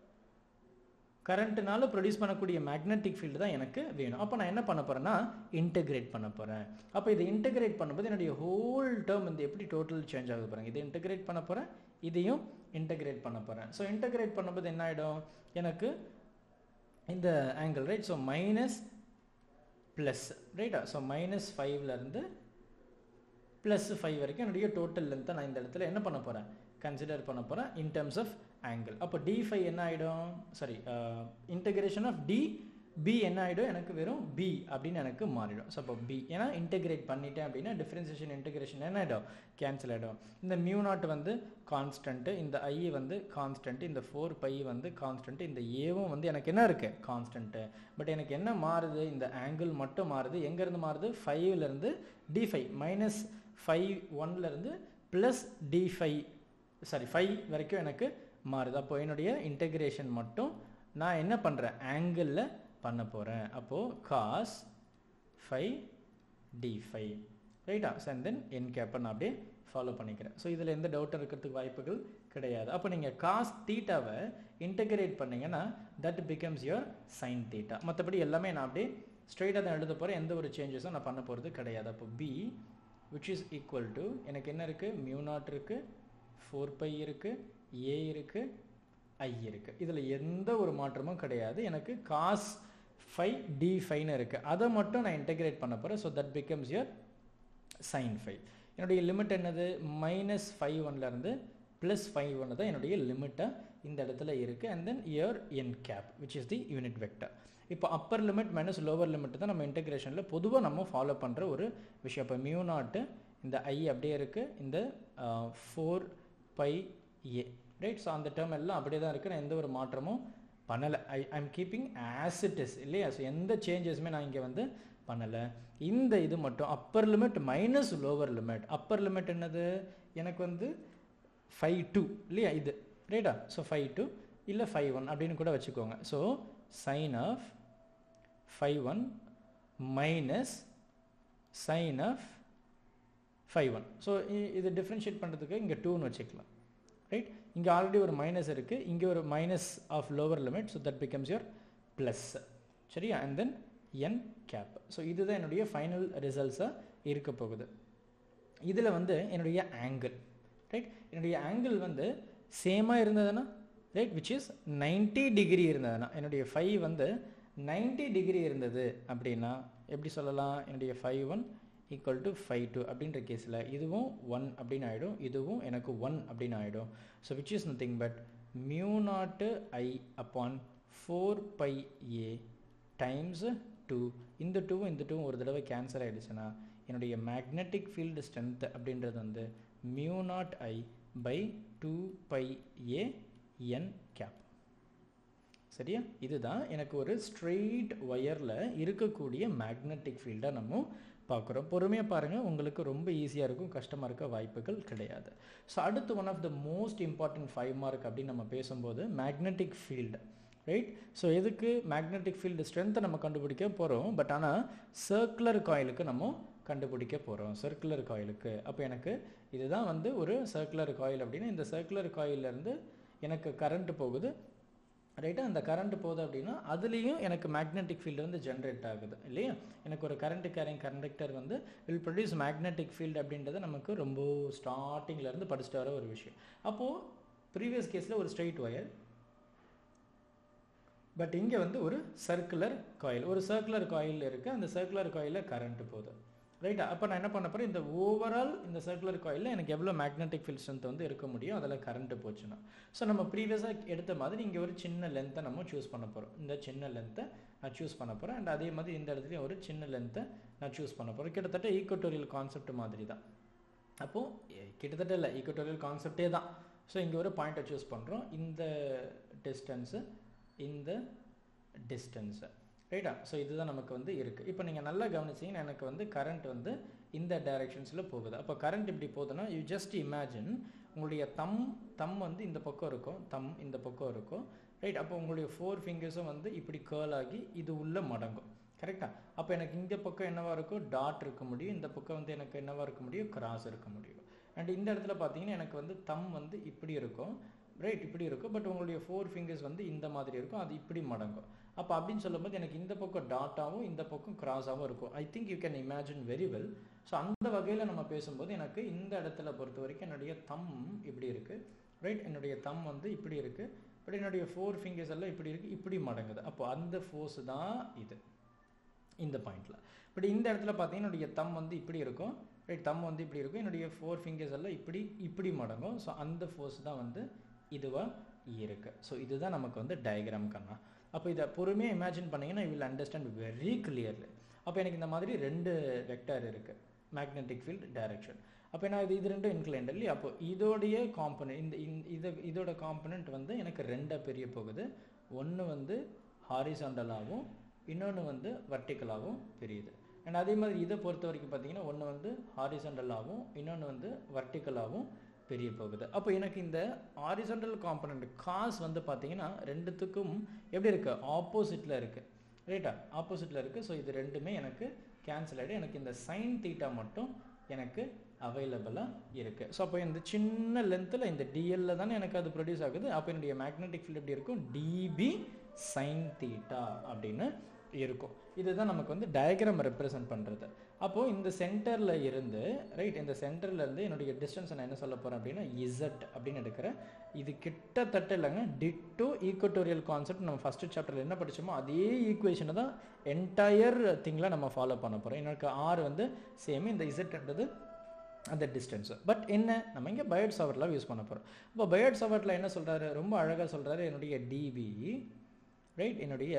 கரண்ட்டுனால ப்ரொடியூஸ் பண்ணக்கூடிய மேக்னெட்டிக் ஃபீல்டு தான் எனக்கு வேணும் அப்போ நான் என்ன பண்ண போகிறேன்னா இன்டெகிரேட் பண்ண போகிறேன் அப்போ இதை இன்டெகிரேட் பண்ணும்போது என்னுடைய ஹோல் டேர்ம் வந்து எப்படி டோட்டல் சேஞ்ச் ஆகுது பாருங்க இதை இன்டெகிரேட் பண்ண போகிறேன் இதையும் இன்டெகிரேட் பண்ண போகிறேன் ஸோ இன்டெகிரேட் பண்ணும்போது என்ன ஆகிடும் எனக்கு இந்த angle right so minus plus ரைட்டா ஸோ மைனஸ் ஃபைவ்லேருந்து ப்ளஸ் ஃபைவ் வரைக்கும் என்னுடைய டோட்டல் லென்த்தை நான் இந்த இடத்துல என்ன பண்ண போகிறேன் கன்சிடர் பண்ண போகிறேன் இன் டர்ம்ஸ் ஆஃப் ஆங்கிள் அப்போ டி ஃபைவ் என்ன ஆகிடும் sorry integration of d B என்ன ஆகிடும் எனக்கு வெறும் பி அப்படின்னு எனக்கு மாறிடும் ஸோ அப்போ பி ஏன்னா இன்டகிரேட் பண்ணிட்டேன் அப்படின்னா டிஃப்ரென்சியேஷன் இன்டகிரேஷன் என்ன ஆகிடும் கேன்சல் ஆகிடும் இந்த மியூ நாட் வந்து கான்ஸ்டன்ட்டு இந்த ஐ வந்து கான்ஸ்டன்ட் இந்த ஃபோர் பை வந்து கான்ஸ்டன்ட் இந்த ஏவும் வந்து எனக்கு என்ன இருக்குது கான்ஸ்டன்ட்டு பட் எனக்கு என்ன மாறுது இந்த ஆங்கிள் மட்டும் மாறுது எங்கேருந்து மாறுது ஃபைவ்லேருந்து டி ஃபைவ் மைனஸ் ஃபைவ் ஒன்லேருந்து plus d phi sorry phi வரைக்கும் எனக்கு மாறுது அப்போ என்னுடைய இன்டகிரேஷன் மட்டும் நான் என்ன பண்ணுறேன் ஆங்கிளில் பண்ண போகிறேன் அப்போது காஸ் ஃபைவ் டி ஃபைவ் ரைட்டா அண்ட் தென் என் கேப்பை நான் அப்படியே ஃபாலோ பண்ணிக்கிறேன் ஸோ இதில் எந்த டவுட்டும் இருக்கிறதுக்கு வாய்ப்புகள் கிடையாது அப்போ நீங்கள் காஸ் தீட்டாவை இன்டகிரேட் பண்ணிங்கன்னா that becomes your sine theta மற்றபடி எல்லாமே நான் அப்படியே ஸ்ட்ரெயிட்டாக தான் எழுத போகிறேன் எந்த ஒரு சேஞ்சஸும் நான் பண்ண போகிறது கிடையாது அப்போ B which is equal to எனக்கு என்ன இருக்குது மியூ நாட் இருக்குது ஃபோர் பை இருக்குது ஏ இருக்குது ஐ இருக்குது இதில் எந்த ஒரு மாற்றமும் கிடையாது எனக்கு காஸ் ஃபைவ் டி ஃபைன்னு இருக்குது அதை மட்டும் நான் இன்டெகிரேட் பண்ண போகிறேன் so that becomes your sine phi என்னுடைய லிமிட் என்னது மைனஸ் ஃபைவ் ஒன்லேருந்து ப்ளஸ் ஃபைவ் ஒன்று தான் என்னுடைய லிமிட்டாக இந்த இடத்துல இருக்குது and then your n cap which is the unit vector இப்போ upper limit minus lower limit தான் நம்ம இன்டெகிரேஷனில் பொதுவாக நம்ம ஃபாலோ பண்ணுற ஒரு விஷயம் இப்போ மியூ நாட்டு இந்த ஐ அப்படியே இருக்குது இந்த four pi a right so அந்த டேர்ம் எல்லாம் அப்படியே தான் இருக்குது நான் எந்த ஒரு மாற்றமும் பண்ணலை I I'm keeping as it is இல்லையா ஸோ எந்த சேஞ்சஸுமே நான் இங்கே வந்து பண்ணலை இந்த இது மட்டும் upper limit minus lower limit upper limit என்னது எனக்கு வந்து ஃபைவ் டூ இல்லையா இது ரைட்டா ஸோ ஃபைவ் டூ இல்லை ஃபைவ் ஒன் அப்படின்னு கூட வச்சுக்கோங்க so sine of phi one minus sine of phi one so இது டிஃப்ரென்ஷியேட் பண்ணுறதுக்கு இங்கே டூன்னு வச்சுக்கலாம் ரைட் இங்கே ஆல்ரெடி ஒரு மைனஸ் இருக்குது இங்கே ஒரு minus of lower limit so that becomes your plus சரியா and then n cap so இதுதான் என்னுடைய ஃபைனல் ரிசல்ட்ஸாக இருக்க போகுது இதில் வந்து என்னுடைய ஆங்கிள் ரைட் என்னுடைய ஆங்கிள் வந்து சேமாக இருந்ததுன்னா right which is ninety degree இருந்ததுன்னா என்னுடைய ஃபைவ் வந்து நைன்ட்டி டிகிரி இருந்தது அப்படின்னா எப்படி சொல்லலாம் என்னுடைய phi one equal to phi two அப்படின்ற கேஸில் இதுவும் ஒன் அப்படின்னு ஆகிடும் இதுவும் எனக்கு ஒன் அப்படின்னு ஆகிடும் so which is nothing but mu naught I upon four pi a times two இந்த டூவும் இந்த டூவும் ஒரு தடவை கேன்சல் ஆகிடுச்சுன்னா என்னுடைய மேக்னெட்டிக் ஃபீல்டு ஸ்ட்ரென்த் அப்படின்றது வந்து mu naught I by two pi a n cap சரியா இதுதான் எனக்கு ஒரு ஸ்ட்ரெயிட் ஒயரில் இருக்கக்கூடிய மேக்னெட்டிக் ஃபீல்டாக நம்ம பார்க்குறோம் பொறுமையாக பாருங்கள் உங்களுக்கு ரொம்ப ஈஸியாக இருக்கும் கஷ்டமாக இருக்க வாய்ப்புகள் கிடையாது ஸோ அடுத்து one of the most important five mark அப்படின்னு நம்ம பேசும்போது மேக்னெட்டிக் ஃபீல்டு ரைட் ஸோ எதுக்கு மேக்னெட்டிக் ஃபீல்டு ஸ்ட்ரென்த்தை நம்ம கண்டுபிடிக்க போகிறோம் பட் ஆனால் சர்க்குலர் காயிலுக்கு நம்ம கண்டுபிடிக்க போகிறோம் சர்க்குலர் காயிலுக்கு அப்போ எனக்கு இதுதான் வந்து ஒரு சர்க்குலர் காயில் அப்படின்னா இந்த சர்க்குலர் காயிலேருந்து எனக்கு கரண்ட் போகுது ரைட்டாக அந்த கரண்ட் போகுது அப்படின்னா அதுலேயும் எனக்கு மேக்னெட்டிக் ஃபீல்டு வந்து ஜென்ரேட் ஆகுது இல்லையா எனக்கு ஒரு கரண்ட் கேரிங் கண்டக்டர் வந்து வில் ப்ரொடியூஸ் மேக்னெட்டிக் ஃபீல்டு அப்படின்றது நமக்கு ரொம்ப ஸ்டார்டிங்லேருந்து படிச்சுட்டு வர ஒரு விஷயம் அப்போது ப்ரீவியஸ் கேஸில் ஒரு ஸ்ட்ரெயிட் ஒயர் பட் இங்கே வந்து ஒரு சர்க்குலர் காயில் ஒரு சர்க்குலர் காயில் இருக்குது அந்த சர்க்குலர் காயிலில் கரண்ட் போகுது ரைட்டா அப்போ நான் என்ன பண்ண போகிறேன் இந்த ஓவரால் இந்த சர்க்குலர் காயிலில் எனக்கு எவ்வளோ மேக்னெட்டிக் ஃபீல்ட் ஸ்ட்ரென்த் வந்து இருக்க முடியும் அதில் கரண்ட் போச்சுன்னா ஸோ நம்ம ப்ரீவியஸாக எடுத்த மாதிரி இங்கே ஒரு சின்ன லென்த்தை நம்ம சூஸ் பண்ண போகிறோம் இந்த சின்ன லென்த்தை நான் சூஸ் பண்ண போகிறேன் அண்ட் அதே மாதிரி இந்த இடத்துலையும் ஒரு சின்ன லென்த்தை நான் சூஸ் பண்ண போகிறேன் கிட்டத்தட்ட ஈக்குவட்டோரியல் கான்செப்ட் மாதிரி தான் அப்போது கிட்டத்தட்ட இல்லை ஈக்குவட்டோரியல் கான்செப்டே தான் ஸோ இங்கே ஒரு பாயிண்ட்டை சூஸ் பண்ணுறோம் இந்த டிஸ்டன்ஸு இந்த டிஸ்டன்ஸு ரைட்டா ஸோ இதுதான் நமக்கு வந்து இருக்குது இப்போ நீங்கள் நல்லா கவனிச்சிங்கன்னா எனக்கு வந்து கரண்ட் வந்து இந்த டைரெக்ஷன்ஸில் போகுது அப்போ கரண்ட் இப்படி போகுதுன்னா யூ ஜஸ்ட் இமேஜின் உங்களுடைய தம் தம் வந்து இந்த பக்கம் இருக்கும் தம் இந்த பக்கம் இருக்கும் ரைட் அப்போ உங்களுடைய ஃபோர் ஃபிங்கர்ஸும் வந்து இப்படி கேர்ள் ஆகி இது உள்ள மடங்கும் கரெக்டாக அப்போ எனக்கு இந்த பக்கம் என்னவாக இருக்கும் டாட் இருக்க முடியும் இந்த பக்கம் வந்து எனக்கு என்னவாக இருக்க முடியும் கிராஸ் இருக்க முடியும் அண்ட் இந்த இடத்துல பார்த்தீங்கன்னா எனக்கு வந்து தம் வந்து இப்படி இருக்கும் ரைட் இப்படி இருக்கும் பட் உங்களுடைய ஃபோர் ஃபிங்கர்ஸ் வந்து இந்த மாதிரி இருக்கும் அது இப்படி மடங்கும் அப்போ அப்படின்னு சொல்லும்போது எனக்கு இந்த பக்கம் டாட்டாகவும் இந்த பக்கம் கிராஸாகவும் இருக்கும் I think you can imagine very well so அந்த வகையில் நம்ம பேசும்போது எனக்கு இந்த இடத்துல பொறுத்த வரைக்கும் என்னுடைய தம் இப்படி இருக்குது ரைட் என்னுடைய தம் வந்து இப்படி இருக்குது பட் என்னுடைய ஃபோர் ஃபிங்கர்ஸ் எல்லாம் இப்படி இருக்குது இப்படி மடங்குது அப்போ அந்த ஃபோர்ஸ் தான் இது இந்த பாயிண்டில் பட் இந்த இடத்துல பார்த்தீங்கன்னா என்னுடைய தம் வந்து இப்படி இருக்கும் ரைட் தம் வந்து இப்படி இருக்கும் என்னுடைய ஃபோர் ஃபிங்கர்ஸ் எல்லாம் இப்படி இப்படி மடங்கும் ஸோ அந்த ஃபோர்ஸ் தான் வந்து இதுவாக இருக்குது ஸோ இதுதான் நமக்கு வந்து டயக்ராம் கண்ணா அப்போ இதை பொறுமையாக இமேஜின் பண்ணிங்கன்னா you will understand very clearly அப்போ எனக்கு இந்த மாதிரி ரெண்டு வெக்டர் இருக்குது மேக்னெட்டிக் ஃபீல்ட் டைரக்ஷன் அப்போ நான் இது இது ரெண்டும் இன்க்ளைண்ட் இல்லையா அப்போ இதோடைய காம்பனண்ட் இந்த இது இதோட காம்பனண்ட் வந்து எனக்கு ரெண்டாக பிரிய போகுது ஒன்று வந்து ஹாரிசாண்டலாகவும் இன்னொன்று வந்து வர்டிக்கலாகவும் பிரியுது அண்ட் அதே மாதிரி இதை பொறுத்த வரைக்கும் பார்த்தீங்கன்னா ஒன்று வந்து ஹாரிசண்டலாகவும் இன்னொன்று வந்து வர்டிக்கலாகவும் பெரிய போகுது அப்போ எனக்கு இந்த ஹாரிசண்டல் காம்பனண்ட் காஸ் வந்து பார்த்தீங்கன்னா ரெண்டுத்துக்கும் எப்படி இருக்குது ஆப்போசிட்டில் இருக்குது ரைட்டா ஆப்போசிட்டில் இருக்குது ஸோ இது ரெண்டுமே எனக்கு கேன்சல் ஆகிடும் எனக்கு இந்த சைன் தீட்டா மட்டும் எனக்கு அவைலபிளாக இருக்குது ஸோ அப்போ இந்த சின்ன லென்த்தில் இந்த டிஎல்ல தானே எனக்கு அது ப்ரொடியூஸ் ஆகுது அப்போ என்னுடைய மேக்னெட்டிக் ஃபீல்டு எப்படி இருக்கும் டிபி சைன் தீட்டா அப்படின்னு இருக்கும் இதுதான் நமக்கு வந்து டயக்ராம் ரெப்ரசன்ட் பண்ணுறது அப்போது இந்த சென்டரில் இருந்து ரைட் இந்த சென்டரில் இருந்து என்னுடைய டிஸ்டன்ஸ் நான் என்ன சொல்ல போகிறேன் அப்படின்னா இசட் அப்படின்னு எடுக்கிறேன் இது கிட்டத்தட்ட இல்லைங்க டிட்டோ ஈக்குவட்டோரியல் கான்செப்ட் நம்ம ஃபஸ்ட்டு சாப்டரில் என்ன படித்தோமோ அதே ஈக்குவேஷனை தான் என்டையர் திங்கில் நம்ம ஃபாலோ பண்ண போகிறோம் எனக்கு ஆர் வந்து சேம் இந்த இசட்ன்றது அந்த டிஸ்டன்ஸு பட் என்ன நம்ம இங்கே பயட் சவர்லாம் யூஸ் பண்ண போகிறோம் இப்போ பயட் சவர்ட்டில் என்ன சொல்கிறாரு ரொம்ப அழகாக சொல்கிறாரு என்னுடைய டிபி ரைட் என்னுடைய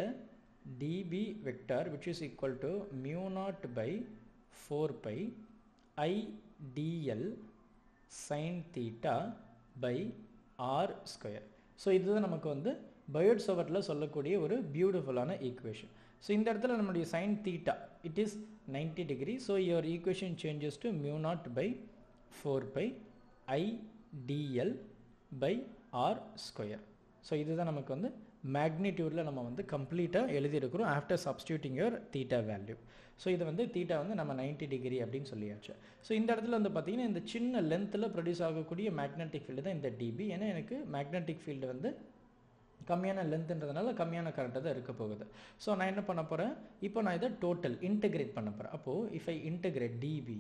db vector which is equal to mu naught by 4 pi i dl sin theta by r square so இதுதான் நமக்கு வந்து பயோட் சவர்ட்டில் சொல்லக்கூடிய ஒரு பியூட்டிஃபுல்லான ஈக்குவேஷன் ஸோ இந்த இடத்துல நம்மளுடைய sine theta it is ninety degree so your equation changes to mu naught by four pi I dl by R square so இதுதான் நமக்கு வந்து மேக்னிடியூடில் நம்ம வந்து கம்ப்ளீட்டாக எழுதியிருக்கிறோம் after substituting your theta value so இது வந்து தீட்டா வந்து நம்ம 90 டிகிரி அப்படின்னு சொல்லியாச்சு ஸோ இந்த இடத்துல வந்து பார்த்தீங்கன்னா இந்த சின்ன லென்த்தில் ப்ரொடியூஸ் ஆகக்கூடிய மேக்னெட்டிக் ஃபீல்டு தான் இந்த டிபி ஏன்னா எனக்கு மேக்னெட்டிக் ஃபீல்டு வந்து கம்மியான லென்த்ன்றதுனால கம்மியான கரண்ட்டு தான் இருக்க போகுது ஸோ நான் என்ன பண்ண போகிறேன் இப்போ நான் இதை டோட்டல் இன்டகிரேட் பண்ண போகிறேன் அப்போது if I integrate dB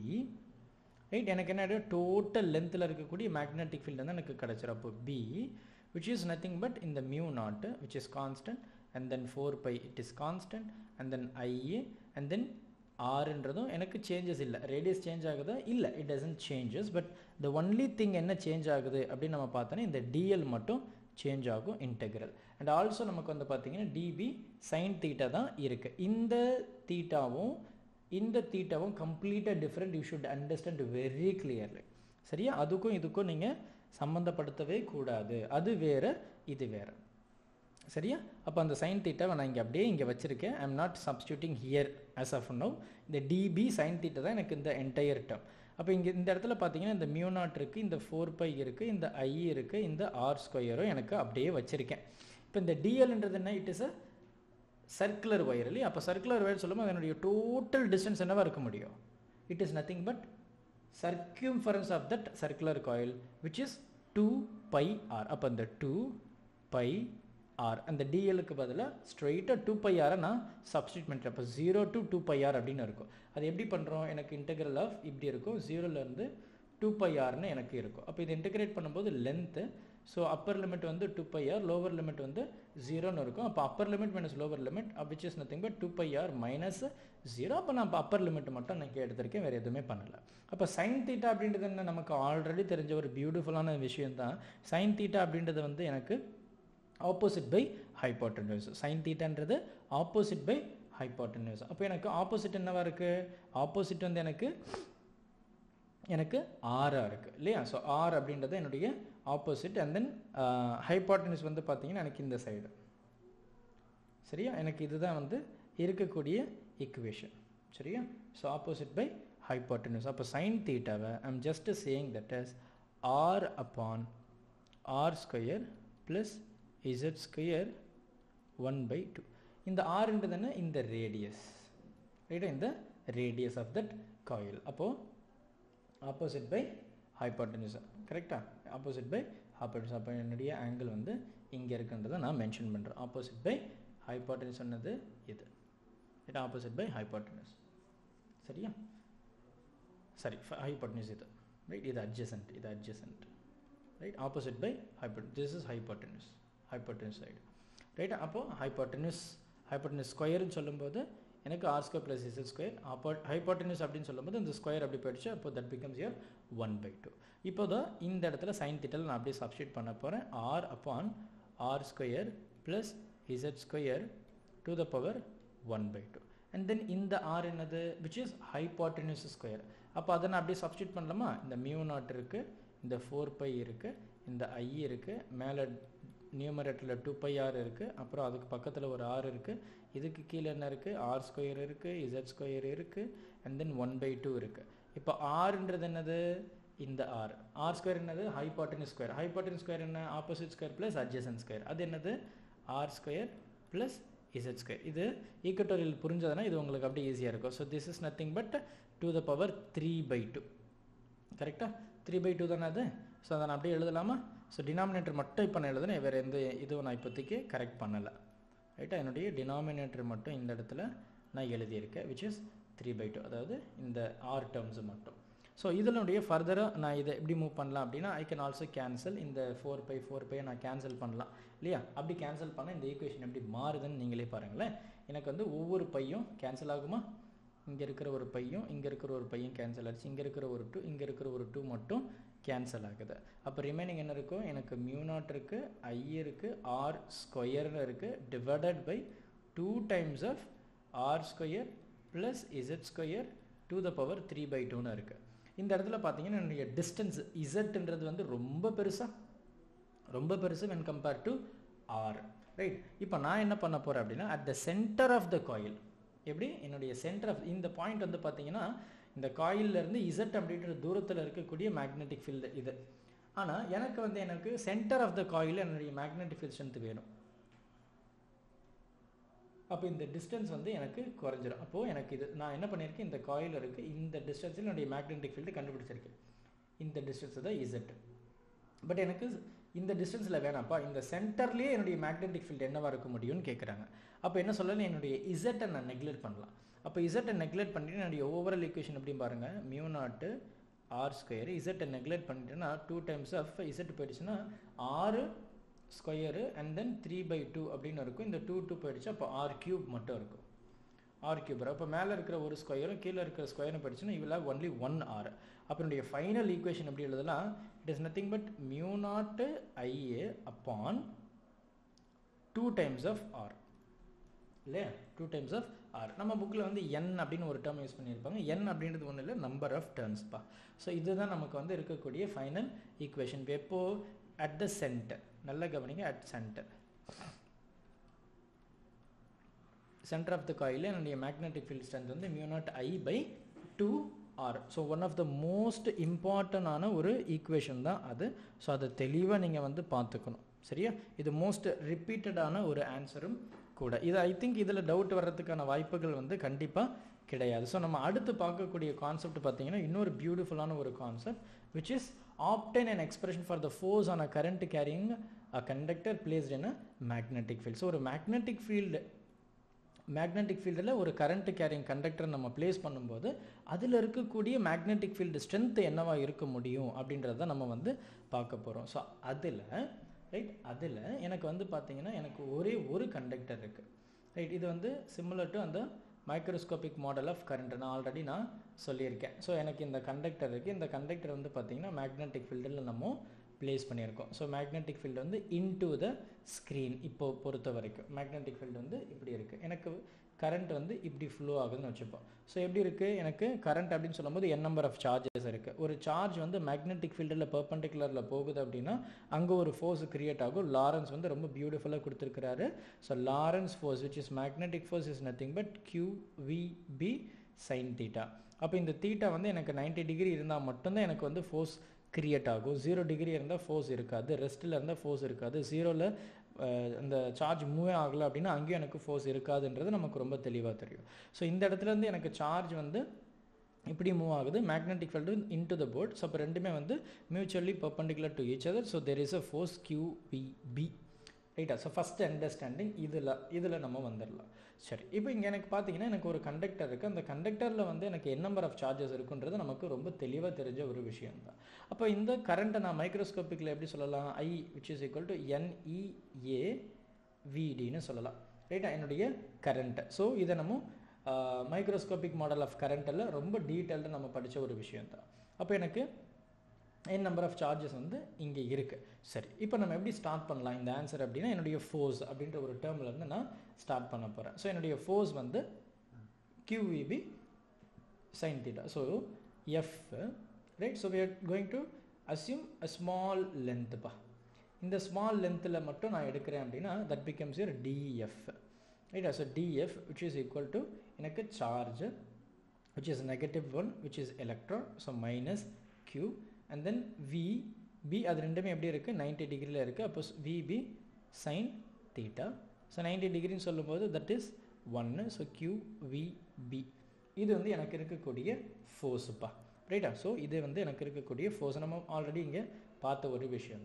right எனக்கு என்ன டோட்டல் லென்த்தில் இருக்கக்கூடிய மேக்னெட்டிக் ஃபீல்டு வந்து எனக்கு கிடச்சிரும் அப்போ B which is nothing but in the mu naught which is constant and then 4 pi it is constant and then ia and then ஆறுன்றதும் எனக்கு சேஞ்சஸ் இல்லை ரேடியஸ் சேஞ்ச் ஆகுதா இல்லை it doesn't changes but the only thing என்ன சேஞ்ச் ஆகுது அப்படின்னு நம்ம பார்த்தோன்னா இந்த டிஎல் மட்டும் சேஞ்ச் ஆகும் இன்டெக்ரல் அண்ட் ஆல்சோ நமக்கு வந்து பார்த்தீங்கன்னா டிபி சைன் தீட்டா தான் இருக்குது இந்த தீட்டாவும் இந்த தீட்டாவும் கம்ப்ளீட்டாக different you should understand very clearly சரியா அதுக்கும் இதுக்கும் நீங்கள் சம்மந்தப்படுத்தவே கூடாது அது வேறு இது வேறு சரியா அப்போ அந்த சைன் தீட்டாவை நான் இங்கே அப்படியே இங்கே வச்சுருக்கேன் I am not substituting here as of now இந்த டிபி சைன் தீட்டா தான் எனக்கு இந்த என்டையர் டேர்ம் அப்போ இங்கே இந்த இடத்துல பார்த்தீங்கன்னா இந்த மியூ நாட் இருக்குது இந்த ஃபோர் பை இருக்குது இந்த ஐ இருக்குது இந்த ஆர் ஸ்கொயரும் எனக்கு அப்படியே வச்சுருக்கேன் இப்போ இந்த டிஎல்ன்றது என்ன it is a circular wire இல்லையா அப்போ சர்க்குலர் ஒயர் சொல்லும்போது அதனுடைய டோட்டல் டிஸ்டன்ஸ் என்னவா இருக்க முடியும் it is nothing but circumference of that circular coil which is 2 pi r அப்போ அந்த 2 pi r அந்த டிஎலுக்கு பதிலாக ஸ்ட்ரெயிட்டாக டூ பை ஆரை நான் சப்ஸ்டியூட் பண்ணுறேன் அப்போ zero to two by R அப்படின்னு இருக்கும் அது எப்படி பண்ணுறோம் எனக்கு இன்டெகிரல் ஆஃப் இப்படி இருக்கும் ஜீரோலேருந்து டூ பை ஆர்னு எனக்கு இருக்கும் அப்போ இது இன்டெகிரேட் பண்ணும்போது லென்த்து ஸோ அப்பர் லிமிட் வந்து two by r lower limit வந்து ஜீரோன்னு இருக்கும் அப்போ upper limit minus lower limit which is nothing but two by r minus zero அப்போ நான் இப்போ அப்பர் லிமிட் மட்டும் நான் எடுத்திருக்கேன் வேறு எதுவுமே பண்ணல அப்போ சைன் தீட்டா அப்படின்றது என்ன நமக்கு ஆல்ரெடி தெரிஞ்ச ஒரு பியூட்டிஃபுல்லான விஷயம் தான் சைன் தீட்டா அப்படின்றது வந்து எனக்கு ஆப்போசிட் பை ஹைப்போட்டன்யூஸ் சைன் தீட்டான்றது ஆப்போசிட் பை ஹைப்போட்டன்யூஸ் அப்போ எனக்கு ஆப்போசிட் என்னவா இருக்குது ஆப்போசிட் வந்து எனக்கு எனக்கு ஆறாக இருக்குது இல்லையா ஸோ ஆர் அப்படின்றது என்னுடைய ஆப்போசிட் அண்ட் தென் ஹைப்போட்டன்யூஸ் வந்து பார்த்தீங்கன்னா எனக்கு இந்த சைடு சரியா எனக்கு இதுதான் வந்து இருக்கக்கூடிய ஈக்குவேஷன் சரியா ஸோ ஆப்போசிட் பை ஹைப்போட்டன்யூஸ் அப்போ சைன் தீட்டாவை I'm just saying that is r upon R square plus Z square one by two இந்த ஆறுன்றது என்ன இந்த ரேடியஸ் ரைட்டா இந்த ரேடியஸ் ஆஃப் தட் காயில் அப்போது ஆப்போசிட் பை ஹைப்போட்டன்யூஸ் கரெக்டாக ஆப்போசிட் பை ஹைப்போட்டன்யூஸ் அப்போ என்னுடைய ஆங்கிள் வந்து இங்கே இருக்குன்றதை நான் மென்ஷன் பண்ணுறேன் ஆப்போசிட் பை ஹைப்போட்டன்யூஸ் சொன்னது இது இது ஆப்போசிட் பை ஹைப்போட்டன்யூஸ் சரியா சரி ஹைப்போட்டன்யூஸ் இது ரைட் இது அட்ஜசன்ட் இது அட்ஜசன்ட் ரைட் ஆப்போசிட் பை ஹைப்போட் this is hypotenuse hypotenuse side right அப்போது ஹைப்போட்டன்யூஸ் ஹைப்போட்டன்யூஸ் ஸ்கொயர்னு சொல்லும்போது எனக்கு R square plus Z square அப்போ ஹைப்போட்டன்யூஸ் அப்படின்னு சொல்லும்போது இந்த ஸ்கொயர் அப்படி போயிடுச்சு அப்போ that becomes your one by two இப்போ தான் இந்த இடத்துல சைன் திட்டல் நான் அப்படியே சப்ஸ்டியூட் பண்ண போகிறேன் r upon R square plus Z square to the power one by two and then இந்த ஆர் என்னது விச் இஸ் ஹைப்போட்டன்யூஸ் ஸ்கொயர் அப்போ அதை நான் அப்படியே சப்ஸ்டியூட் பண்ணலாமா இந்த மியூ நாட் இருக்குது இந்த ஃபோர் பை இருக்குது இந்த ஐ இருக்குது மேலே நியூமரேட்டரில் டூ பை ஆர் இருக்குது அப்புறம் அதுக்கு பக்கத்தில் ஒரு ஆர் இருக்குது இதுக்கு கீழே என்ன இருக்குது ஆர் ஸ்கொயர் இருக்குது இசட் ஸ்கொயர் இருக்குது and then one by two இருக்குது இப்போ ஆர்ன்றது என்னது இந்த ஆர் ஆர் ஸ்கொயர் என்னது ஹைபாட்டனிஸ் ஸ்கொயர் ஹைபாட்டனிஸ் ஸ்கொயர் என்ன opposite square plus adjacent square அது என்னது R square plus Z square இது ஈக்குவட்டோரியல் புரிஞ்சதுன்னா இது உங்களுக்கு அப்படியே ஈஸியாக இருக்கும் so this is nothing but to the power three by two கரெக்டாக த்ரீ பை டூ தானே அது ஸோ அதை நான் அப்படியே எழுதலாமா ஸோ டினாமினேட்டர் மட்டும் இப்போ நான் எழுதுனேன் வேறு எந்த இதுவும் நான் இப்போதைக்கு கரெக்ட் பண்ணலை ரைட்டா என்னுடைய டினாமினேட்டர் மட்டும் இந்த இடத்துல நான் எழுதியிருக்கேன் which is three by two அதாவது இந்த ஆர் டேர்ம்ஸ் மட்டும் ஸோ இதனுடைய ஃபர்தராக நான் இதை எப்படி மூவ் பண்ணலாம் அப்படின்னா ஐ கேன் ஆல்சோ கேன்சல் இந்த ஃபோர் பை ஃபோர் பை நான் கேன்சல் பண்ணலாம் இல்லையா அப்படி கேன்சல் பண்ணால் இந்த ஈக்குவேஷன் எப்படி மாறுதுன்னு நீங்களே பாருங்களேன் எனக்கு வந்து ஒவ்வொரு பையும் கேன்சல் ஆகுமா இங்கே இருக்கிற ஒரு பையும் இங்கே இருக்கிற ஒரு பையும் கேன்சல் ஆச்சு இங்கே இருக்கிற ஒரு டூ இங்கே இருக்கிற ஒரு டூ மட்டும் கேன்சல் ஆகுது அப்போ ரிமைனிங் என்ன இருக்கும் எனக்கு மியூ நாட் இருக்குது ஐ இருக்குது ஆர் ஸ்கொயர்னு இருக்குது divided by two times of R square plus Z square to the power three by டூன்னு இருக்குது இந்த இடத்துல பார்த்தீங்கன்னா என்னுடைய டிஸ்டன்ஸ் இசட்ன்றது வந்து ரொம்ப பெருசாக ரொம்ப பெருசு when compare to R right இப்போ நான் என்ன பண்ண போகிறேன் அப்படின்னா at the centre of the coil எப்படி என்னுடைய சென்டர் ஆஃப் இந்த பாயிண்ட் வந்து பார்த்தீங்கன்னா இந்த காயிலேருந்து இசட் அப்படின்ற தூரத்தில் இருக்கக்கூடிய மேக்னெட்டிக் ஃபீல்டு இது ஆனால் எனக்கு வந்து எனக்கு சென்டர் ஆஃப் த காயில் என்னுடைய மேக்னெட்டிக் ஃபீல்ட் ஸ்ட்ரென்த் வேணும் அப்போ இந்த டிஸ்டன்ஸ் வந்து எனக்கு குறைஞ்சிரும் அப்போது எனக்கு இது நான் என்ன பண்ணியிருக்கேன் இந்த காயில் இருக்குது இந்த டிஸ்டன்ஸில் என்னுடைய மேக்னெட்டிக் ஃபீல்டு கண்டுபிடிச்சிருக்கேன் இந்த டிஸ்டன்ஸ் தான் இசட் பட் எனக்கு இந்த டிஸ்டன்ஸில் வேணாம்ப்பா இந்த சென்டர்லேயே என்னுடைய மேக்னெட்டிக் ஃபீல்டு என்னவாக இருக்க முடியும்னு கேட்குறாங்க அப்போ என்ன சொல்லணும் என்னுடைய இசட்டை நான் நெக்லெக்ட் பண்ணலாம் அப்போ இசட்டை நெக்லெக்ட் பண்ணிட்டு என்னுடைய ஓவரால் ஈக்குவேஷன் எப்படி பாருங்கள் மியூ நாட்டு ஆர் ஸ்கொயர் இசட்டை நெக்லெக்ட் பண்ணிட்டேன்னா டூ டைம்ஸ் ஆஃப் இசட் போயிடுச்சுன்னா R square and then three by two அப்படின்னு இருக்கும் இந்த டூ டூ போயிடுச்சு அப்போ ஆர் கியூப் மட்டும் இருக்கும் ஆர் கியூப் அப்போ மேலே இருக்கிற ஒரு ஸ்கொயரும் கீழே இருக்கிற ஸ்கொயரும் போயிடுச்சுன்னா we'll have only one R அப்போ என்னுடைய ஃபைனல் ஈக்குவேஷன் எப்படி எழுதலாம் it is nothing but mu naught I A upon two times of R இல்லையா டூ டைம்ஸ் ஆஃப் ஆர் நம்ம புக்கில் வந்து என் அப்படின்னு ஒரு டேர்ம் யூஸ் பண்ணியிருப்பாங்க என் அப்படின்றது ஒன்றும் இல்லை நம்பர் ஆஃப் டேர்ன்ஸ்ப்பா ஸோ இதுதான் நமக்கு வந்து இருக்கக்கூடிய ஃபைனல் ஈக்குவேஷன் எப்போ அட் த சென்டர் நல்ல கவனிங்க at centre centre of the coil என்னுடைய மேக்னெட்டிக் ஃபீல்ட் ஸ்ட்ரென்த் வந்து mu naught I by two R so one of the most இம்பார்ட்டண்டான ஒரு ஈக்குவேஷன் தான் அது ஸோ அதை தெளிவாக நீங்கள் வந்து பார்த்துக்கணும் சரியா இது மோஸ்ட் ரிப்பீட்டடான ஒரு ஆன்சரும் கூட இது ஐ திங்க் இதில் டவுட் வர்றதுக்கான வாய்ப்புகள் வந்து கண்டிப்பாக கிடையாது ஸோ நம்ம அடுத்து பார்க்கக்கூடிய கான்செப்ட் பார்த்தீங்கன்னா இன்னொரு பியூட்டிஃபுல்லான ஒரு concept which is obtain and expression for the force on a current carrying a conductor placed in a magnetic field so ஒரு மேக்னெட்டிக் ஃபீல்டு மேக்னெட்டிக் ஃபீல்டில் ஒரு கரண்ட் கேரிங் கண்டக்டர் நம்ம பிளேஸ் பண்ணும்போது அதில் இருக்கக்கூடிய மேக்னெட்டிக் ஃபீல்டு ஸ்ட்ரென்த் என்னவா இருக்க முடியும் அப்படின்றத நம்ம வந்து பார்க்க போகிறோம் ஸோ அதில் ரைட் அதில் எனக்கு வந்து பார்த்தீங்கன்னா எனக்கு ஒரே ஒரு கண்டக்டர் இருக்குது ரைட் இது வந்து சிமிலர் டு அந்த மைக்ரோஸ்கோபிக் மாடல் ஆஃப் கரண்ட் நான் ஆல்ரெடி நான் சொல்லியிருக்கேன் ஸோ எனக்கு இந்த கண்டக்டர் இருக்குது இந்த கண்டக்டர் வந்து பார்த்தீங்கன்னா மேக்னெட்டிக் ஃபீல்டில் நம்ம ப்ளேஸ் பண்ணியிருக்கோம் ஸோ மேக்னெட்டிக் ஃபீல்டு வந்து இன்டு த ஸ்க்ரீன் இப்போ பொறுத்த வரைக்கும் மேக்னெட்டிக் ஃபீல்டு வந்து இப்படி இருக்குது எனக்கு கரண்ட் வந்து இப்படி ஃப்ளோ ஆகுதுன்னு வச்சுப்போம் ஸோ எப்படி இருக்குது எனக்கு கரண்ட் அப்படின்னு சொல்லும்போது என் நம்பர் ஆஃப் சார்ஜஸ் இருக்குது ஒரு சார்ஜ் வந்து மேக்னெட்டிக் ஃபீல்டில் பெர்பண்டிகுலரில் போகுது அப்படின்னா அங்கே ஒரு ஃபோர்ஸ் கிரியேட் ஆகும் லாரன்ஸ் வந்து ரொம்ப பியூட்டிஃபுல்லாக கொடுத்துருக்கிறாரு so Lorentz force which is magnetic force is nothing but Q V sine theta அப்போ இந்த தீட்டா வந்து எனக்கு நைன்டி டிகிரி இருந்தால் மட்டும்தான் எனக்கு வந்து ஃபோர்ஸ் கிரியேட் ஆகும் ஜீரோ டிகிரி இருந்தால் ஃபோர்ஸ் இருக்காது ரெஸ்ட்டில் இருந்தால் ஃபோர்ஸ் இருக்காது ஜீரோவில் அந்த சார்ஜ் மூவ் ஆகலை அப்படின்னா அங்கேயும் எனக்கு ஃபோர்ஸ் இருக்காதுன்றது நமக்கு ரொம்ப தெளிவாக தெரியும் ஸோ இந்த இடத்துலேருந்து எனக்கு சார்ஜ் வந்து இப்படி மூவ் ஆகுது magnetic field into the board so அப்போ ரெண்டுமே வந்து mutually perpendicular to each other so there is a force Q B B ரைட்டா ஸோ ஃபஸ்ட் அண்டர்ஸ்டாண்டிங் இதில் இதில் நம்ம வந்துடலாம் சரி இப்போ இங்கே எனக்கு பார்த்தீங்கன்னா எனக்கு ஒரு கண்டக்டர் இருக்குது அந்த கண்டக்டரில் வந்து எனக்கு என் நம்பர் ஆஃப் சார்ஜஸ் இருக்குன்றது நமக்கு ரொம்ப தெளிவாக தெரிஞ்ச ஒரு விஷயம் தான் அப்போ இந்த கரண்ட்டை நான் மைக்ரோஸ்கோப்பிக்கில் எப்படி சொல்லலாம் I which is equal to N E A விடின்னு சொல்லலாம் ரைட்டா என்னுடைய கரண்ட்டை ஸோ இதை நம்ம மைக்ரோஸ்கோபிக் மாடல் ஆஃப் கரண்ட்டில் ரொம்ப டீட்டெயில்டாக நம்ம படித்த ஒரு விஷயம் தான் அப்போ எனக்கு என் நம்பர் ஆஃப் சார்ஜஸ் வந்து இங்கே இருக்குது சரி இப்போ நம்ம எப்படி ஸ்டார்ட் பண்ணலாம் இந்த ஆன்சர் அப்படின்னா என்னுடைய ஃபோர்ஸ் அப்படின்ற ஒரு டேர்மில் இருந்து நான் ஸ்டார்ட் பண்ண போகிறேன் ஸோ என்னுடைய ஃபோர்ஸ் வந்து Q V B sine theta so F right so we are going to assume a small லென்த்துப்பா இந்த ஸ்மால் லென்த்தில் மட்டும் நான் எடுக்கிறேன் அப்படின்னா that becomes your D F right so D F which is equal to எனக்கு charge which is negative one which is electron so minus Q and then V B அது ரெண்டுமே எப்படி இருக்குது நைன்டி டிகிரியில் இருக்குது அப்போ V B sine theta so ninety டிகிரின்னு சொல்லும்போது தட் இஸ் ஒன்று ஸோ கியூ விபி இது வந்து எனக்கு இருக்கக்கூடிய ஃபோர்ஸுப்பா ரைட்டா ஸோ இது வந்து எனக்கு இருக்கக்கூடிய ஃபோர்ஸ் நம்ம ஆல்ரெடி இங்கே பார்த்த ஒரு விஷயம்தான்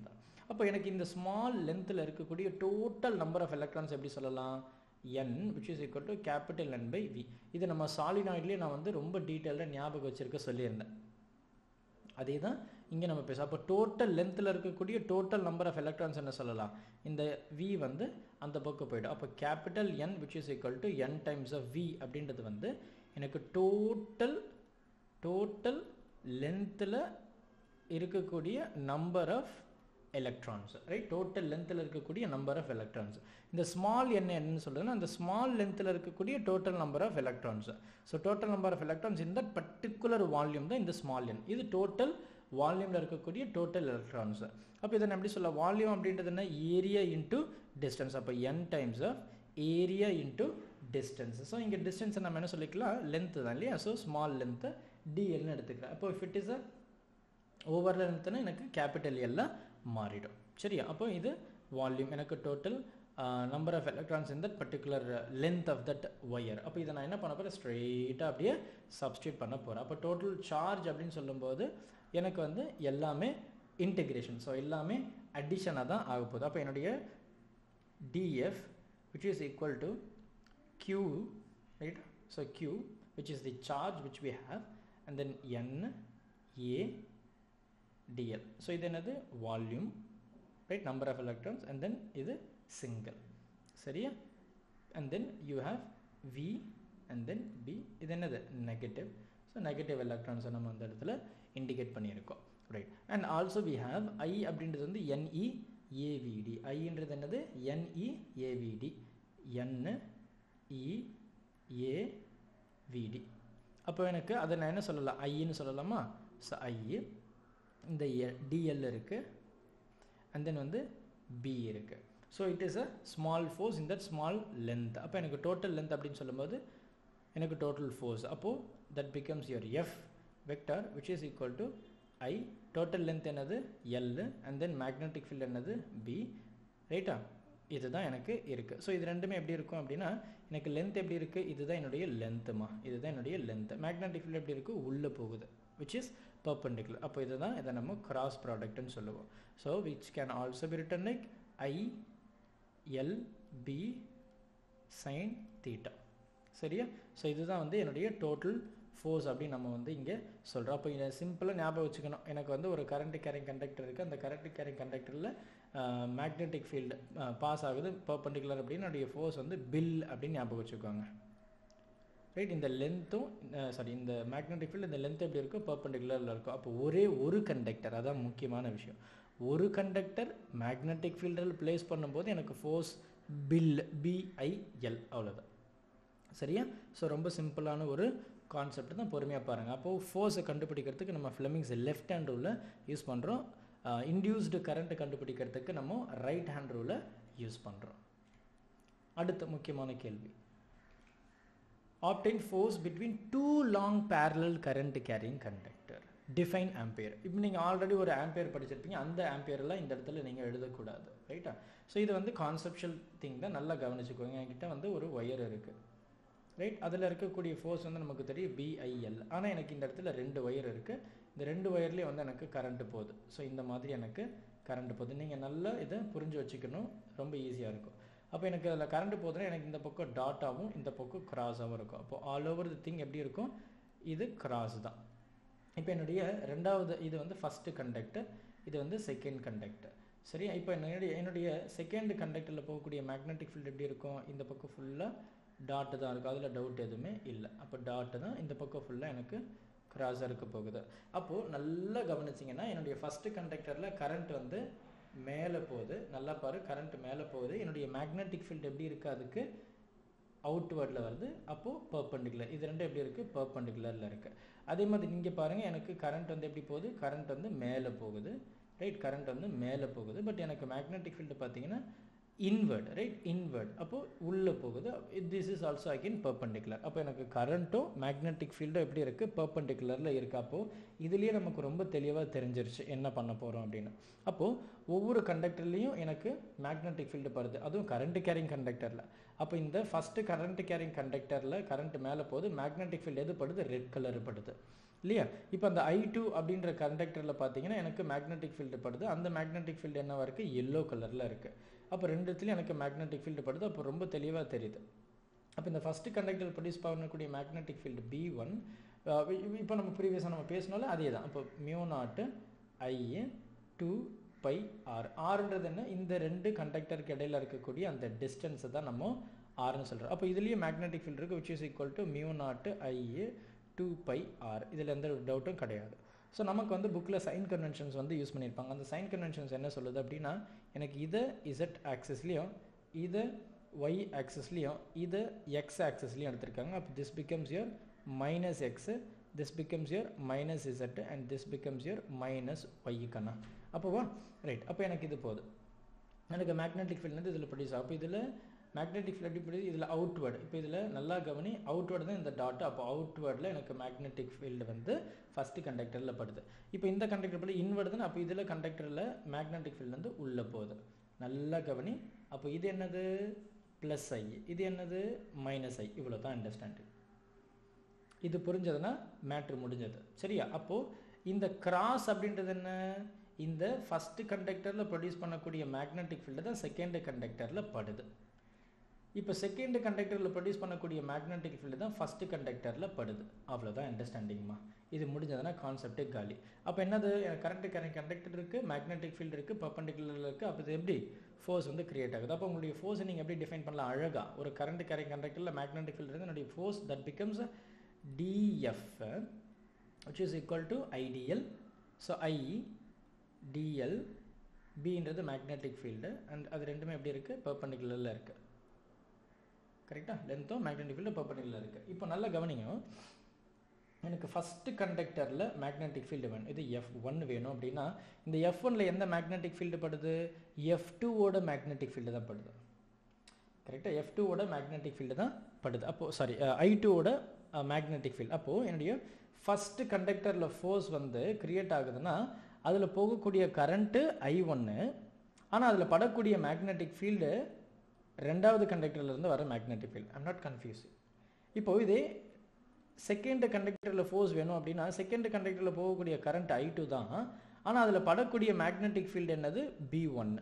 அப்போ எனக்கு இந்த ஸ்மால் லென்த்தில் இருக்கக்கூடிய டோட்டல் நம்பர் ஆஃப் எலக்ட்ரான்ஸ் எப்படி சொல்லலாம் n which is equal to capital N by V இது நம்ம சாலினாய்ட்லேயே நான் வந்து ரொம்ப டீட்டெயிலாக ஞாபகம் வச்சிருக்க சொல்லியிருந்தேன் அதே தான் இங்கே நம்ம பேச அப்போ டோட்டல் லென்த்தில் இருக்கக்கூடிய டோட்டல் நம்பர் ஆஃப் எலக்ட்ரான்ஸ் என்ன சொல்லலாம் இந்த V வந்து அந்த பக்கம் போயிடும் அப்போ capital N which is equal to N times of V அப்படின்றது வந்து எனக்கு டோட்டல் டோட்டல் லென்த்தில் இருக்கக்கூடிய number of electrons right total லென்த்தில் இருக்கக்கூடிய நம்பர் ஆஃப் எலக்ட்ரான்ஸ் இந்த ஸ்மால் என்ன என்னன்னு சொல்கிறதுன்னா அந்த ஸ்மால் லென்த்தில் இருக்கக்கூடிய total number of electrons so total number of electrons இந்த பர்டிகுலர் வால்யூம் தான் இந்த ஸ்மால் என் இது டோட்டல் வால்யூமில் இருக்கக்கூடிய டோட்டல் எலக்ட்ரான்ஸ் அப்போ இதை நான் எப்படி சொல்ல வால்யூம் அப்படின்றது என்ன ஏரியா இன்ட்டு டிஸ்டன்ஸ் அப்போ N times of area into distance so இங்கே டிஸ்டன்ஸை நம்ம என்ன சொல்லிக்கலாம் லென்த்து தான் இல்லையா ஸோ ஸ்மால் லென்த்தை டிஎல்னு எடுத்துக்கிறேன் அப்போ if it is a over லென்த்னா எனக்கு கேபிட்டல் எல்லாம் மாறிடும் சரியா அப்போ இது வால்யூம் எனக்கு total number of electrons in that particular length of that wire அப்போ இதை நான் என்ன பண்ண போகிறேன் ஸ்ட்ரெயிட்டாக அப்படியே சப்ஸ்டியூட் பண்ண போகிறேன் அப்போ டோட்டல் சார்ஜ் அப்படின்னு சொல்லும்போது எனக்கு வந்து எல்லாமே இன்டெகிரேஷன் ஸோ எல்லாமே அடிஷனாக தான் ஆக போகுது அப்போ என்னுடைய D F which is equal to q right so q which is the charge which we have and then n a dl so இது என்னது volume right number of electrons and then இது single சரியா and then you have v and then b இது என்னது negative so negative electrons நம்ம அந்த இடத்துல indicate பண்ணியிருக்கோம் right and also we have i அப்படின்றது வந்து ne avd iன்றது என்னது ne avd n e a vd அப்போ எனக்கு அதை நான் என்ன சொல்லலாம் ஐன்னு சொல்லலாமா ஸோ ஐ இந்த டிஎல் இருக்குது அண்ட் தென் வந்து பி இருக்குது so it is a small force in that small length அப்போ எனக்கு டோட்டல் லென்த் அப்படின்னு சொல்லும்போது எனக்கு டோட்டல் ஃபோர்ஸ் அப்போது that becomes your F vector which is equal to I total length என்னது L and then magnetic field என்னது பி ரைட்டா இதுதான் எனக்கு இருக்குது ஸோ இது ரெண்டுமே எப்படி இருக்கும் அப்படின்னா எனக்கு லென்த் எப்படி இருக்குது இதுதான் என்னுடைய லென்த்துமா இதுதான் என்னுடைய லென்த் மேக்னெட்டிக் ஃபீல்ட் எப்படி இருக்குது உள்ளே போகுது விச் இஸ் பர்பண்டிகுலர் அப்போ இதுதான் இதை நம்ம கிராஸ் ப்ராடக்ட்னு சொல்லுவோம் so which can also be written like I L B sine theta சரியா ஸோ இதுதான் வந்து என்னுடைய டோட்டல் ஃபோர்ஸ் அப்படின்னு நம்ம வந்து இங்கே சொல்கிறோம் அப்போ இதை சிம்பிளாக ஞாபகம் வச்சுக்கணும் எனக்கு வந்து ஒரு கரண்ட் கேரிங் கண்டக்டர் இருக்குது அந்த கரண்ட் கேரிங் கண்டக்டரில் மேக்னெட்டிக் ஃபீல்டு பாஸ் ஆகுது பர்பண்டிகுலர் அப்படின்னு என்னுடைய ஃபோர்ஸ் வந்து பில் அப்படின்னு ஞாபகம் வச்சுக்கோங்க ரைட் இந்த லென்த்தும் சாரி இந்த மேக்னெட்டிக் ஃபீல்டு இந்த லென்த் எப்படி இருக்கோ பர்பண்டிகுலரில் இருக்கும் அப்போ ஒரே ஒரு கண்டக்டர் அதான் முக்கியமான விஷயம் ஒரு கண்டக்டர் மேக்னெட்டிக் ஃபீல்டில் ப்ளேஸ் பண்ணும்போது எனக்கு ஃபோர்ஸ் பில் பிஐஎல் அவ்வளோதான் சரியா ஸோ ரொம்ப சிம்பிளான ஒரு கான்செப்ட் தான் பொறுமையாக பாருங்கள் அப்போது ஃபோர்ஸை கண்டுபிடிக்கிறதுக்கு நம்ம ஃப்ளெமிங்ஸ் லெஃப்ட் ஹேண்ட் ரூலில் யூஸ் பண்ணுறோம் இன்டியூஸ்டு கரண்ட்டை கண்டுபிடிக்கிறதுக்கு நம்ம ரைட் ஹேண்ட் ரூலை யூஸ் பண்ணுறோம் அடுத்த முக்கியமான கேள்வி obtain force between two long parallel current carrying conductor define ampere இப்போ நீங்கள் ஆல்ரெடி ஒரு ஆம்பியர் படிச்சிருப்பீங்க அந்த ஆம்பியர்லாம் இந்த இடத்துல நீங்கள் எழுதக்கூடாது ரைட்டா ஸோ இது வந்து கான்செப்ஷுவல் திங் தான் நல்லா கவனிச்சுக்கோங்க என்கிட்ட வந்து ஒரு ஒயர் இருக்குது ரைட் அதில் இருக்கக்கூடிய ஃபோர்ஸ் வந்து நமக்கு தெரியும் பிஐஎல் ஆனால் எனக்கு இந்த இடத்துல ரெண்டு ஒயர் இருக்குது இந்த ரெண்டு ஒயர்லேயே வந்து எனக்கு கரண்ட்டு போகுது ஸோ இந்த மாதிரி எனக்கு கரண்ட் போகுது நீங்கள் நல்லா இதை புரிஞ்சு வச்சுக்கணும் ரொம்ப ஈஸியாக இருக்கும் அப்போ எனக்கு அதில் கரண்ட் போகுதுன்னா எனக்கு இந்த பக்கம் டாட்டாகவும் இந்த பக்கம் கிராஸாகவும் இருக்கும் அப்போ ஆல் ஓவர் தி திங் எப்படி இருக்கும் இது கிராஸ் தான் இப்போ என்னுடைய ரெண்டாவது இது வந்து ஃபஸ்ட்டு கண்டக்டர் இது வந்து செகண்ட் கண்டக்டர் சரியா இப்போ என்னுடைய என்னுடைய செகண்ட் கண்டக்டரில் போகக்கூடிய மேக்னெட்டிக் ஃபீல்டு எப்படி இருக்கும் இந்த பக்கம் ஃபுல்லாக டாட்டு தான் இருக்கும் அதில் டவுட் எதுவுமே இல்லை அப்போ டாட்டு தான் இந்த பக்கம் ஃபுல்லாக எனக்கு கிராஸாக இருக்க போகுது அப்போது நல்லா கவனிச்சிங்கன்னா என்னுடைய ஃபஸ்ட்டு கண்டக்டரில் கரண்ட் வந்து மேலே போகுது நல்லா பாரு கரண்ட் மேலே போகுது என்னுடைய மேக்னெட்டிக் ஃபீல்டு எப்படி இருக்குது அதுக்கு அவுட்வேர்டில் வருது அப்போது பர்பண்டிகுலர் இது ரெண்டும் எப்படி இருக்குது பர்பண்டிகுலரில் இருக்குது அதே மாதிரி நீங்கள் பாருங்கள் எனக்கு கரண்ட் வந்து எப்படி போகுது கரண்ட் வந்து மேலே போகுது ரைட் கரண்ட் வந்து மேலே போகுது பட் எனக்கு மேக்னெட்டிக் ஃபீல்டு பார்த்தீங்கன்னா இன்வெர்ட் ரைட் இன்வெர்ட் அப்போது உள்ளே போகுது this is also again perpendicular அப்போ எனக்கு கரண்ட்டும் மேக்னெட்டிக் ஃபீல்டும் எப்படி இருக்குது பர்பண்டிகுலரில் இருக்குது அப்போது இதுலேயே நமக்கு ரொம்ப தெளிவாக தெரிஞ்சிருச்சு என்ன பண்ண போகிறோம் அப்படின்னு அப்போது ஒவ்வொரு கண்டக்டர்லேயும் எனக்கு மேக்னெட்டிக் ஃபீல்டு படுது அதுவும் கரண்ட் கேரிங் கண்டக்டரில் அப்போ இந்த ஃபஸ்ட்டு கரண்ட் கேரிங் கண்டக்டரில் கரண்ட் மேலே போகுது மேக்னெட்டிக் ஃபீல்டு எது படுது ரெட் கலர் படுது இல்லையா இப்போ அந்த ஐ டூ அப்படின்ற கண்டக்டரில் பார்த்தீங்கன்னா எனக்கு மேக்னெட்டிக் ஃபீல்டு படுது அந்த மேக்னெட்டிக் ஃபீல்டு என்னவா இருக்குது எல்லோ கலரில் இருக்குது அப்போ ரெண்டுத்துலேயும் எனக்கு மேக்னெட்டிக் ஃபீல்டு படுது அப்போ ரொம்ப தெளிவாக தெரியுது அப்போ இந்த ஃபஸ்ட்டு கண்டக்டர் ப்ரொடியூஸ் பண்ணக்கூடிய மேக்னெட்டிக் ஃபீல்டு பி ஒன் இப்போ நம்ம ப்ரீவியஸாக நம்ம பேசினாலும் அதே தான் அப்போ mu naught I two by R ஆறுன்றது என்ன இந்த ரெண்டு கண்டக்டருக்கு இடையில இருக்கக்கூடிய அந்த டிஸ்டன்ஸை தான் நம்ம ஆர்னு சொல்கிறோம் அப்போ இதுலேயே மேக்னெட்டிக் ஃபீல்டு இருக்குது which is equal to mu naught I two by R இதில் எந்த டவுட்டும் கிடையாது ஸோ நமக்கு வந்து புக்கில் சைன் கன்வென்ஷன்ஸ் வந்து யூஸ் பண்ணியிருப்பாங்க அந்த சைன் கன்வென்ஷன்ஸ் என்ன சொல்லுது அப்படின்னா எனக்கு இதை இசட் ஆக்சஸ்லேயும் இதை ஒய் ஆக்சஸ்லேயும் இதை எக்ஸ் ஆக்சஸ்லேயும் எடுத்திருக்காங்க அப்போ this becomes your minus X this becomes your minus Z and this becomes your minus ஒய்க்கண்ணா அப்போவா ரைட் அப்போ எனக்கு இது போதும் எனக்கு மேக்னெட்டிக் ஃபீல்டு வந்து இதில் ப்ரொடியூஸ் ஆகும் அப்போ இதில் மேக்னெட்டிக் ஃபீல்டு எப்படி ப்ரொடியூஸ் இதில் அவுட்வேர்டு இப்போ இதில் நல்லா கவனி அவுட்வேர்டு தான் இந்த டாட் அப்போ அவுட்வேர்டில் எனக்கு மேக்னெட்டிக் ஃபீல்டு வந்து ஃபஸ்ட்டு கண்டக்டரில் படுது இப்போ இந்த கண்டக்டர் படி இன்வர்டு தான் அப்போ இதில் கண்டக்டரில் மேக்னெட்டிக் ஃபீல்டு வந்து உள்ளே போகுது நல்லா கவனி அப்போ இது என்னது ப்ளஸ் ஐ இது என்னது மைனஸ் ஐ இவ்வளோ தான் அண்டர்ஸ்டாண்டிங் இது புரிஞ்சதுன்னா மேட்ரு முடிஞ்சது சரியா அப்போது இந்த கிராஸ் அப்படின்றது என்ன இந்த ஃபஸ்ட்டு கண்டக்டரில் ப்ரொடியூஸ் பண்ணக்கூடிய மேக்னெட்டிக் ஃபீல்டு தான் செகண்ட் கண்டக்டரில் படுது இப்போ செகண்ட் கண்டக்டரில் ப்ரொடியூஸ் பண்ணக்கூடிய மேக்னெட்டிக் ஃபீல்டு தான் ஃபஸ்ட்டு கண்டக்டரில் படுது அவ்வளோதான் அண்டர்ஸ்டாண்டிங்மா இது முடிஞ்சதுன்னா கான்செப்டே காலி அப்போ என்னது கரண்ட் கரண்ட் கண்டக்டர் இருக்குது மேக்னெட்டிக் ஃபீல்டு இருக்குது பர்பண்டிகுலர் இருக்குது அப்போ இது எப்படி ஃபோர்ஸ் வந்து கிரியேட் ஆகுது அப்போ உங்களுடைய ஃபோர்ஸை நீங்கள் எப்படி டிஃபைன் பண்ணலாம் அழகாக ஒரு கரண்ட் கேரிங் கண்டக்டரில் மேக்னெட்டிக் ஃபீல்டு இருந்து என்னுடைய force that becomes df which is equal to ideal so i dl bன்றது மேக்னெட்டிக் ஃபீல்டு அண்ட் அது ரெண்டுமே எப்படி இருக்குது பர்பண்டிகுலரில் இருக்குது கரெக்டாக லென்த்தும் மேக்னெட்டிக் ஃபீல்டு பர்பண்டிகுலர் இருக்குது இப்போ நல்லா கவனிங்க எனக்கு ஃபஸ்ட்டு கண்டக்டரில் மேக்னெட்டிக் ஃபீல்டு வேணும் இது எஃப் ஒன் வேணும் அப்படின்னா இந்த எஃப் ஒனில் எந்த மேக்னெட்டிக் ஃபீல்டு படுது எஃப் டூவோட மேக்னெட்டிக் ஃபீல்டு தான் படுது கரெக்டாக எஃப் டூவோட மேக்னெட்டிக் ஃபீல்டு தான் படுது அப்போது சாரி ஐ டூவோட மேக்னெட்டிக் ஃபீல்டு அப்போது என்னுடைய ஃபஸ்ட்டு கண்டக்டரில் ஃபோர்ஸ் வந்து க்ரியேட் ஆகுதுன்னா அதில் போகக்கூடிய கரண்ட்டு ஐ ஒன்று ஆனால் அதில் படக்கூடிய மேக்னெட்டிக் ஃபீல்டு ரெண்டாவது கண்டக்டர்லேருந்து வர magnetic field I'm not confusing இப்போது இதே செகண்ட் கண்டக்டரில் ஃபோர்ஸ் வேணும் அப்படின்னா செகண்ட் கண்டக்டரில் போகக்கூடிய கரண்ட் ஐ டூ தான் ஆனால் அதில் படக்கூடிய மேக்னெட்டிக் ஃபீல்டு என்னது பி ஒன்று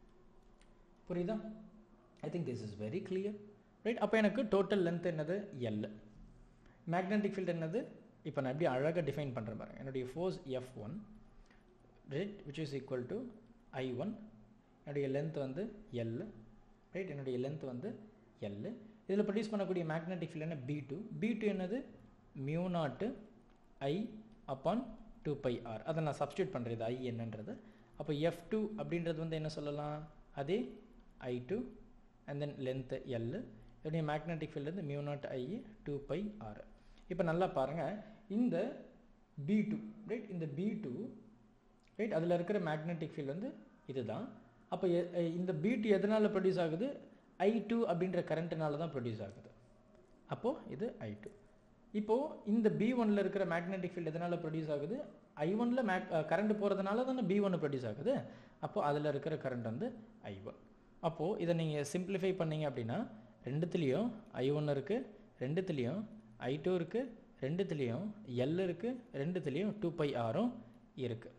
புரியுதா I think this is very clear right அப்போ எனக்கு டோட்டல் லென்த் என்னது எல் மேக்னெட்டிக் ஃபீல்டு என்னது இப்போ நான் எப்படி அழகாக டிஃபைன் பண்ணுறேன் பாருங்க என்னுடைய force F one right which is equal to I one என்னுடைய லென்த் வந்து எல் ரைட் என்னுடைய லென்த் வந்து எல் இதில் ப்ரொடியூஸ் பண்ணக்கூடிய மேக்னெட்டிக் ஃபீல்டு என்ன பி டூ பி டூ என்னது mu naught I upon two by R அதை நான் சப்ஸ்டியூட் பண்ணுறேன் இது ஐ என்னன்றது அப்போ எஃப் டூ அப்படின்றது வந்து என்ன சொல்லலாம் அதே I two and then length L இதனுடைய மேக்னெட்டிக் ஃபீல்டு வந்து mu naught I two by R இப்போ நல்லா பாருங்கள் இந்த பி டூ ரைட் இந்த பி டூ ரைட் அதில் இருக்கிற மேக்னெட்டிக் ஃபீல்டு வந்து இதுதான் அப்போ இந்த பி டூ எதனால் ப்ரொடியூஸ் ஆகுது ஐ டூ அப்படின்ற கரண்ட்டுனால தான் ப்ரொடியூஸ் ஆகுது அப்போது இது ஐ டூ இப்போது இந்த பி ஒனில் இருக்கிற மேக்னெட்டிக் ஃபீல்டு எதனால் ப்ரொடியூஸ் ஆகுது ஐ ஒனில் மேக் கரண்ட் போகிறதுனால தானே பி ஒன்று ப்ரொடியூஸ் ஆகுது அப்போது அதில் இருக்கிற கரண்ட் வந்து ஐ ஒன் அப்போது இதை நீங்கள் சிம்பிளிஃபை பண்ணீங்க அப்படின்னா ரெண்டுத்துலேயும் ஐ ஒன்று இருக்குது ரெண்டுத்துலேயும் ஐ டூ இருக்குது ரெண்டுத்துலேயும் எல் இருக்குது ரெண்டுத்துலேயும் டூ பை ஆரும் இருக்குது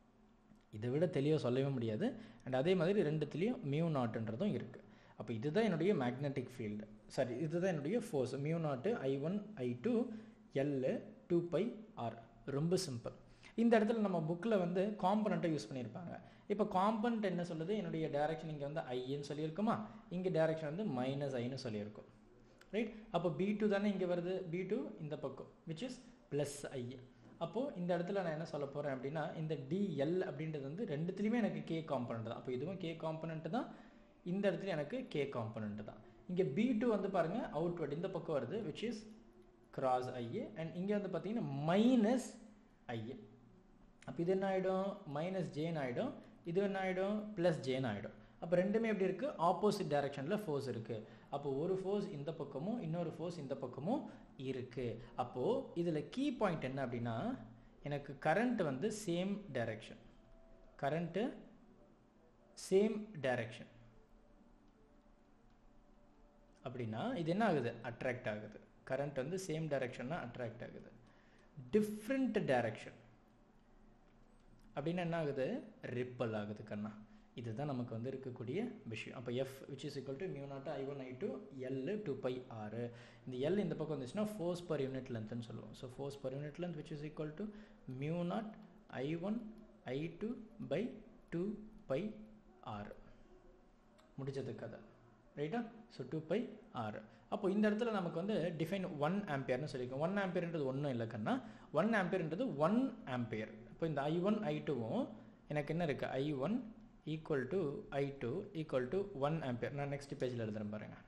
இதை விட தெளிவாக சொல்லவே முடியாது அண்ட் அதே மாதிரி ரெண்டுத்துலேயும் மியூ நாட்டுன்றதும் இருக்குது அப்போ இதுதான் என்னுடைய மேக்னெட்டிக் ஃபீல்டு சாரி இதுதான் என்னுடைய force mu naught I one I two L two by R ரொம்ப சிம்பிள் இந்த இடத்துல நம்ம புக்கில் வந்து காம்பனண்ட்டை யூஸ் பண்ணியிருப்பாங்க இப்போ காம்பனண்ட் என்ன சொல்லுது என்னுடைய டேரக்ஷன் இங்கே வந்து ஐன்னு சொல்லியிருக்குமா இங்கே டேரக்ஷன் வந்து மைனஸ் ஐன்னு சொல்லியிருக்கும் ரைட் அப்போ பி டூ தானே இங்கே வருது பி டூ இந்த பக்கம் விச் இஸ் ப்ளஸ் ஐ அப்போது இந்த இடத்துல நான் என்ன சொல்ல போகிறேன் அப்படின்னா இந்த டிஎல் அப்படின்றது வந்து ரெண்டுத்துலேயுமே எனக்கு கே காம்பனண்ட் தான் அப்போ இதுவும் கே காம்பனண்ட் தான் இந்த இடத்துல எனக்கு கே காம்பனண்ட் தான் இங்கே பி டூ வந்து பாருங்கள் அவுட்வர்ட் இந்த பக்கம் வருது which is cross I A and இங்கே வந்து பார்த்தீங்கன்னா மைனஸ் ஐஏ அப்போ இது என்ன ஆகிடும் மைனஸ் ஜேன்னு ஆகிடும் இது என்ன ஆகிடும் ப்ளஸ் ஜேன்னு ஆகிடும் அப்போ ரெண்டுமே எப்படி இருக்குது ஆப்போசிட் டைரக்ஷனில் ஃபோர்ஸ் இருக்குது அப்போ ஒரு ஃபோர்ஸ் இந்த பக்கமும் இன்னொரு ஃபோர்ஸ் இந்த பக்கமும் இருக்குது அப்போது இதில் கீ பாயிண்ட் என்ன அப்படின்னா எனக்கு கரண்ட் வந்து same direction current same direction அப்படின்னா இது என்ன ஆகுது அட்ராக்ட் ஆகுது கரண்ட் வந்து சேம் டைரக்ஷன்னா அட்ராக்ட் ஆகுது டிஃப்ரெண்ட் டைரக்ஷன் அப்படின்னா என்ன ஆகுது ரிப்பல் ஆகுது கண்ணா இதுதான் நமக்கு வந்து இருக்கக்கூடிய விஷயம் அப்போ F which is equal to mu naught I one I two L two by R இந்த எல் இந்த பக்கம் வந்துச்சுன்னா ஃபோர்ஸ் பர் யூனிட் லென்த்னு சொல்லுவோம் so force per unit length which is equal to mu naught I one I two by two by R முடிச்சது கதை ரைட்டா ஸோ டூ பை ஆறு அப்போ இந்த இடத்துல நமக்கு வந்து டிஃபைன் ஒன் ஆம்பியர்னு சொல்லியிருக்கோம் ஒன் ஆம்பியர்ன்றது ஒன்றும் இல்லை கண்ணா ஒன் ஆம்பியர்ன்றது ஒன் ஆம்பியர் இப்போ இந்த ஐ ஒன் ஐ டூவும் எனக்கு என்ன இருக்குது I one equal to I two equal to one ampere நான் நெக்ஸ்ட் பேஜில் எழுதுறேன் பாருங்கள்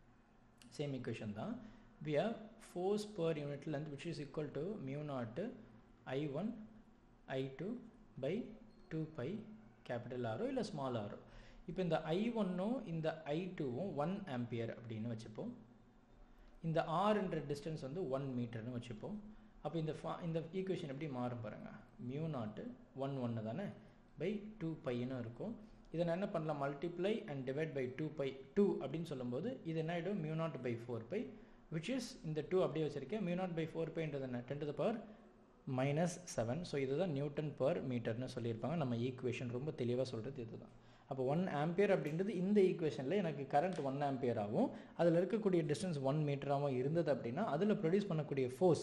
சேம் ஈக்குவேஷன் தான் we have force per unit length which is equal to mu naught I one I two by two by capital ஆரோ இல்லை ஸ்மால் ஆரோ இப்போ இந்த ஐ ஒன்னும் இந்த ஐ டூவும் ஒன் ஆம்பியர் அப்படின்னு வச்சுப்போம் இந்த ஆறுன்ற டிஸ்டன்ஸ் வந்து ஒன் மீட்டர்னு வச்சுப்போம் அப்போ இந்த ஃபா இந்த ஈக்குவேஷன் எப்படி மாறும் பாருங்கள் மியூ நாட்டு ஒன் ஒன்று தானே பை டூ பைன்னு இருக்கும் இதை நான் என்ன பண்ணலாம் multiply and divide by two by two அப்படின்னு சொல்லும்போது இது என்ன ஆகிடும் mu naught by four by which is இந்த டூ அப்படியே வச்சுருக்கேன் மியூ நாட் பை ஃபோர் பைன்றது என்ன ten to the power minus seven so இதுதான் நியூட்டன் பர் மீட்டர்னு சொல்லியிருப்பாங்க நம்ம ஈக்குவேஷன் ரொம்ப தெளிவாக சொல்கிறது இதுதான் அப்போ ஒன் ஆம்பியர் அப்படின்றது இந்த ஈக்குவேஷனில் எனக்கு கரண்ட் ஒன் ஆம்பியர் ஆகும் அதில் இருக்கக்கூடிய டிஸ்டன்ஸ் ஒன் மீட்டராகவும் இருந்தது அப்படின்னா அதில் ப்ரொடியூஸ் பண்ணக்கூடிய force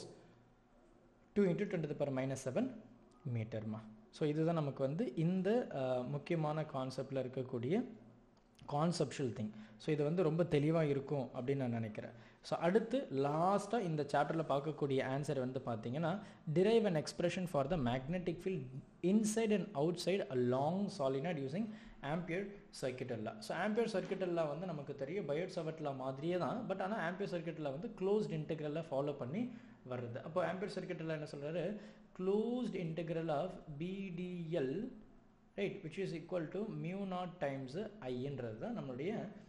two into twenty per minus seven மீட்டர்மா ஸோ இதுதான் நமக்கு வந்து இந்த முக்கியமான கான்செப்டில் இருக்கக்கூடிய கான்செப்ஷுவல் திங் ஸோ இது வந்து ரொம்ப தெளிவாக இருக்கும் அப்படின்னு நான் நினைக்கிறேன் ஸோ அடுத்து லாஸ்ட்டாக இந்த சாப்டரில் பார்க்கக்கூடிய ஆன்சர் வந்து பார்த்தீங்கன்னா derive an expression for the magnetic field inside and outside a long solenoid using Ampere circuital law so Ampere circuital law வந்து நமக்கு தெரியும் பயோட் சவட்லா மாதிரியே தான் பட் ஆனால் ஆம்பியர் சர்க்கியூட்டல்லா வந்து க்ளோஸ்ட் இன்டெக்ரலாக ஃபாலோ பண்ணி வருது அப்போ ஆம்பியர் சர்க்கியூட்டல்லா என்ன சொல்கிறாரு closed integral of BDL right which is equal to mu naught times ஐன்றது தான் நம்மளுடைய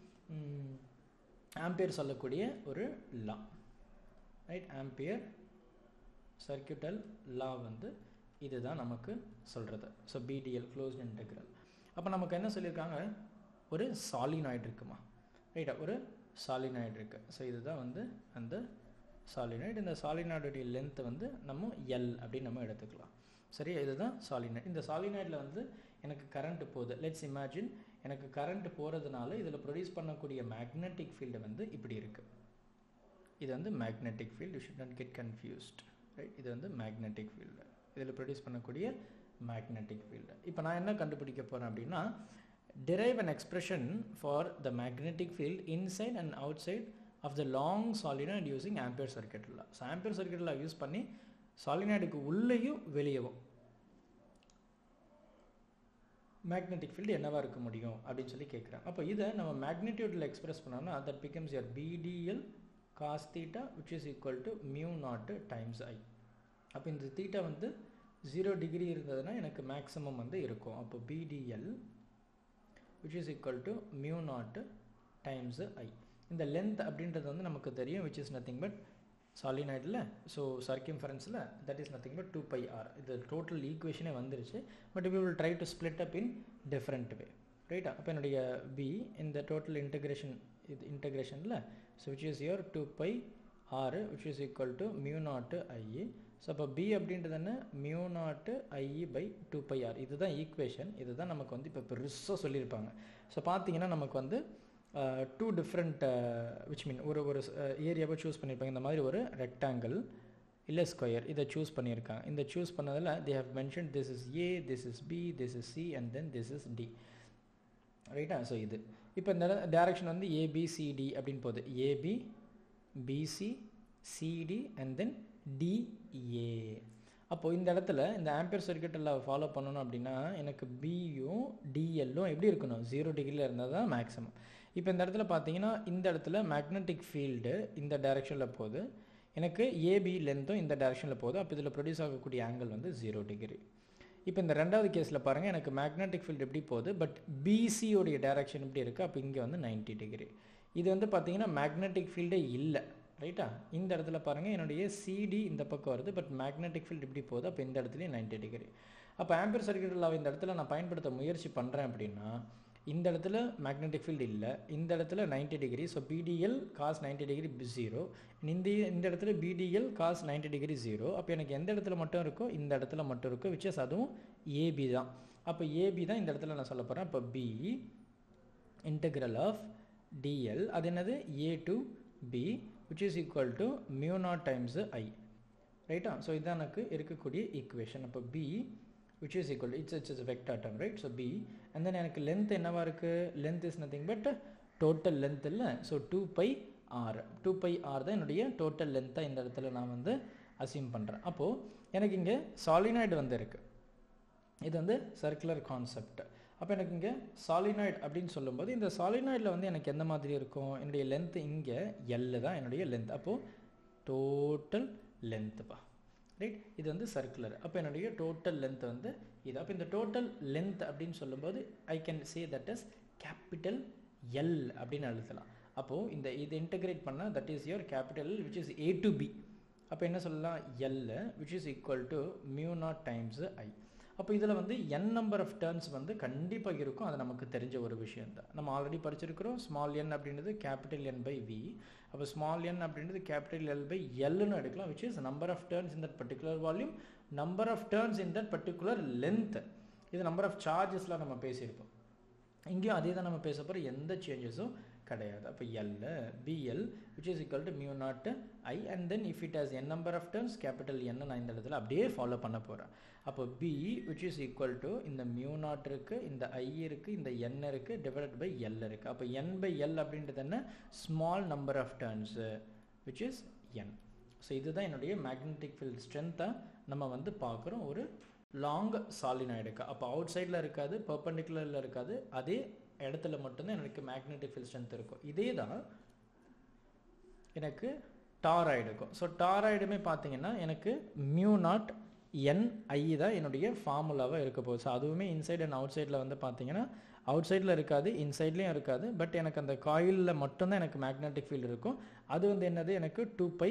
ஆம்பியர் சொல்லக்கூடிய ஒரு லா ரைட் ஆம்பியர் சர்க்கியூட்டல் லா வந்து இதுதான் நமக்கு சொல்கிறது ஸோ பிடிஎல் க்ளோஸ்ட் இன்டெக்ரல் அப்போ நமக்கு என்ன சொல்லியிருக்காங்க ஒரு சாலினாய்டு இருக்குமா ரைட்டா ஒரு சாலினாய்டு இருக்குது ஸோ இதுதான் வந்து அந்த சாலினாய்டு இந்த சாலினாய்டுடைய லென்த் வந்து நம்ம எல் அப்படின்னு நம்ம எடுத்துக்கலாம் சரி இதுதான் சாலினாய்டு இந்த சாலினாய்டில் வந்து எனக்கு கரண்ட் போகுது லெட்ஸ் இமேஜின் எனக்கு கரண்ட் போகிறதுனால இதில் ப்ரொடியூஸ் பண்ணக்கூடிய மேக்னெட்டிக் ஃபீல்டு வந்து இப்படி இருக்குது இது வந்து magnetic field you should not get confused right இது வந்து மேக்னெட்டிக் ஃபீல்டு இதில் ப்ரொடியூஸ் பண்ணக்கூடிய மேக்னெட்டிக் ஃபீல்டு இப்போ நான் என்ன கண்டுபிடிக்க போகிறேன் அப்படின்னா derive an expression for the magnetic field inside and outside of the long solenoid using ampere circuit law. So Ampere circuit law use பண்ணி சாலினாய்டுக்கு உள்ளேயும் வெளியவும் மேக்னெட்டிக் ஃபீல்டு என்னவா இருக்க முடியும் அப்படின்னு சொல்லி கேட்குறேன் அப்போ இதை நம்ம மேக்னிடியூடில் எக்ஸ்பிரஸ் பண்ணோம்னா that becomes your BDL cos theta which is equal to mu naught times I அப்போ இந்த தீட்டா வந்து ஜீரோ டிகிரி இருந்ததுன்னா எனக்கு மேக்ஸிமம் வந்து இருக்கும் அப்போ BDL which is equal to mu naught times I இந்த லென்த் அப்படின்றது வந்து நமக்கு தெரியும் விச் இஸ் நத்திங் பட் சாலினாய்டில் ஸோ சர்க்கிம்ஃபரன்ஸில் that is nothing but two by r இது டோட்டல் ஈக்குவேஷனே வந்துருச்சு but we will try to split up in different way ரைட்டா அப்போ என்னுடைய பி இந்த டோட்டல் இன்டகிரேஷன் இது இன்டகிரேஷனில் so which is your two by r which is equal to mu naught IE so அப்போ பி அப்படின்றது என்ன mu naught IE by two by r இதுதான் ஈக்குவேஷன் இதுதான் நமக்கு வந்து இப்போ பெருசாக சொல்லியிருப்பாங்க ஸோ பார்த்தீங்கன்னா நமக்கு வந்து டூ டிஃப்ரெண்ட் விச் மீன் ஒரு ஒரு ஏரியாவை சூஸ் பண்ணியிருப்பாங்க இந்த மாதிரி ஒரு ரெக்டாங்கிள் இல்லை ஸ்கொயர் இதை சூஸ் பண்ணியிருக்காங்க இந்த சூஸ் பண்ணதில் they have mention this is A this is B this is C and then this is D ரைட்டா ஸோ இது இப்போ இந்த டேரக்ஷன் வந்து ஏபிசிடி அப்படின்னு போகுது AB BC CD and then DA அப்போது இந்த இடத்துல இந்த ஆம்பியர் சர்க்கியூட்டில் ஃபாலோ பண்ணணும் அப்படின்னா எனக்கு பியும் டிஎல்லும் எப்படி இருக்கணும் ஜீரோ டிகிரியில் இருந்தால் தான் மேக்ஸிமம் இப்போ இந்த இடத்துல பார்த்தீங்கன்னா இந்த இடத்துல மேக்னெட்டிக் ஃபீல்டு இந்த டைரெக்ஷனில் போகுது எனக்கு ஏபி லென்த்தும் இந்த டைரெக்ஷனில் போகுது அப்போ இதில் ப்ரொடியூஸ் ஆகக்கூடிய ஆங்கிள் வந்து ஜீரோ டிகிரி இப்போ இந்த ரெண்டாவது கேஸில் பாருங்கள் எனக்கு மேக்னெட்டிக் ஃபீல்டு எப்படி போகுது பட் பிசியோடைய டைரக்ஷன் எப்படி இருக்குது அப்போ இங்கே வந்து நைன்ட்டி டிகிரி இது வந்து பார்த்தீங்கன்னா மேக்னெட்டிக் ஃபீல்டே இல்லை ரைட்டா இந்த இடத்துல பாருங்கள் என்னுடைய சிடி இந்த பக்கம் வருது பட் மேக்னெட்டிக் ஃபீல்டு இப்படி போகுது அப்போ இந்த இடத்துலையும் நைன்ட்டி டிகிரி அப்போ ஆம்பியர் சர்க்கியூட் லாவை இந்த இடத்துல நான் பயன்படுத்த முயற்சி பண்ணுறேன் அப்படின்னா இந்த இடத்துல மேக்னெட்டிக் ஃபீல்டு இல்லை இந்த இடத்துல 90 degree so BDL cos 90 degree zero இந்த இந்த இடத்துல பிடிஎல் காஸ் 90 டிகிரி ஜீரோ அப்போ எனக்கு எந்த இடத்துல மட்டும் இருக்கோ இந்த இடத்துல மட்டும் இருக்கும் விச் இஸ் அதுவும் ஏபி தான் அப்போ ஏபி தான் இந்த இடத்துல நான் சொல்ல போகிறேன் அப்போ பி இன்டெக்ரல் ஆஃப் டிஎல் அது என்னது A to B which is equal to mu naught times I ரைட்டா ஸோ இதுதான் எனக்கு இருக்கக்கூடிய ஈக்குவேஷன் அப்போ B which is equal it's it's is vector term right so B and then எனக்கு லென்த் என்னவா இருக்குது length is nothing but total length இல்லை so two by R two by r தான் என்னுடைய டோட்டல் லென்த்தாக இந்த இடத்துல நான் வந்து அசியூம் பண்ணுறேன் அப்போது எனக்கு இங்கே சாலினாய்டு வந்து இருக்குது இது வந்து சர்க்குலர் கான்செப்ட் அப்போ எனக்கு இங்கே சாலினாய்டு அப்படின்னு சொல்லும்போது இந்த சாலினாய்டில் வந்து எனக்கு எந்த மாதிரி இருக்கும் என்னுடைய லென்த் இங்கே எல்லு தான் என்னுடைய லென்த் அப்போது டோட்டல் லென்த்துப்பா ரைட் இது வந்து சர்க்குலர் அப்போ என்னுடைய டோட்டல் லென்த் வந்து இது அப்போ இந்த டோட்டல் லென்த் அப்படின்னு சொல்லும்போது I can say that is capital L அப்படின்னு எழுதலாம் அப்போது இந்த இது இன்டகிரேட் பண்ணால் that is your capital which is A to B அப்போ என்ன சொல்லலாம் L which is equal to mu naught times I அப்போ இதில் வந்து என் நம்பர் ஆஃப் டேர்ன்ஸ் வந்து கண்டிப்பாக இருக்கும் அது நமக்கு தெரிஞ்ச ஒரு விஷயம் தான் நம்ம ஆல்ரெடி படிச்சிருக்கிறோம் ஸ்மால் என் அப்படின்றது கேபிட்டல் என் பை வி அப்போ ஸ்மால் என் அப்படின்றது கேபிட்டல் எல் பை எல்னு எடுக்கலாம் which is number of turns in that particular volume number of turns in that particular length இது நம்பர் ஆஃப் சார்ஜஸ்லாம் நம்ம பேசியிருப்போம் இங்கேயும் அதே தான் நம்ம பேச போகிறோம் எந்த சேஞ்சஸும் கிடையாது அப்போ L BL which is equal to mu naught I and then if it has N number of turns capital N நான் இந்த இடத்துல அப்படியே ஃபாலோ பண்ண போகிறேன் அப்போ B which is equal to இந்த மியூ நாட் இருக்குது இந்த ஐ இருக்குது இந்த என் இருக்குது டிவைடட் பை எல் இருக்குது அப்போ என் பை எல் அப்படின்றது என்ன small number of turns which is n so இதுதான் என்னுடைய மேக்னெட்டிக் ஃபீல்ட் ஸ்ட்ரென்த்தை நம்ம வந்து பார்க்குறோம் ஒரு லாங் சாலினாய்டுக்கு அப்போ அவுட் சைடில் இருக்காது பர்பண்டிகுலரில் இருக்காது அதே இடத்துல மட்டும்தான் எனக்கு மேக்னெட்டிக் ஃபீல்ட் ஸ்ட்ரென்த் இருக்கும் இதே தான் எனக்கு டாராய்டு இருக்கும் ஸோ டாராய்டுமே பார்த்தீங்கன்னா எனக்கு மியூ நாட் என்ஐ தான் என்னுடைய ஃபார்முலாவாக இருக்க போகுது ஸோ அதுவுமே இன்சைட் அண்ட் அவுட் சைடில் வந்து பார்த்தீங்கன்னா அவுட் சைடில் இருக்காது இன்சைட்லேயும் இருக்காது பட் எனக்கு அந்த காயிலில் மட்டும்தான் எனக்கு மேக்னெட்டிக் ஃபீல்டு இருக்கும் அது வந்து என்னது எனக்கு டூ பை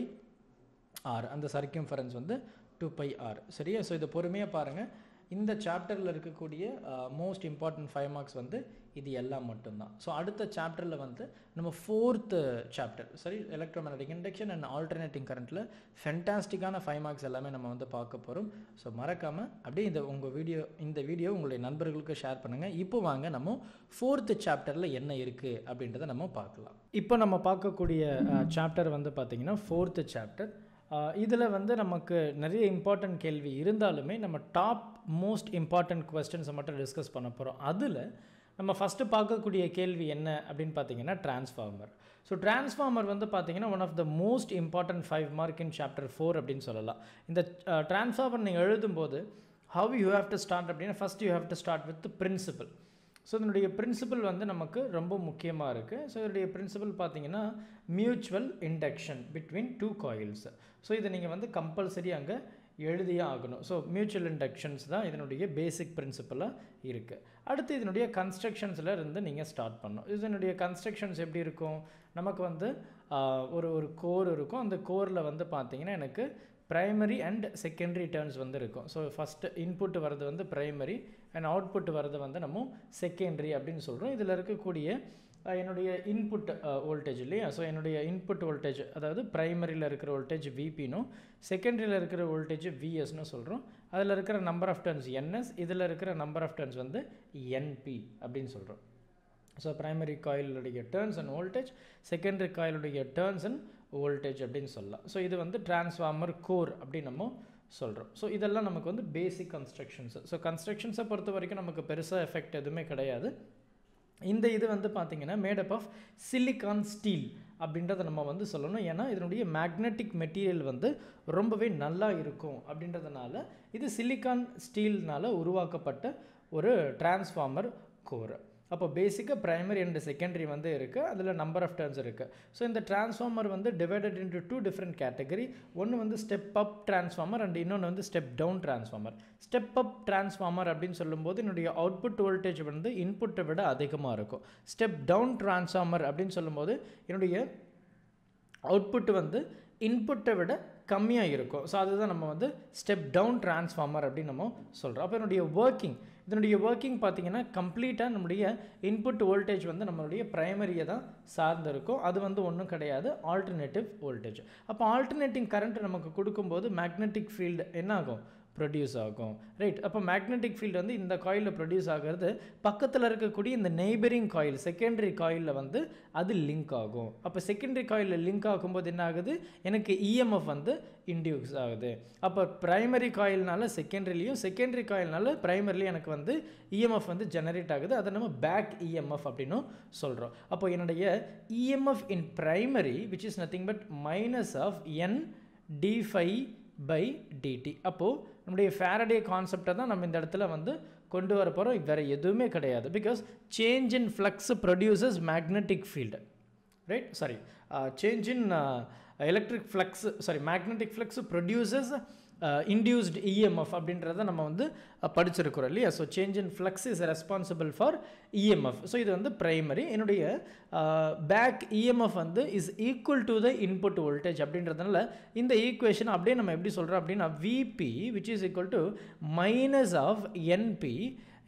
ஆர் அந்த சர்க்கியூம்ஃபரன்ஸ் வந்து டூ பை ஆர் சரியா ஸோ இதை பொறுமையாக பாருங்கள் இந்த சாப்டரில் இருக்கக்கூடிய மோஸ்ட் இம்பார்ட்டன்ட் ஃபைவ் மார்க்ஸ் வந்து இது எல்லாம் மட்டும்தான் ஸோ அடுத்த சாப்டரில் வந்து நம்ம ஃபோர்த்து சாப்டர் சரி எலக்ட்ரோமேக்னடிக் இண்டக்ஷன் அண்ட் ஆல்டர்னேட்டிங் கரண்ட்டில் ஃபென்டாஸ்டிக்கான ஃபைவ் மார்க்ஸ் எல்லாமே நம்ம வந்து பார்க்க போகிறோம் ஸோ மறக்காமல் அப்படியே இந்த உங்கள் வீடியோ இந்த வீடியோ உங்களுடைய நண்பர்களுக்கு ஷேர் பண்ணுங்கள் இப்போ வாங்க நம்ம ஃபோர்த்து சாப்டரில் என்ன இருக்குது அப்படின்றத நம்ம பார்க்கலாம் இப்போ நம்ம பார்க்கக்கூடிய சாப்டர் வந்து பார்த்திங்கன்னா ஃபோர்த்து சாப்டர் இதில் வந்து நமக்கு நிறைய இம்பார்ட்டன்ட் கேள்வி இருந்தாலுமே நம்ம டாப் மோஸ்ட் இம்பார்ட்டன்ட் கொஸ்டின்ஸை மட்டும் டிஸ்கஸ் பண்ண போகிறோம் அதில் நம்ம ஃபஸ்ட்டு பார்க்கக்கூடிய கேள்வி என்ன அப்படின்னு பார்த்தீங்கன்னா டிரான்ஸ்ஃபார்மர் ஸோ டிரான்ஸ்ஃபார்மர் வந்து பார்த்தீங்கன்னா one of the most important five mark in chapter four அப்படின்னு சொல்லலாம் இந்த டிரான்ஸ்ஃபார்மர் நீங்கள் எழுதும்போது how you have to start அப்படின்னா first you have to start with principle so இதனுடைய பிரின்சிபல் வந்து நமக்கு ரொம்ப முக்கியமாக இருக்குது ஸோ இதனுடைய பிரின்சிபல் பார்த்தீங்கன்னா mutual induction between two coils so இதை நீங்கள் வந்து கம்பல்சரி அங்கே எழுதியே ஆகணும் ஸோ மியூச்சுவல் இண்டக்ஷன்ஸ் தான் இதனுடைய பேசிக் பிரின்சிபலாக இருக்குது அடுத்து இதனுடைய கன்ஸ்ட்ரக்ஷன்ஸில் இருந்து நீங்கள் ஸ்டார்ட் பண்ணணும் இதனுடைய கன்ஸ்ட்ரக்ஷன்ஸ் எப்படி இருக்கும் நமக்கு வந்து ஒரு ஒரு கோர் இருக்கும் அந்த கோரில் வந்து பார்த்திங்கன்னா எனக்கு ப்ரைமரி அண்ட் செகண்டரி டேர்ன்ஸ் வந்து இருக்கும் ஸோ ஃபஸ்ட்டு இன்புட் வர்றது வந்து ப்ரைமரி அண்ட் அவுட்புட் வர்றது வந்து நம்ம செகண்டரி அப்படின்னு சொல்கிறோம் இதில் இருக்கக்கூடிய என்னுடைய இன்புட் வோல்டேஜ் இல்லையா ஸோ என்னுடைய இன்புட் வோல்டேஜ் அதாவது ப்ரைமரியில் இருக்கிற வோல்டேஜ் விபினும் செகண்டரியில் இருக்கிற வோல்டேஜ் விஎஸ்னு சொல்கிறோம் அதில் இருக்கிற நம்பர் ஆஃப் டர்ன்ஸ் என்எஸ் இதில் இருக்கிற நம்பர் ஆஃப் டர்ன்ஸ் வந்து என்பி அப்படின்னு சொல்கிறோம் ஸோ ப்ரைமரி காயிலுடைய டேர்ன்ஸ் அண்ட் வோல்டேஜ் செகண்டரி காயிலுடைய டேர்ன்ஸ் அண்ட் வோல்டேஜ் அப்படின்னு சொல்லலாம் ஸோ இது வந்து டிரான்ஸ்ஃபார்மர் கோர் அப்படின்னு நம்ம சொல்கிறோம் ஸோ இதெல்லாம் நமக்கு வந்து பேசிக் கன்ஸ்ட்ரக்ஷன்ஸ் ஸோ கன்ஸ்ட்ரக்ஷன்ஸை பொறுத்த வரைக்கும் நமக்கு பெருசாக எஃபெக்ட் எதுவுமே கிடையாது இந்த இது வந்து பார்த்திங்கன்னா மேடப் ஆஃப் சிலிக்கான் ஸ்டீல் அப்படின்றத நம்ம வந்து சொல்லணும் ஏன்னா இதனுடைய மேக்னெட்டிக் மெட்டீரியல் வந்து ரொம்பவே நல்லா இருக்கும் அப்படின்றதுனால இது சிலிக்கான் ஸ்டீல்னால் உருவாக்கப்பட்ட ஒரு டிரான்ஸ்ஃபார்மர் கோர் அப்போ பேசிக்காக ப்ரைமரி அண்ட் செகண்டரி வந்து இருக்குது அதில் நம்பர் ஆஃப் டர்ன்ஸ் இருக்குது ஸோ இந்த டிரான்ஸ்ஃபார்மர் வந்து divided into two different category ஒன்று வந்து ஸ்டெப் அப் டிரான்ஸ்ஃபார்மர் அண்ட் இன்னொன்று வந்து step down transformer step up transformer அப்படின்னு சொல்லும்போது என்னுடைய அவுட்புட் வோல்டேஜ் வந்து இன்புட்டை விட அதிகமாக இருக்கும் ஸ்டெப் டவுன் டிரான்ஸ்ஃபார்மர் அப்படின்னு சொல்லும்போது என்னுடைய அவுட்புட் வந்து இன்புட்டை விட கம்மியாக இருக்கும் ஸோ அதுதான் நம்ம வந்து ஸ்டெப் டவுன் டிரான்ஸ்ஃபார்மர் அப்படின்னு நம்ம சொல்கிறோம் அப்போ என்னுடைய ஒர்க்கிங் இதனுடைய ஒர்க்கிங் பார்த்தீங்கன்னா கம்ப்ளீட்டாக நம்முடைய இன்புட் வோல்டேஜ் வந்து நம்மளுடைய ப்ரைமரியை தான் சார்ந்து இருக்கும் அது வந்து ஒன்றும் கிடையாது ஆல்டர்னேட்டிவ் வோல்டேஜ் அப்போ ஆல்டர்னேட்டிங் கரண்ட் நமக்கு கொடுக்கும்போது மேக்னெட்டிக் ஃபீல்டு என்ன ஆகும் ப்ரொடியூஸ் ஆகும் ரைட் அப்போ மேக்னெட்டிக் ஃபீல்டு வந்து இந்த காயிலில் ப்ரொடியூஸ் ஆகிறது பக்கத்தில் இருக்கக்கூடிய இந்த நெய்பரிங் காயில் செகண்டரி காயிலில் வந்து அது லிங்க் ஆகும் அப்போ செகண்டரி காயிலில் லிங்க் ஆகும்போது என்ன ஆகுது எனக்கு இஎம்எஃப் வந்து இன்டியூஸ் ஆகுது அப்போ ப்ரைமரி காயில்னால செகண்டரிலையும் செகண்டரி காயில்னால ப்ரைமரிலையும் எனக்கு வந்து இஎம்எஃப் வந்து ஜெனரேட் ஆகுது அதை நம்ம பேக் இஎம்எஃப் அப்படின்னும் சொல்கிறோம் அப்போ என்னுடைய EMF in primary which is nothing but minus of N D phi by DT அப்போது நம்முடைய ஃபேரடே கான்செப்டை தான் நம்ம இந்த இடத்துல வந்து கொண்டு வர போகிறோம் வேறு எதுவுமே கிடையாது because change in flux produces magnetic field right sorry change in electric flux sorry magnetic flux produces induced EMF அப்படின்றத நம்ம வந்து படிச்சிருக்கிறோம் இல்லையா so change in flux is responsible for EMF so இது வந்து ப்ரைமரி என்னுடைய பேக் இஎம்எஃப் வந்து is equal to the input voltage அப்படின்றதுனால இந்த ஈக்குவேஷன் அப்படியே நம்ம எப்படி சொல்கிறோம் அப்படின்னா VP which is equal to minus of NP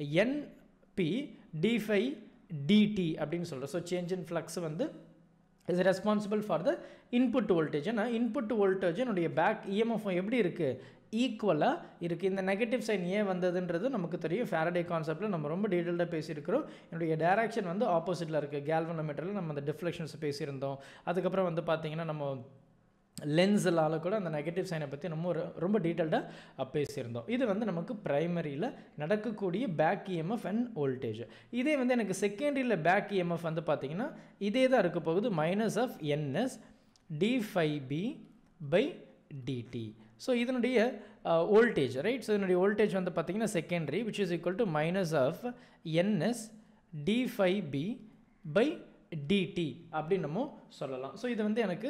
NP D phi DD அப்படின்னு சொல்கிறோம் ஸோ சேஞ்ச் இன் ஃப்ளக்ஸ் வந்து is responsible for the input voltage ஏன்னா இன்புட் வோல்டேஜ் என்னுடைய பேக் இஎம்எஃப் எப்படி இருக்குது ஈக்குவலாக இருக்குது இந்த நெகட்டிவ் சைன் ஏன் வந்ததுன்றது நமக்கு தெரியும் ஃபேரடே கான்செப்ட்டில் நம்ம ரொம்ப டீட்டெயில்டாக பேசியிருக்கிறோம் என்னுடைய டேரக்ஷன் வந்து ஆப்போசிட்டில் இருக்குது கேல்வனோமீட்டரில் நம்ம அந்த டிஃப்ளெக்ஷன்ஸ் பேசியிருந்தோம் அதுக்கப்புறம் வந்து பார்த்திங்கன்னா நம்ம லென்ஸிலால் கூட அந்த நெகட்டிவ் சைனை பற்றி நம்ம ஒரு ரொம்ப டீட்டெயில்டாக பேசியிருந்தோம் இது வந்து நமக்கு ப்ரைமரியில் நடக்கக்கூடிய பேக் இஎம்எஃப் அண்ட் வோல்டேஜ் இதே வந்து எனக்கு செகண்டரியில் பேக் இஎம்எஃப் வந்து பார்த்திங்கன்னா இதே தான் இருக்க போகுது minus of NS D phi B by DD so இதனுடைய வோல்டேஜ் ரைட் ஸோ இதனுடைய வோல்டேஜ் வந்து பார்த்திங்கன்னா secondary which is equal to minus of NS D phi B by DT அப்படின்னு நம்ம சொல்லலாம் ஸோ இது வந்து எனக்கு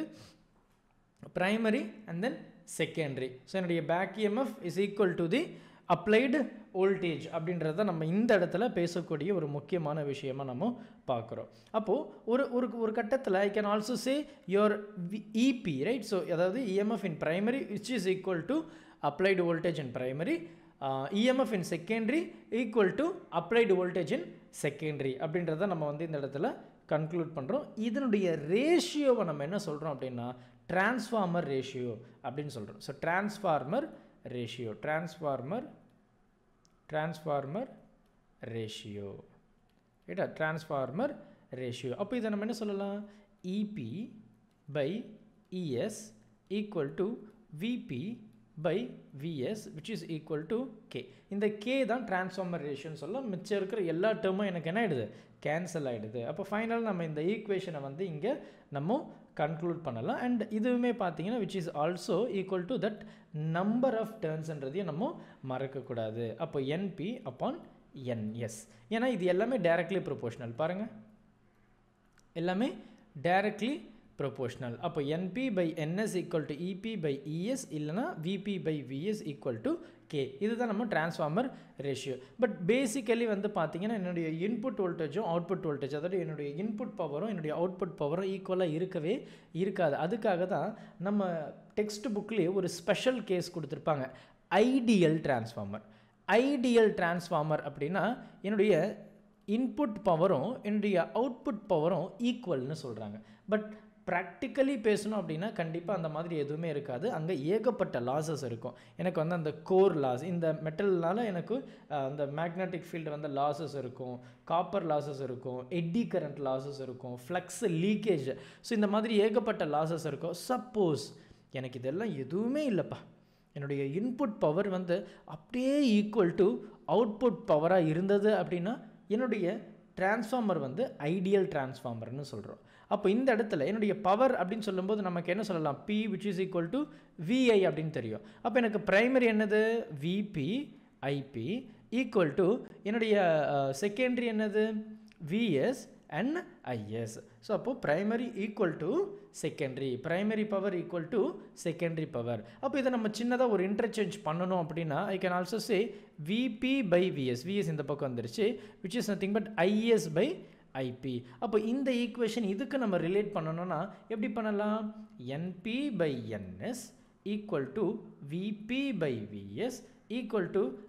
primary and then secondary so என்னுடைய back EMF is equal to the applied voltage அப்படின்றத நம்ம இந்த இடத்துல பேசக்கூடிய ஒரு முக்கியமான விஷயமா நம்ம பார்க்குறோம் அப்போது ஒரு ஒரு ஒரு கட்டத்தில் I can also say your EP right so அதாவது EMF in primary which is equal to applied voltage in primary EMF in secondary equal to applied voltage in secondary அப்படின்றத நம்ம வந்து இந்த இடத்துல கன்க்ளூட் பண்ணுறோம் இதனுடைய ரேஷியோவை நம்ம என்ன சொல்கிறோம் அப்படின்னா டிரான்ஸ்ஃபார்மர் ரேஷியோ அப்படின்னு சொல்கிறோம் so transformer ratio transformer transformer ratio ரைட்டா டிரான்ஸ்ஃபார்மர் ரேஷியோ அப்போ இதை நம்ம என்ன சொல்லலாம் EP by ES equal to VP by VS which is equal to K இந்த கே தான் டிரான்ஸ்ஃபார்மர் ரேஷியோன்னு சொல்ல மிச்சம் இருக்கிற எல்லா டேர்மும் எனக்கு என்ன ஆகிடுது கேன்சல் ஆகிடுது அப்போ ஃபைனல் நம்ம இந்த ஈக்குவேஷனை வந்து இங்கே நம்ம கன்க்ளூட் பண்ணலாம் அண்ட் இதுவுமே பார்த்தீங்கன்னா which is also equal to that number of டேர்ன்ஸ்ன்றதையும் நம்ம மறக்கக்கூடாது அப்போ என்பி அப்பான் என்எஸ் ஏன்னா இது எல்லாமே டைரக்ட்லி ப்ரொபோஷனல் பாருங்கள் எல்லாமே டைரக்ட்லி ப்ரொபோஷனல் அப்போ NP by NS equal to EP by ES இல்லைனா VP by VS equal to K இதுதான் நம்ம டிரான்ஸ்ஃபார்மர் ரேஷியோ பட் பேசிக்கலி வந்து பார்த்தீங்கன்னா என்னுடைய இன்புட் வோல்டேஜும் அவுட்புட் வோல்டேஜ் அதாவது என்னுடைய இன்புட் பவரும் என்னுடைய அவுட்புட் பவரும் ஈக்குவலாக இருக்கவே இருக்காது அதுக்காக தான் நம்ம டெக்ஸ்ட் புக்லேயே ஒரு ஸ்பெஷல் கேஸ் கொடுத்துருப்பாங்க ஐடியல் டிரான்ஸ்ஃபார்மர் ஐடியல் டிரான்ஸ்ஃபார்மர் அப்படின்னா என்னுடைய இன்புட் பவரும் என்னுடைய அவுட்புட் பவரும் ஈக்குவல்னு சொல்கிறாங்க பட் ப்ராக்டிக்கலி பேசணும் அப்படின்னா கண்டிப்பாக அந்த மாதிரி எதுவுமே இருக்காது அங்கே ஏகப்பட்ட லாஸஸ் இருக்கும் எனக்கு வந்து அந்த கோர் லாஸ் இந்த மெட்டல்னால எனக்கு அந்த மேக்னெட்டிக் ஃபீல்டு வந்து லாஸஸ் இருக்கும் காப்பர் லாஸஸ் இருக்கும் எட்டி கரண்ட் லாஸஸ் இருக்கும் ஃப்ளக்ஸ் லீக்கேஜ் ஸோ இந்த மாதிரி ஏகப்பட்ட லாஸஸ் இருக்கும் சப்போஸ் எனக்கு இதெல்லாம் எதுவுமே இல்லைப்பா என்னுடைய இன்புட் பவர் வந்து அப்படியே ஈக்குவல் டு அவுட்புட் பவராக இருந்தது அப்படின்னா என்னுடைய டிரான்ஸ்ஃபார்மர் வந்து ஐடியல் டிரான்ஸ்ஃபார்மர்னு சொல்கிறோம் அப்போ இந்த இடத்துல என்னுடைய பவர் அப்படின்னு சொல்லும்போது நமக்கு என்ன சொல்லலாம் P which is equal to VI அப்படின்னு தெரியும் அப்போ எனக்கு ப்ரைமரி என்னது விபி ஐபி ஈக்குவல் டு என்னுடைய செகண்டரி என்னது விஎஸ் அண்ட் ஐஎஸ் ஸோ அப்போது primary equal to secondary primary power equal to secondary power அப்போ இதை நம்ம சின்னதாக ஒரு இன்டர்சேஞ்ச் பண்ணணும் அப்படின்னா I can also say VP by VS VS இந்த பக்கம் வந்துருச்சு which is nothing but IS by IP அப்போ இந்த ஈக்குவேஷன் இதுக்கு நம்ம ரிலேட் பண்ணணும்னா எப்படி பண்ணலாம் NP by NS equal to VP by VS equal to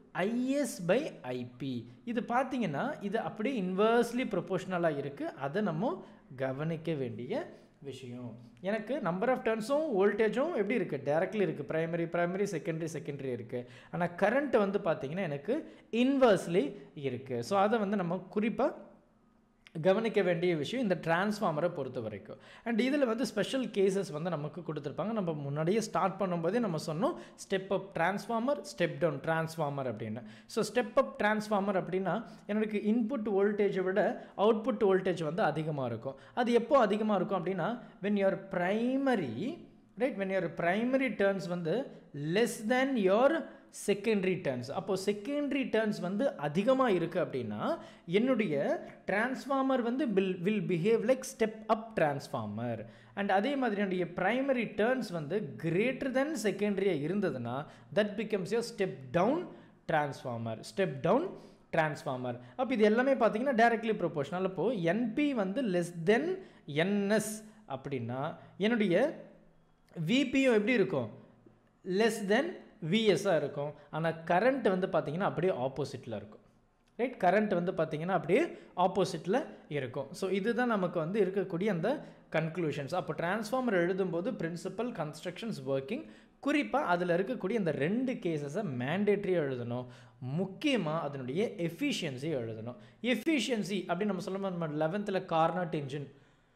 IS by IP இது பார்த்தீங்கன்னா இது அப்படியே இன்வர்ஸ்லி ப்ரொபோஷ்னலாக இருக்குது அதை நம்ம கவனிக்க வேண்டிய விஷயம் எனக்கு நம்பர் ஆஃப் டர்ன்ஸும் வோல்டேஜும் எப்படி இருக்குது டேரக்ட்லி இருக்குது ப்ரைமரி ப்ரைமரி செகண்டரி செகண்டரி இருக்குது ஆனால் கரண்ட் வந்து பார்த்திங்கன்னா எனக்கு இன்வர்ஸ்லி இருக்குது ஸோ அதை வந்து நம்ம குறிப்பாக கவனிக்க வேண்டிய விஷயம் இந்த டிரான்ஸ்ஃபார்மரை பொறுத்த வரைக்கும் அண்ட் இதில் வந்து ஸ்பெஷல் கேசஸ் வந்து நமக்கு கொடுத்துருப்பாங்க நம்ம முன்னாடியே ஸ்டார்ட் பண்ணும்போதே நம்ம சொன்னோம் step up transformer step down transformer அப்படின்னு ஸோ ஸ்டெப் அப் டிரான்ஸ்ஃபார்மர் அப்படின்னா எனக்கு இன்புட் வோல்டேஜை விட அவுட்புட் வோல்டேஜ் வந்து அதிகமாக இருக்கும் அது எப்போ அதிகமாக இருக்கும் அப்படின்னா when your primary right when your primary turns வந்து less than your secondary turns அப்போது செகண்டரி டர்ன்ஸ் வந்து அதிகமாக இருக்குது அப்படின்னா என்னுடைய டிரான்ஸ்ஃபார்மர் வந்து will will behave like step up transformer and அதே மாதிரி என்னுடைய ப்ரைமரி டர்ன்ஸ் வந்து கிரேட்டர் தென் செகண்டரியாக இருந்ததுன்னா that becomes your step down transformer step down transformer அப்போ இது எல்லாமே பார்த்தீங்கன்னா டைரக்ட்லி ப்ரொபோஷனல் அப்போது என்பி வந்து லெஸ் தென் என்எஸ் அப்படின்னா என்னுடைய விபியும் எப்படி இருக்கும் லெஸ் தென் விஎஸ்ஸாக இருக்கும் ஆனால் கரண்ட் வந்து பார்த்திங்கன்னா அப்படியே ஆப்போசிட்டில் இருக்கும் ரைட் கரண்ட் வந்து பார்த்திங்கன்னா அப்படியே ஆப்போசிட்டில் இருக்கும் ஸோ இதுதான் நமக்கு வந்து இருக்கக்கூடிய அந்த கன்க்ளூஷன்ஸ் அப்போ டிரான்ஸ்ஃபார்மர் எழுதும்போது பிரின்சிபல் கன்ஸ்ட்ரக்ஷன்ஸ் ஒர்க்கிங் குறிப்பாக அதில் இருக்கக்கூடிய இந்த ரெண்டு கேசஸை மேண்டேட்ரியாக எழுதணும் முக்கியமாக அதனுடைய எஃபிஷியன்சி எழுதணும் எஃபிஷியன்சி அப்படின்னு நம்ம சொல்லும்போது நம்ம லெவன்த்தில் கார்னாட் இன்ஜின்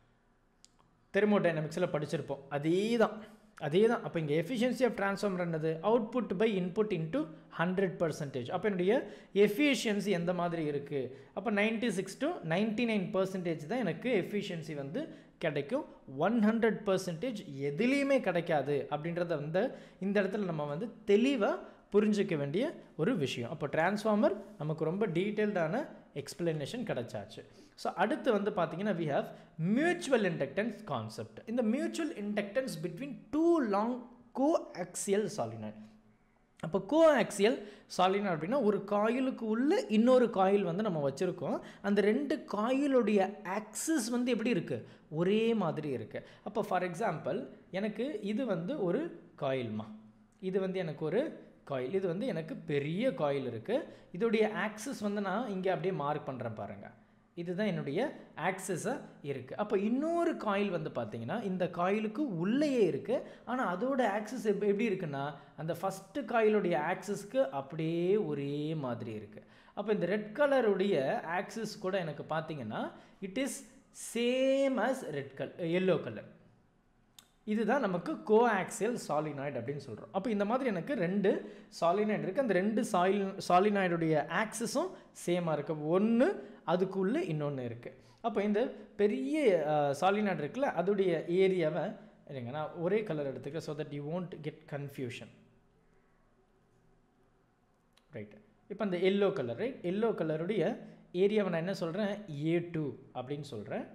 தெர்மோடைனமிக்ஸில் படிச்சிருப்போம் அதே தான் அதே தான் அப்போ இங்கே எஃபிஷியன்சி ஆஃப் ட்ரான்ஸ்ஃபார்மர் என்னது output by input into hundred percentage அப்போ என்னுடைய எஃபிஷியன்சி எந்த மாதிரி இருக்குது அப்போ ninety six to ninety nine percentage தான் எனக்கு எஃபிஷியன்சி வந்து கிடைக்கும் ஒன் ஹண்ட்ரட் பர்சன்டேஜ் எதுலேயுமே கிடைக்காது அப்படின்றத வந்து இந்த இடத்துல நம்ம வந்து தெளிவாக புரிஞ்சிக்க வேண்டிய ஒரு விஷயம் அப்போ டிரான்ஸ்ஃபார்மர் நமக்கு ரொம்ப டீட்டெயில்டான எக்ஸ்பிளனேஷன் கிடைச்சாச்சு ஸோ அடுத்து வந்து பார்த்தீங்கன்னா we have mutual inductance concept இந்த mutual inductance between two long coaxial solenoid அப்போ கோ ஆக்சியல் சாலினாய்ட் அப்படின்னா ஒரு காயிலுக்கு உள்ள இன்னொரு காயில் வந்து நம்ம வச்சுருக்கோம் அந்த ரெண்டு காயிலுடைய ஆக்சிஸ் வந்து எப்படி இருக்குது ஒரே மாதிரி இருக்குது அப்போ ஃபார் எக்ஸாம்பிள் எனக்கு இது வந்து ஒரு காயில்மா இது வந்து எனக்கு ஒரு காயில் இது வந்து எனக்கு பெரிய காயில் இருக்குது இதோடைய ஆக்சிஸ் வந்து நான் இங்கே அப்படியே மார்க் பண்ணுறேன் பாருங்கள் இதுதான் என்னுடைய ஆக்சஸாக இருக்குது அப்போ இன்னொரு காயில் வந்து பார்த்தீங்கன்னா இந்த காயிலுக்கு உள்ளேயே இருக்குது ஆனால் அதோட ஆக்சஸ் எப் எப்படி இருக்குன்னா அந்த ஃபஸ்ட்டு காயிலுடைய ஆக்சஸ்க்கு அப்படியே ஒரே மாதிரி இருக்குது அப்போ இந்த ரெட் கலருடைய ஆக்சிஸ் கூட எனக்கு பார்த்தீங்கன்னா it is same as red கல் எல்லோ கலர் இதுதான் நமக்கு கோ ஆக்சியல் சாலினாய்டு அப்படின்னு சொல்கிறோம் அப்போ இந்த மாதிரி எனக்கு ரெண்டு சாலினாய்டு இருக்குது அந்த ரெண்டு சாயில் சாலினாய்டுடைய ஆக்சஸும் சேமாக இருக்குது ஒன்று அதுக்குள்ளே இன்னொன்று இருக்குது அப்போ இந்த பெரிய சாலினாய்டு இருக்குல்ல அதோடைய ஏரியாவை இருங்க நான் ஒரே கலர் எடுத்துக்கிறேன் so that you won't get confusion right இப்போ அந்த எல்லோ கலர் ரைட் எல்லோ கலருடைய ஏரியாவை நான் என்ன சொல்கிறேன் ஏ டூ அப்படின்னு சொல்கிறேன்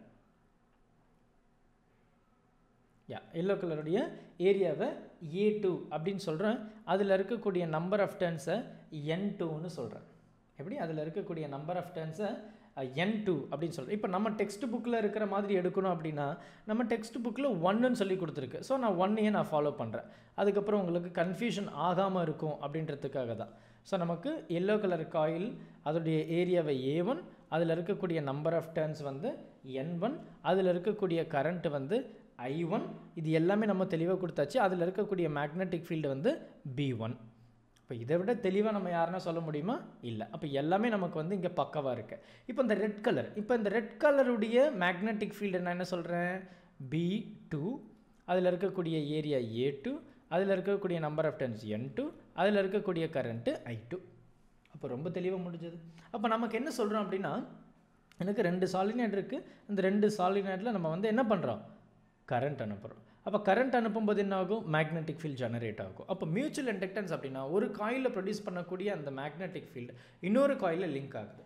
யா எல்லோ கலருடைய ஏரியாவை ஏ டூ அப்படின்னு சொல்கிறேன் அதில் இருக்கக்கூடிய நம்பர் ஆஃப் டர்ன்ஸை என் டூன்னு சொல்கிறேன் எப்படி அதில் இருக்கக்கூடிய நம்பர் ஆஃப் டர்ன்ஸை என் டூ அப்படின்னு சொல்கிறேன் இப்போ நம்ம டெக்ஸ்ட் புக்கில் இருக்கிற மாதிரி எடுக்கணும் அப்படின்னா நம்ம டெக்ஸ்ட் புக்கில் ஒன்றுன்னு சொல்லி கொடுத்துருக்கு ஸோ நான் ஒன்னையே நான் ஃபாலோ பண்ணுறேன் அதுக்கப்புறம் உங்களுக்கு கன்ஃபியூஷன் ஆகாமல் இருக்கும் அப்படின்றதுக்காக தான் ஸோ நமக்கு எல்லோ கலர் காயில் அதோடைய ஏரியாவை ஏ ஒன் அதில் இருக்கக்கூடிய நம்பர் ஆஃப் டர்ன்ஸ் வந்து என் ஒன் அதில் இருக்கக்கூடிய கரண்ட் வந்து ஐ ஒன் இது எல்லாமே நம்ம தெளிவாக கொடுத்தாச்சு அதில் இருக்கக்கூடிய மேக்னெட்டிக் ஃபீல்டு வந்து பி ஒன் இப்போ இதை விட தெளிவாக நம்ம யாருன்னா சொல்ல முடியுமா இல்லை அப்போ எல்லாமே நமக்கு வந்து இங்கே பக்கவாக இருக்குது இப்போ இந்த ரெட் கலர் இப்போ இந்த ரெட் கலருடைய மேக்னெட்டிக் ஃபீல்டு நான் என்ன சொல்கிறேன் பி டூ அதில் இருக்கக்கூடிய ஏரியா ஏ டூ அதில் இருக்கக்கூடிய number of turns N two அதில் இருக்கக்கூடிய கரண்ட்டு ஐ டூ அப்போ ரொம்ப தெளிவாக முடிஞ்சது அப்போ நமக்கு என்ன சொல்கிறோம் அப்படின்னா எனக்கு ரெண்டு சாலினைட் இருக்குது அந்த ரெண்டு சாலினைட்டில் நம்ம வந்து என்ன பண்ணுறோம் கரண்ட் அனுப்புகிறோம் அப்போ கரண்ட் அனுப்பும்போது என்ன ஆகும் மேக்னெட்டிக் ஃபீல்ட் ஜெனரேட் ஆகும் அப்போ மியூச்சுவல் இண்டக்டன்ஸ் அப்படின்னா ஒரு காயிலில் ப்ரொடியூஸ் பண்ணக்கூடிய அந்த மேக்னெட்டிக் ஃபீல்டு இன்னொரு காயிலில் லிங்க் ஆகுது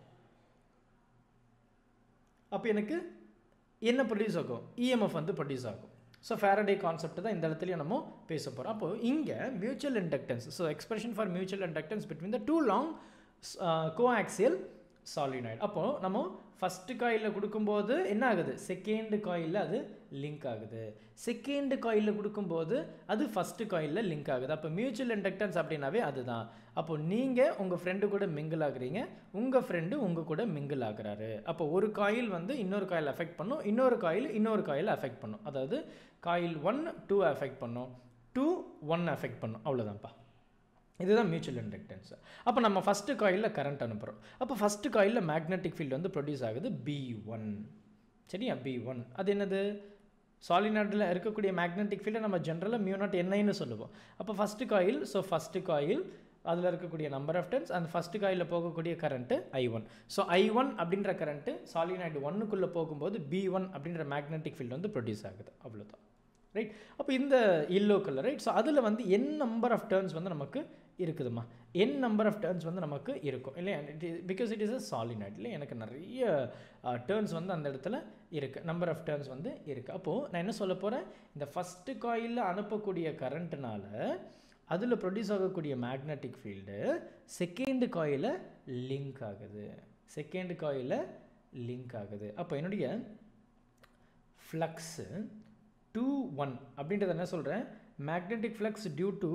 அப்போ எனக்கு என்ன ப்ரொடியூஸ் ஆகும் இஎம்எஃப் வந்து ப்ரொடியூஸ் ஆகும் ஸோ ஃபேரடே கான்செப்ட் தான் இந்த இடத்துலையும் நம்ம பேச போகிறோம் அப்போ இங்கே mutual inductance so expression for mutual inductance between the two long coaxial solenoid அப்போது நம்ம ஃபஸ்ட்டு காயிலில் கொடுக்கும்போது என்ன ஆகுது செகண்ட் காயிலில் அது லிங்க் ஆகுது செகண்ட் காயிலில் கொடுக்கும்போது அது ஃபஸ்ட்டு காயிலில் லிங்க் ஆகுது அப்போ மியூச்சுவல் இண்டக்டன்ஸ் அப்படின்னாவே அதுதான் அப்போ நீங்கள் உங்கள் ஃப்ரெண்டு கூட மிங்கிள் ஆகுறீங்க உங்கள் ஃப்ரெண்டு உங்கள் கூட மிங்கிள் ஆகுறாரு அப்போ ஒரு காயில் வந்து இன்னொரு காயில் அஃபெக்ட் பண்ணும் இன்னொரு காயில் இன்னொரு காயில் அஃபெக்ட் பண்ணும் அதாவது காயில் ஒன் டூ அஃபெக்ட் பண்ணும் டூ ஒன் அஃபெக்ட் பண்ணும் அவ்வளோதான்ப்பா இதுதான் மியூச்சுவல் இண்டக்டன்ஸ் அப்போ நம்ம ஃபஸ்ட்டு காயிலில் கரண்ட் அனுப்புகிறோம் அப்போ ஃபஸ்ட்டு காயிலில் மேக்னெட்டிக் ஃபீல்டு வந்து ப்ரொடியூஸ் ஆகுது பி ஒன் சரியா பி ஒன் அது என்னது சாலினாய்டில் இருக்கக்கூடிய மேக்னெட்டிக் ஃபீல்டை நம்ம ஜென்ரலாக மியூனாட் என்னைன்னு சொல்லுவோம் அப்போ first coil so first coil அதில் இருக்கக்கூடிய நம்பர் ஆஃப் டர்ன்ஸ் அந்த ஃபஸ்ட்டு காயிலில் போகக்கூடிய current I one so I one அப்படின்ற கரண்ட்டு சாலினாய்டு ஒன்னுக்குள்ளே போகும்போது பி ஒன் அப்படின்ற மேக்னெட்டிக் ஃபீல்டு வந்து ப்ரொடியூஸ் ஆகுது அவ்வளோதான் ரைட் அப்போ இந்த எல்லோ கலர் ரைட் ஸோ அதில் வந்து என் நம்பர் ஆஃப் டேர்ன்ஸ் வந்து நமக்கு இருக்குதுமா என் நம்பர் ஆஃப் டேர்ன்ஸ் வந்து நமக்கு இருக்கும் இல்லையா because it is a solenoid இல்லை எனக்கு நிறைய டேர்ன்ஸ் வந்து அந்த இடத்துல இருக்குது நம்பர் ஆஃப் டேர்ன்ஸ் வந்து இருக்குது அப்போது நான் என்ன சொல்ல போகிறேன் இந்த ஃபஸ்ட்டு காயிலில் அனுப்பக்கூடிய கரண்ட்னால அதில் ப்ரொடியூஸ் ஆகக்கூடிய magnetic field second coil link ஆகுது செகண்ட் காயில் லிங்க் ஆகுது அப்போ என்னுடைய ஃப்ளக்ஸு டூ ஒன் அப்படின்றத என்ன சொல்கிறேன் magnetic flux due to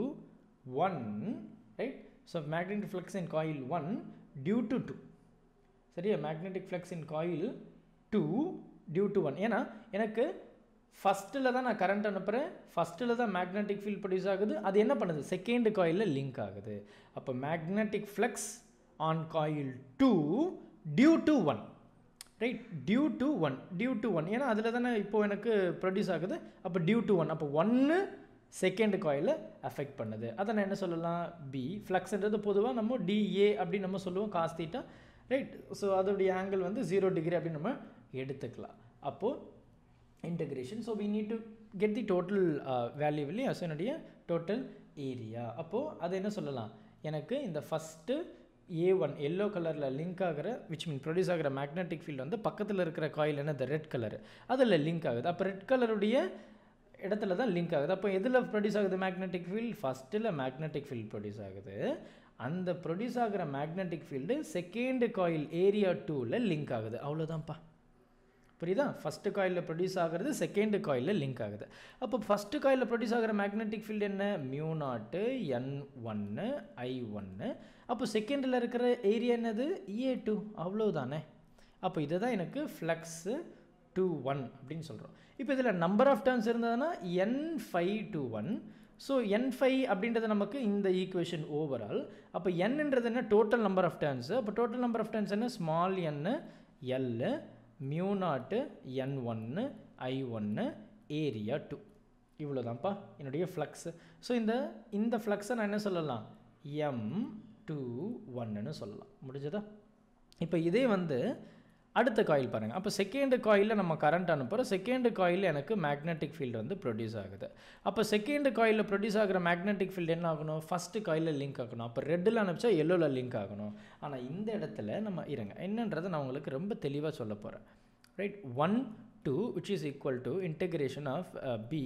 one right so magnetic flux in coil one due to two சரியா magnetic flux in coil two due to one ஏன்னா எனக்கு ஃபஸ்ட்டில் தான் நான் கரண்ட் அனுப்புகிறேன் ஃபஸ்ட்டில் தான் மேக்னெட்டிக் ஃபீல்ட் ப்ரொடியூஸ் ஆகுது அது என்ன பண்ணுது செகண்ட் காயிலில் லிங்க் ஆகுது அப்போ magnetic flux on coil two due to one right due to one due to one ஏன்னா அதில் தானே இப்போ எனக்கு ப்ரொடியூஸ் ஆகுது அப்போ டியூ டு ஒன் அப்போ ஒன்று செகண்ட் காயில் அஃபெக்ட் பண்ணுது அதை நான் என்ன சொல்லலாம் பி ஃப்ளக்ஸ்ன்றது பொதுவாக நம்ம டிஏ அப்படின்னு நம்ம சொல்லுவோம் காஸ் தீட்டா ரைட் ஸோ அதோடைய ஆங்கிள் வந்து ஜீரோ டிகிரி அப்படின்னு நம்ம எடுத்துக்கலாம் அப்போது integration so we need to get the total value இல்லையா ஸோ என்னுடைய டோட்டல் ஏரியா அப்போது அது என்ன சொல்லலாம் எனக்கு இந்த ஃபஸ்ட்டு ஏ ஒன் எல்லோ கலரில் லிங்க் ஆகிற விச் மீன் ப்ரொடியூஸ் ஆகிற மேக்னெட்டிக் ஃபீல்டு வந்து பக்கத்தில் இருக்கிற காயில் என்ன இந்த ரெட் கலர் அதில் லிங்க் ஆகுது அப்போ ரெட் கலருடைய இடத்துல தான் லிங்க் ஆகுது அப்போ எதில் ப்ரொடியூஸ் ஆகுது மேக்னெட்டிக் ஃபீல்ட் ஃபஸ்ட்டில் மேக்னெட்டிக் ஃபீல்ட் ப்ரொடியூஸ் ஆகுது அந்த ப்ரொடியூஸ் ஆகிற magnetic field second coil area டூவில் லிங்க் ஆகுது அவ்வளோதான்ப்பா புரியுதா ஃபஸ்ட்டு காயிலில் ப்ரொடியூஸ் ஆகிறது செகண்ட் காயிலில் லிங்க் ஆகுது அப்போ ஃபஸ்ட்டு காயிலில் ப்ரொடியூஸ் ஆகிற மேக்னெட்டிக் ஃபீல்டு என்ன மியூ நாட்டு என் ஒன்று ஐ ஒன்று அப்போ செகண்டில் இருக்கிற ஏரியா என்னது ஏ டூ அவ்வளோதானே அப்போ இதுதான் எனக்கு ஃப்ளக்ஸு டூ ஒன் அப்படின்னு சொல்கிறோம் இப்போ இதில் நம்பர் ஆஃப் டர்ன்ஸ் இருந்ததுன்னா N phi two one so N phi அப்படின்றது நமக்கு இந்த ஈக்குவேஷன் ஓவரால் அப்போ என்னன்றது என்ன டோட்டல் நம்பர் ஆஃப் டர்ன்ஸ் அப்போ டோட்டல் நம்பர் ஆஃப் டர்ன்ஸ் என்ன small n l mu naught N ஒன்று ஐ ஒன்று ஏரியா டூ இவ்வளோதான்ப்பா என்னுடைய ஃப்ளக்ஸு ஸோ இந்த இந்த ஃப்ளக்ஸை நான் என்ன சொல்லலாம் எம் டூ ஒன்னுன்னு சொல்லலாம் முடிஞ்சதா இப்போ இதே வந்து அடுத்த காயில் பாருங்கள் அப்போ செகண்ட் காயிலில் நம்ம கரண்ட் அனுப்புகிறோம் செகண்ட் காயில் எனக்கு மேக்னெட்டிக் ஃபீல்டு வந்து ப்ரொடியூஸ் ஆகுது அப்போ செகண்ட் காயிலில் ப்ரொடியூஸ் ஆகிற மேக்னெட்டிக் ஃபீல்டு என்ன ஆகணும் ஃபஸ்ட்டு காயிலில் லிங்க் ஆகணும் அப்போ ரெட்டில் அனுப்பிச்சா எல்லோவில் லிங்க் ஆகணும் ஆனால் இந்த இடத்துல நம்ம இருங்க என்னன்றதை நான் உங்களுக்கு ரொம்ப தெளிவாக சொல்ல போகிறேன் right one two which is equal to integration of B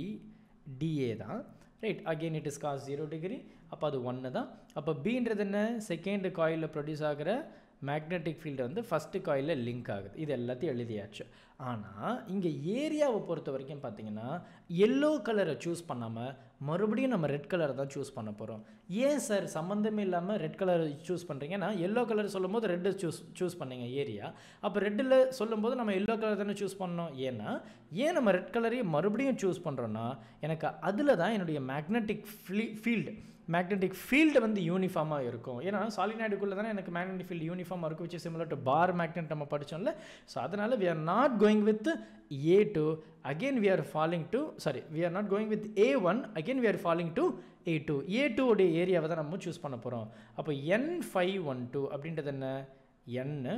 d A தான் right again it is cos zero degree அப்போ அது ஒன்று தான் அப்போ பின்றது என்ன செகண்ட் காயிலில் ப்ரொடியூஸ் ஆகிற மேக்னெட்டிக் ஃபீல்டு வந்து ஃபஸ்ட்டு காயிலில் லிங்க் ஆகுது இது எல்லாத்தையும் எழுதியாச்சு ஆனால் இங்கே ஏரியாவை பொறுத்த வரைக்கும் பார்த்தீங்கன்னா எல்லோ கலரை சூஸ் பண்ணாமல் மறுபடியும் நம்ம ரெட் கலரை தான் சூஸ் பண்ண போகிறோம் ஏன் சார் சம்மந்தமே இல்லாமல் ரெட் கலர் சூஸ் பண்ணுறீங்கன்னா எல்லோ கலர் சொல்லும்போது ரெட்டு சூஸ் சூஸ் பண்ணீங்க ஏரியா அப்போ ரெட்டில் சொல்லும்போது நம்ம எல்லோ கலர் தானே சூஸ் பண்ணோம் ஏன்னா ஏன் நம்ம ரெட் கலரையே மறுபடியும் சூஸ் பண்ணுறோன்னா எனக்கு அதில் தான் என்னுடைய மேக்னெட்டிக் ஃப்ளீ ஃபீல்டு மேக்னெட்டிக் ஃபீல்டு வந்து யூனிஃபார்மாக இருக்கும் ஏன்னா சாலினாய்டுக்குள்ளே தானே எனக்கு மேக்னெட்டிக் ஃபீல்டு யூனிஃபார்மாக இருக்கும் which similar to bar magnet நம்ம படித்தோம்ல ஸோ அதனால் we are not going with A two again we are falling to sorry we are not going with A one again we are falling to A two A two உடைய ஏரியாவை தான் நம்ம சூஸ் பண்ண போகிறோம் அப்போ என் ஃபைவ் ஒன் டூ அப்படின்றது என்ன என்னு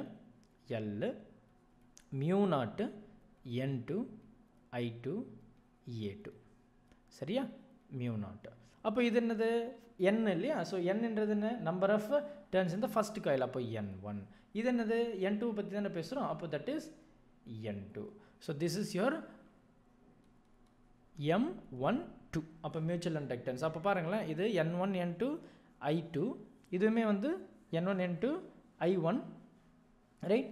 l mu naught N two I two A two சரியா மியூ நாட்டு அப்போ இது என்னது என் இல்லையா ஸோ என்னன்றது என்ன நம்பர் ஆஃப் டர்ன்ஸ் இந்த ஃபஸ்ட் காயில் அப்போ என் ஒன் இது என்னது என் டூ பற்றி தானே பேசுகிறோம் அப்போ that is N two so this is your M one two அப்போ மியூச்சுவல் இண்டக்டன்ஸ் அப்போ பாருங்களேன் இது N one N two I two இதுவுமே வந்து N one N two I one right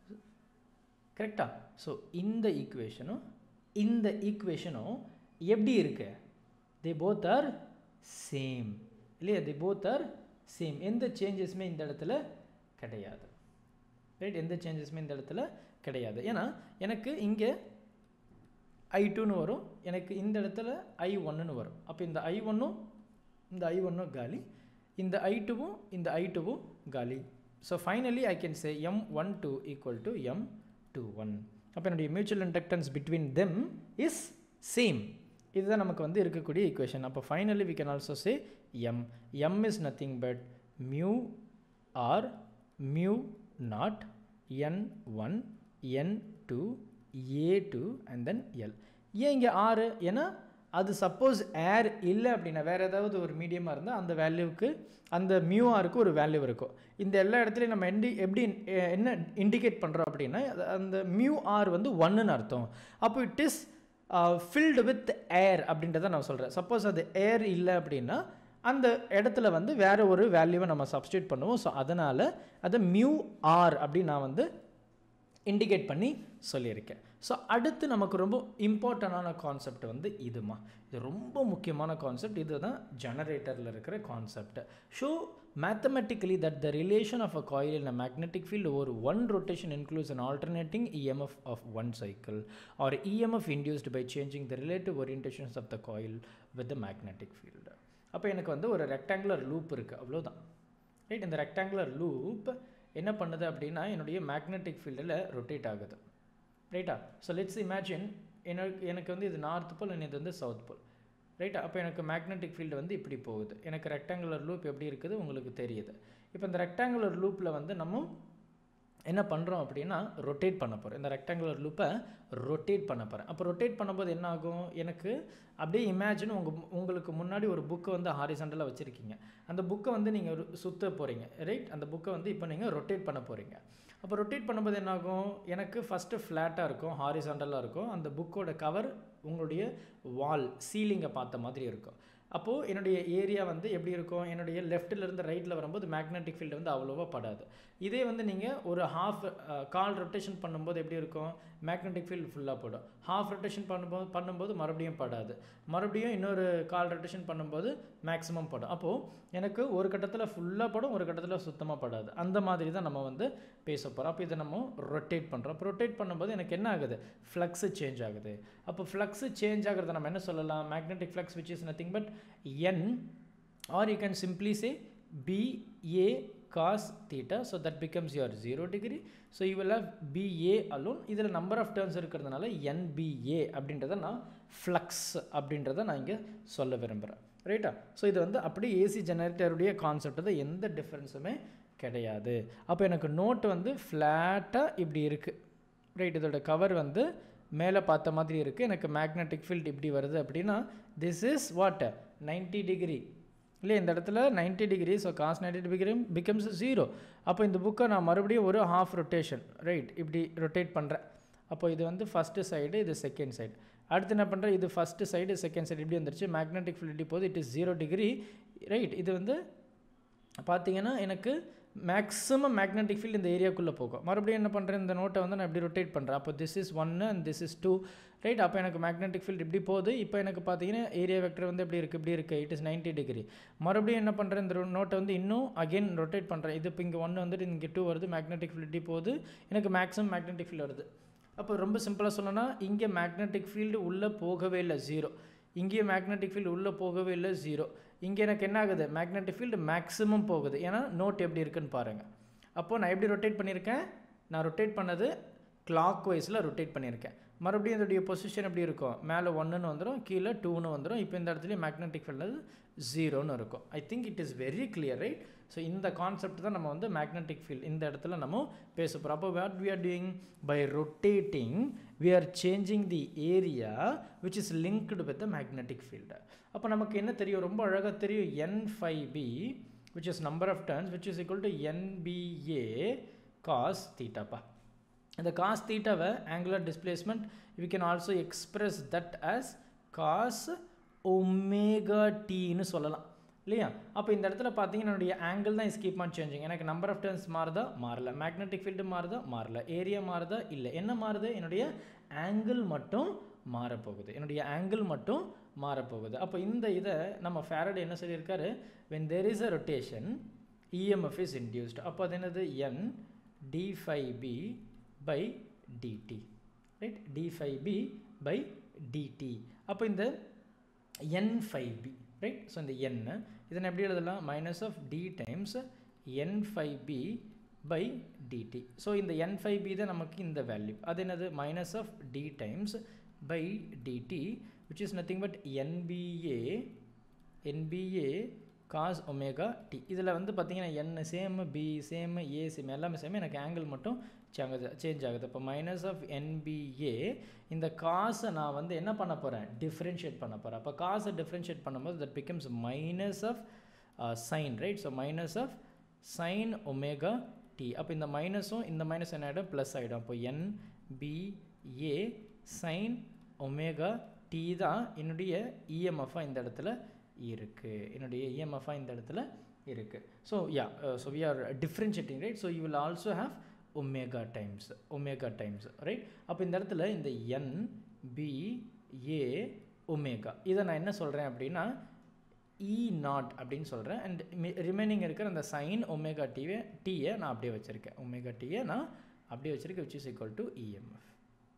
கரெக்டா ஸோ இந்த ஈக்குவேஷனும் இந்த ஈக்குவேஷனும் எப்படி இருக்கு தே போத் ஆர் சேம் இல்லையா தே போத் ஆர் சேம் எந்த சேஞ்சஸுமே இந்த இடத்துல கிடையாது ரைட் எந்த சேஞ்சஸுமே இந்த இடத்துல கிடையாது ஏன்னா எனக்கு இங்கே ஐ டூன்னு வரும் எனக்கு இந்த இடத்துல ஐ ஒன்றுன்னு வரும் அப்போ இந்த ஐ ஒன்றும் இந்த ஐ ஒன்றும் காலி இந்த ஐ டூவும் இந்த ஐ டூவும் காலி so finally I can say M one two equal to M two one அப்போ என்னுடைய mutual inductance between them is same இதுதான் நமக்கு வந்து இருக்கக்கூடிய ஈக்குவேஷன் அப்போ finally we can also say M M is nothing but mu R mu naught N one N two A two and then L ஏன் இங்கே ஆறு ஏன்னா அது சப்போஸ் ஏர் இல்லை அப்படின்னா வேறு ஏதாவது ஒரு மீடியமாக இருந்தால் அந்த வேல்யூவுக்கு அந்த மியூ ஆருக்கு ஒரு வேல்யூ இருக்கும் இந்த எல்லா இடத்துலையும் நம்ம எண்டி எப்படி எ- என்ன இண்டிகேட் பண்ணுறோம் அப்படின்னா அது- அந்த மியூ ஆர் வந்து ஒன்றுன்னு அர்த்தம் அப்போ it is filled with air அப்படின்றத நான் சொல்கிறேன் சப்போஸ் அது ஏர் இல்லை அப்படின்னா அந்த இடத்துல வந்து வேற ஒரு வேல்யூவை நம்ம சப்ஸ்டியூட் பண்ணுவோம் ஸோ அதனால் அதை மியூ ஆர் அப்படின்னு நான் வந்து இண்டிகேட் பண்ணி சொல்லியிருக்கேன் ஸோ அடுத்து நமக்கு ரொம்ப இம்பார்ட்டண்டான கான்செப்ட் வந்து இதுமா இது ரொம்ப முக்கியமான கான்செப்ட் இதுதான் ஜெனரேட்டரில் இருக்கிற concept show mathematically that the relation of a coil in a magnetic field over one rotation includes an alternating EMF of one cycle or EMF induced by changing the relative orientations of the coil with the magnetic field அப்போ எனக்கு வந்து ஒரு ரெக்டாங்குலர் லூப் இருக்குது அவ்வளோதான் ரைட் இந்த ரெக்டாங்குலர் லூப் என்ன பண்ணுது அப்படின்னா என்னுடைய மேக்னெட்டிக் ஃபீல்டில் ரொட்டேட் ஆகுது ரைட்டா ஸோ லெட்ஸ் இமேஜின் எனக்கு எனக்கு வந்து இது நார்த் போல் இது வந்து சவுத் போல் ரைட்டா அப்போ எனக்கு மேக்னெட்டிக் ஃபீல்டு வந்து இப்படி போகுது எனக்கு ரெக்டாங்குலர் லூப் எப்படி இருக்குது உங்களுக்கு தெரியுது இப்போ இந்த ரெக்டாங்குலர் லூப்பில் வந்து நம்ம என்ன பண்ணுறோம் அப்படின்னா ரொட்டேட் பண்ண போகிறோம் இந்த ரெக்டாங்குலர் லூப்பை ரொட்டேட் பண்ண போகிறேன் அப்போ ரொட்டேட் பண்ணும்போது என்ன ஆகும் எனக்கு அப்படியே இமேஜின் உங்கள் உங்களுக்கு முன்னாடி ஒரு புக்கை வந்து ஹாரிசண்டலாக வச்சுருக்கீங்க அந்த புக்கை வந்து நீங்கள் சுத்த போகிறீங்க ரைட் அந்த புக்கை வந்து இப்போ நீங்கள் ரொட்டேட் பண்ண போகிறீங்க அப்போ ரொட்டேட் பண்ணும்போது என்ன ஆகும் எனக்கு ஃபஸ்ட்டு ஃப்ளாட்டாக இருக்கும் ஹாரிசாண்டலாக இருக்கும் அந்த புக்கோட கவர் உங்களுடைய வால் சீலிங்கை பார்த்த மாதிரி இருக்கும் அப்போது என்னுடைய ஏரியா வந்து எப்படி இருக்கும் என்னுடைய லெஃப்ட்டில் இருந்து ரைட்டில் வரும்போது மேக்னெட்டிக் ஃபீல்டு வந்து அவ்வளோவா படாது இதே வந்து நீங்கள் ஒரு ஹாஃப் கால் ரொட்டேஷன் பண்ணும்போது எப்படி இருக்கும் மேக்னெட்டிக் ஃபீல்டு ஃபுல்லாக போடும் ஹாஃப் ரொட்டேஷன் பண்ணும்போது பண்ணும்போது மறுபடியும் படாது மறுபடியும் இன்னொரு கால் ரொட்டேஷன் பண்ணும்போது மேக்ஸிமம் படும் அப்போது எனக்கு ஒரு கட்டத்தில் ஃபுல்லாக படும் ஒரு கட்டத்தில் சுத்தமாக படாது அந்த மாதிரி தான் நம்ம வந்து பேச போகிறோம் அப்போ இதை நம்ம ரொட்டேட் பண்ணுறோம் அப்போ ரொட்டேட் பண்ணும்போது எனக்கு என்ன ஆகுது ஃப்ளக்ஸு சேஞ்ச் ஆகுது அப்போ ஃப்ளக்ஸு சேஞ்ச் ஆகிறத நம்ம என்ன சொல்லலாம் magnetic flux which is nothing but N or you can simply say B A cos theta so that becomes your zero degree so you will have B A alone இதில் நம்பர் ஆஃப் டேர்ம்ஸ் இருக்கிறதுனால என்பிஏ அப்படின்றத நான் ஃப்ளக்ஸ் அப்படின்றத நான் இங்கே சொல்ல விரும்புகிறேன் ரைட்டா ஸோ இது வந்து அப்படியே ஏசி ஜெனரேட்டருடைய கான்செப்ட் தான் எந்த டிஃப்ரென்ஸுமே கிடையாது அப்போ எனக்கு நோட் வந்து ஃப்ளாட்டாக இப்படி இருக்குது ரைட் இதோட கவர் வந்து மேலே பார்த்த மாதிரி இருக்குது எனக்கு மேக்னெட்டிக் ஃபீல்ட் இப்படி வருது அப்படின்னா திஸ் இஸ் வாட் 90 டிகிரி இல்லை இந்த இடத்துல 90 degree so cos ninety degree becomes zero அப்போ இந்த புக்கை நான் மறுபடியும் ஒரு ஹாஃப் ரொட்டேஷன் ரைட் இப்படி ரொட்டேட் பண்ணுறேன் அப்போ இது வந்து ஃபஸ்ட்டு சைடு இது செகண்ட் சைடு அடுத்து என்ன பண்ணுறேன் இது ஃபஸ்ட்டு சைடு செகண்ட் சைடு இப்படி வந்துருச்சு மேக்னெட்டிக் ஃபீல்ட் இப்படி போகுது it is zero degree right இது வந்து பார்த்தீங்கன்னா எனக்கு மேக்ஸிமம் மேக்னெட்டிக் ஃபீல்டு இந்த ஏரியாக்குள்ளே போகும் மறுபடியும் என்ன பண்ணுறேன் இந்த நோட்டை வந்து நான் இப்படி ரொட்டேட் பண்ணுறேன் அப்போ திஸ் இஸ் ஒன்று and this is two right அப்போ எனக்கு மேக்னெட்டிக் ஃபீல்டு இப்படி போகுது இப்போ எனக்கு பார்த்தீங்கன்னா ஏரியா வெக்டர் வந்து எப்படி இருக்குது இப்படி இருக்குது இட் இஸ் 90 டிகிரி மறுபடியும் என்ன பண்ணுறேன் இந்த நோட்டை வந்து இன்னும் அகைன் ரொட்டேட் பண்ணுறேன் இது இப்போ இங்கே ஒன்று வந்துட்டு இங்கே டூ வருது மேக்னெட்டிக் ஃபீல்டு இப்படி போகுது எனக்கு மேக்ஸிமம் மேக்னெட்டிக் ஃபீல்டு வருது அப்போ ரொம்ப சிம்பிளாக சொல்லணும்னா இங்கே மேக்னெட்டிக் ஃபீல்டு உள்ளே போகவே இல்லை ஜீரோ இங்கேயும் மேக்னெட்டிக் ஃபீல்டு உள்ளே போகவே இல்லை ஜீரோ இங்கே எனக்கு என்ன ஆகுது மேக்னெட்டிக் ஃபீல்டு மேக்ஸிமம் போகுது ஏன்னா நோட் எப்படி இருக்குன்னு பாருங்கள் அப்போது நான் எப்படி ரொட்டேட் பண்ணியிருக்கேன் நான் ரொட்டேட் பண்ணது கிளாக் வைஸில் ரொட்டேட் பண்ணியிருக்கேன் மறுபடியும் இதோடைய பொசிஷன் எப்படி இருக்கும் மேலே ஒன்றுன்னு வந்துடும் கீழே டூன்னு வந்துடும் இப்போ இந்த இடத்துல மேக்னெட்டிக் ஃபீல்டு ஜீரோன்னு இருக்கும் I think it is very clear right so இந்த கான்செப்ட் தான் நம்ம வந்து மேக்னெட்டிக் ஃபீல்ட் இந்த இடத்துல நம்ம பேச போகிறோம் அப்போ what we are doing by rotating we are changing the area which is linked with the magnetic field அப்போ நமக்கு என்ன தெரியும் ரொம்ப அழகாக தெரியும் N phi B which is number of turns which is equal to N B A cos தீட்டாப்பா இந்த காஸ் தீட்டாவை angular displacement we can also express that as cos omega டீன்னு சொல்லலாம் இல்லையா அப்போ இந்த இடத்துல பார்த்தீங்கன்னா என்னுடைய ஆங்கிள் தான் இஸ் கீப் ஆன் சேஞ்சிங் எனக்கு நம்பர் ஆஃப் டர்ன்ஸ் மாறுதா மாறல மேக்னெட்டிக் ஃபீல்டு மாறுதா மாறல ஏரியா மாறுதா இல்லை என்ன மாறுது என்னுடைய ஆங்கிள் மட்டும் மாறப்போகுது என்னுடைய ஆங்கிள் மட்டும் மாறப்போகுது அப்போ இந்த இதை நம்ம ஃபேரட் என்ன சொல்லியிருக்காரு when there is a rotation EMF is induced அப்போ அது என்னது N D phi B by d t right d phi B by d t அப்போ இந்த N phi B right so இந்த என் இதனை எப்படி எழுதலாம் minus of d times N phi B by DD so இந்த என் ஃபைவ் பி தான் நமக்கு இந்த வேல்யூ அது என்னது minus of d times by d t which is nothing but N B A N B A cos omega t இதில் வந்து பார்த்தீங்கன்னா N same B same A same எல்லாமே சேம் எனக்கு ஆங்கிள் மட்டும் சேங்குது சேஞ்ச் ஆகுது இப்போ மைனஸ் ஆஃப் என்பிஏ இந்த காசை நான் வந்து என்ன பண்ண போகிறேன் டிஃப்ரென்ஷியேட் பண்ண போகிறேன் அப்போ காசை டிஃப்ரென்ஷியேட் பண்ணும்போது that becomes minus of sine right so minus of sine omega t அப்போ இந்த மைனஸும் இந்த மைனஸ் என்ன ஆகிடும் ப்ளஸ் ஆகிடும் அப்போ N B A sine omega t தான் என்னுடைய இஎம்எஃபாக இந்த இடத்துல இருக்குது என்னுடைய இஎம்எஃபாக இந்த இடத்துல இருக்குது so yeah so we are differentiating right so you will also have omega times omega times right அப்போ இந்த இடத்துல இந்த என் பி ஏ ஒமேகா இதை நான் என்ன சொல்கிறேன் அப்படின்னா இ நாட் அப்படின்னு சொல்கிறேன் அண்ட் ரிமைனிங் இருக்கிற அந்த சைன் ஒமேகா டிவை டீயை நான் அப்படியே வச்சுருக்கேன் ஒமேகா டீயை நான் அப்படியே வச்சுருக்கேன் which is equal to EMF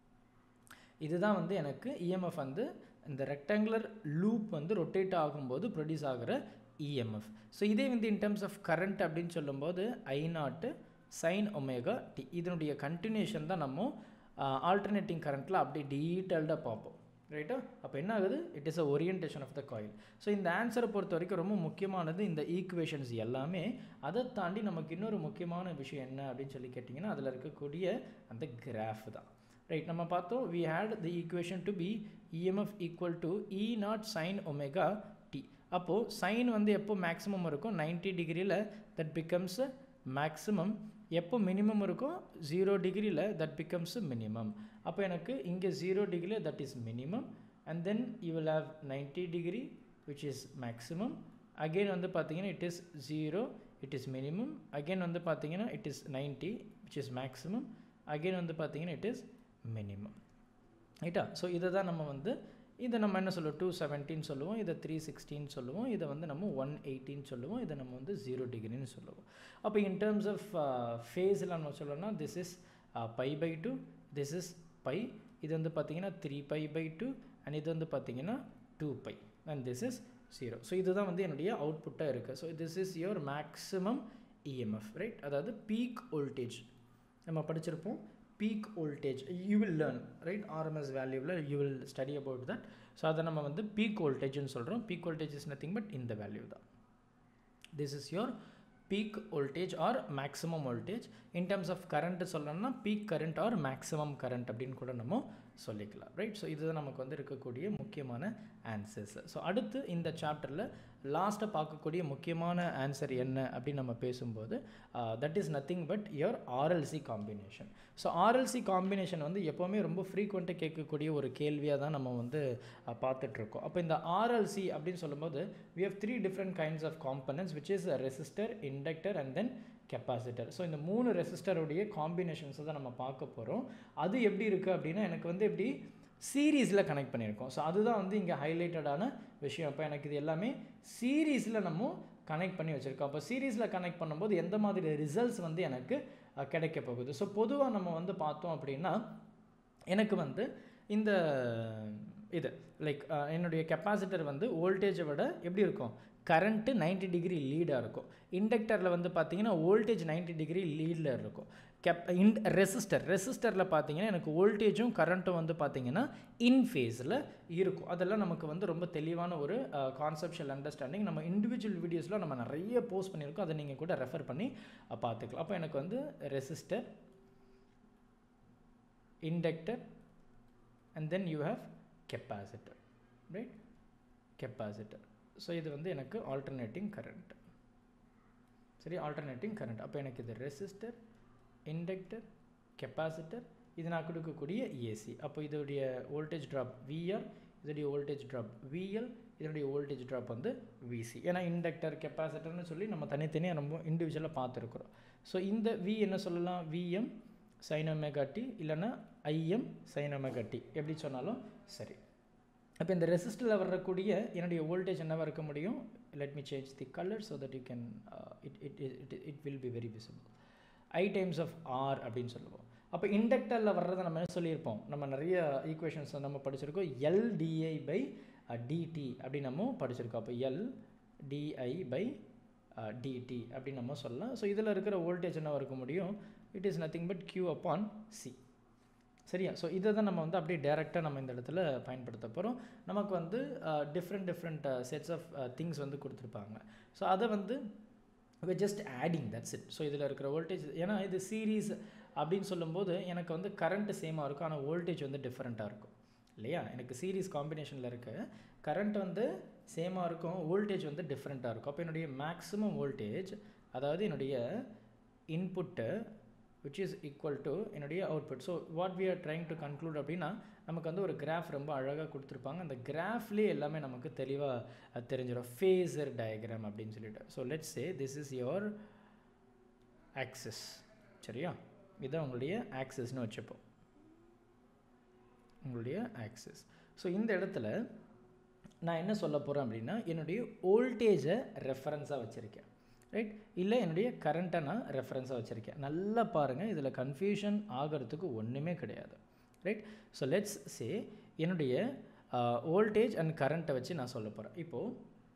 இதுதான் வந்து எனக்கு இஎம்எஃப் வந்து இந்த ரெக்டாங்குலர் லூப் வந்து ரொட்டேட் ஆகும்போது ப்ரொடியூஸ் ஆகிற இஎம்எஃப் ஸோ இதே வந்து இன் டர்ம்ஸ் ஆஃப் கரண்ட் அப்படின்னு சொல்லும்போது I naught sine omega t இதனுடைய கண்டினியூஷன் தான் நம்ம ஆல்டர்னேட்டிங் கரண்ட்டில் அப்படியே டீட்டெயில்டாக பார்ப்போம் ரைட்டா அப்போ என்ன ஆகுது it is a orientation of the coil so இந்த ஆன்சரை பொறுத்த வரைக்கும் ரொம்ப முக்கியமானது இந்த ஈக்குவேஷன்ஸ் எல்லாமே அதை தாண்டி நமக்கு இன்னொரு முக்கியமான விஷயம் என்ன அப்படின்னு சொல்லி கேட்டிங்கன்னா அதில் இருக்கக்கூடிய அந்த கிராஃப் தான் ரைட் நம்ம பார்த்தோம் we had the equation to be EMF equal to E naught sine omega t அப்போது சைன் வந்து எப்போ மேக்ஸிமம் இருக்கும் நைன்ட்டி டிகிரியில் தட் பிகம்ஸ் மேக்ஸிமம் எப்போ மினிமம் இருக்கும் ஜீரோ டிகிரியில் தட் பிகம்ஸ் மினிமம் அப்போ எனக்கு இங்கே ஜீரோ டிகிரியில் that is minimum and then you will have ninety degree which is maximum again வந்து பார்த்தீங்கன்னா it is zero it is minimum again வந்து பார்த்தீங்கன்னா it is ninety which is maximum again வந்து பார்த்தீங்கன்னா இட் இஸ் மினிமம் ரைட்டா ஸோ இதை தான் நம்ம வந்து இதை நம்ம என்ன சொல்லுவோம் டூ செவன்ட்டின்னு சொல்லுவோம் இதை த்ரீ சிக்ஸ்டின்னு சொல்லுவோம் இதை வந்து நம்ம ஒன் எயிட்டின்னு சொல்லுவோம் இதை நம்ம வந்து ஜீரோ டிகிரின்னு சொல்லுவோம் அப்போ இன் டேர்ம்ஸ் ஆஃப் ஃபேஸில் நம்ம சொல்லணும்னா this is pi by two this is pi இது வந்து பார்த்தீங்கன்னா three pi by two and இது வந்து பார்த்தீங்கன்னா two pi and this is zero so இதுதான் வந்து என்னுடைய அவுட்புட்டாக இருக்குது so this is your maximum EMF right அதாவது பீக் வோல்டேஜ் நம்ம படிச்சிருப்போம் peak voltage you will learn right RMS வேல்யூவில் you will study about that so அதை நம்ம வந்து பீக் வோல்டேஜ்னு சொல்கிறோம் peak voltage is nothing but இந்த வேல்யூ தான் this is your peak voltage or maximum voltage in terms of current சொல்லணும்னா peak current or maximum current அப்படின்னு கூட நம்ம சொல்லிக்கலாம் ரைட் ஸோ இதுதான் நமக்கு வந்து இருக்கக்கூடிய முக்கியமான ஆன்சர்ஸ் ஸோ அடுத்து இந்த சாப்டரில் லாஸ்ட்டாக பார்க்கக்கூடிய முக்கியமான ஆன்சர் என்ன அப்படின்னு நம்ம பேசும்போது that is nothing but your RLC combination so RLC combination வந்து எப்போவுமே ரொம்ப ஃப்ரீக்வெண்ட்டாக கேட்கக்கூடிய ஒரு கேள்வியாக தான் நம்ம வந்து பார்த்துட்ருக்கோம் அப்போ இந்த ஆர்எல்சி அப்படின்னு சொல்லும்போது we have three different kinds of components which is resistor inductor and then capacitor so இந்த மூணு ரெசிஸ்டருடைய காம்பினேஷன்ஸை தான் நம்ம பார்க்க போகிறோம் அது எப்படி இருக்குது அப்படின்னா எனக்கு வந்து எப்படி சீரீஸில் கனெக்ட் பண்ணியிருக்கோம் ஸோ அதுதான் வந்து இங்கே ஹைலைட்டடான விஷயம் அப்போ எனக்கு இது எல்லாமே சீரீஸில் நம்ம கனெக்ட் பண்ணி வச்சுருக்கோம் அப்போ சீரீஸில் கனெக்ட் பண்ணும்போது எந்த மாதிரி ரிசல்ட்ஸ் வந்து எனக்கு கிடைக்க போகுது ஸோ பொதுவாக நம்ம வந்து பார்த்தோம் அப்படின்னா எனக்கு வந்து இந்த இது லைக் என்னுடைய கெப்பாசிட்டர் வந்து வோல்டேஜை விட எப்படி இருக்கும் கரண்ட்டு நைன்ட்டி டிகிரி லீடாக இருக்கும் இண்டக்டரில் வந்து பார்த்தீங்கன்னா வோல்டேஜ் நைன்ட்டி டிகிரி லீடில் இருக்கும் கெப் இன் ரெசிஸ்டர் ரெசிஸ்டரில் பார்த்தீங்கன்னா எனக்கு வோல்டேஜும் கரண்ட்டும் வந்து பார்த்தீங்கன்னா இன் ஃபேஸில் இருக்கும் அதெல்லாம் நமக்கு வந்து ரொம்ப தெளிவான ஒரு கான்செப்ஷுவல் அண்டர்ஸ்டாண்டிங் நம்ம இண்டிவிஜுவல் வீடியோஸில் நம்ம நிறைய போஸ்ட் பண்ணியிருக்கோம் அதை நீங்கள் கூட ரெஃபர் பண்ணி பார்த்துக்கலாம் அப்போ எனக்கு வந்து resistor inductor and then you have capacitor right capacitor so இது வந்து எனக்கு ஆல்டர்னேட்டிங் கரண்ட் சரி ஆல்டர்னேட்டிங் கரண்ட் அப்போ எனக்கு இது ரெசிஸ்டர் இண்டக்டர் கெப்பாசிட்டர் இது நான் கொடுக்கக்கூடிய ஏசி அப்போ இதோடைய வோல்டேஜ் ட்ராப் விஆர் இதோடைய வோல்டேஜ் ட்ராப் விஎல் இதனுடைய வோல்டேஜ் ட்ராப் வந்து விசி ஏன்னா இண்டக்டர் கெப்பாசிட்டர்னு சொல்லி நம்ம தனித்தனியாக ரொம்ப இண்டிவிஜுவலாக பார்த்துருக்குறோம் ஸோ இந்த வி என்ன சொல்லலாம் விஎம் சைன் ஒமேகா டி இல்லைன்னா ஐஎம் சைன் ஒமேகா டி எப்படி சொன்னாலும் சரி அப்போ இந்த ரெசிஸ்டரில் வரக்கூடிய என்னுடைய வோல்டேஜ் என்னவாக இருக்க முடியும் let me change the colour so that you can it it it it will be very visible I times of R அப்படின்னு சொல்லுவோம் அப்போ இண்டக்டரில் வர்றதை நம்ம என்ன சொல்லியிருப்போம் நம்ம நிறைய ஈக்குவேஷன்ஸ் நம்ம படிச்சிருக்கோம் எல்டிஐ பை டிடி அப்படின்னு நம்ம படிச்சிருக்கோம் அப்போ எல் டிஐ பை டிடி அப்படின்னு நம்ம சொல்லலாம் ஸோ இதில் இருக்கிற வோல்டேஜ் என்னவாக இருக்க முடியும் it is nothing but Q upon C சரியா ஸோ இதை தான் நம்ம வந்து அப்படியே டேரெக்டாக நம்ம இந்த இடத்துல பயன்படுத்த போகிறோம் நமக்கு வந்து different different sets of things வந்து கொடுத்துருப்பாங்க ஸோ அதை வந்து just adding that's it so இதில் இருக்கிற வோல்டேஜ் ஏன்னா இது சீரீஸ் அப்படின்னு சொல்லும்போது எனக்கு வந்து கரண்ட் சேமாக இருக்கும் ஆனால் வோல்டேஜ் வந்து டிஃப்ரெண்ட்டாக இருக்கும் இல்லையா எனக்கு சீரீஸ் காம்பினேஷனில் இருக்க கரண்ட் வந்து சேமாக இருக்கும் வோல்டேஜ் வந்து டிஃப்ரெண்ட்டாக இருக்கும் அப்போ என்னுடைய மேக்ஸிமம் வோல்டேஜ் அதாவது என்னுடைய input which is equal to என்னுடைய output so what we are trying to conclude அப்படின்னா நமக்கு வந்து ஒரு கிராஃப் ரொம்ப அழகாக கொடுத்துருப்பாங்க அந்த கிராஃப்லேயே எல்லாமே நமக்கு தெளிவாக தெரிஞ்சிடும் ஃபேஸர் டயக்ராம் அப்படின்னு சொல்லிட்டு so let's say this is your axis சரியா இதுதான் உங்களுடைய ஆக்சஸ்னு வச்சுப்போம் உங்களுடைய ஆக்சஸ் ஸோ இந்த இடத்துல நான் என்ன சொல்ல போகிறேன் அப்படின்னா என்னுடைய வோல்டேஜை ரெஃபரன்ஸாக வச்சுருக்கேன் ரைட் இல்லை என்னுடைய கரண்ட்டை நான் ரெஃபரன்ஸாக வச்சுருக்கேன் நல்லா பாருங்கள் இதில் கன்ஃபியூஷன் ஆகிறதுக்கு ஒன்றுமே கிடையாது ரைட் ஸோ லெட்ஸ் சே என்னுடைய வோல்டேஜ் அண்ட் கரண்ட்டை வச்சு நான் சொல்ல போகிறேன் இப்போது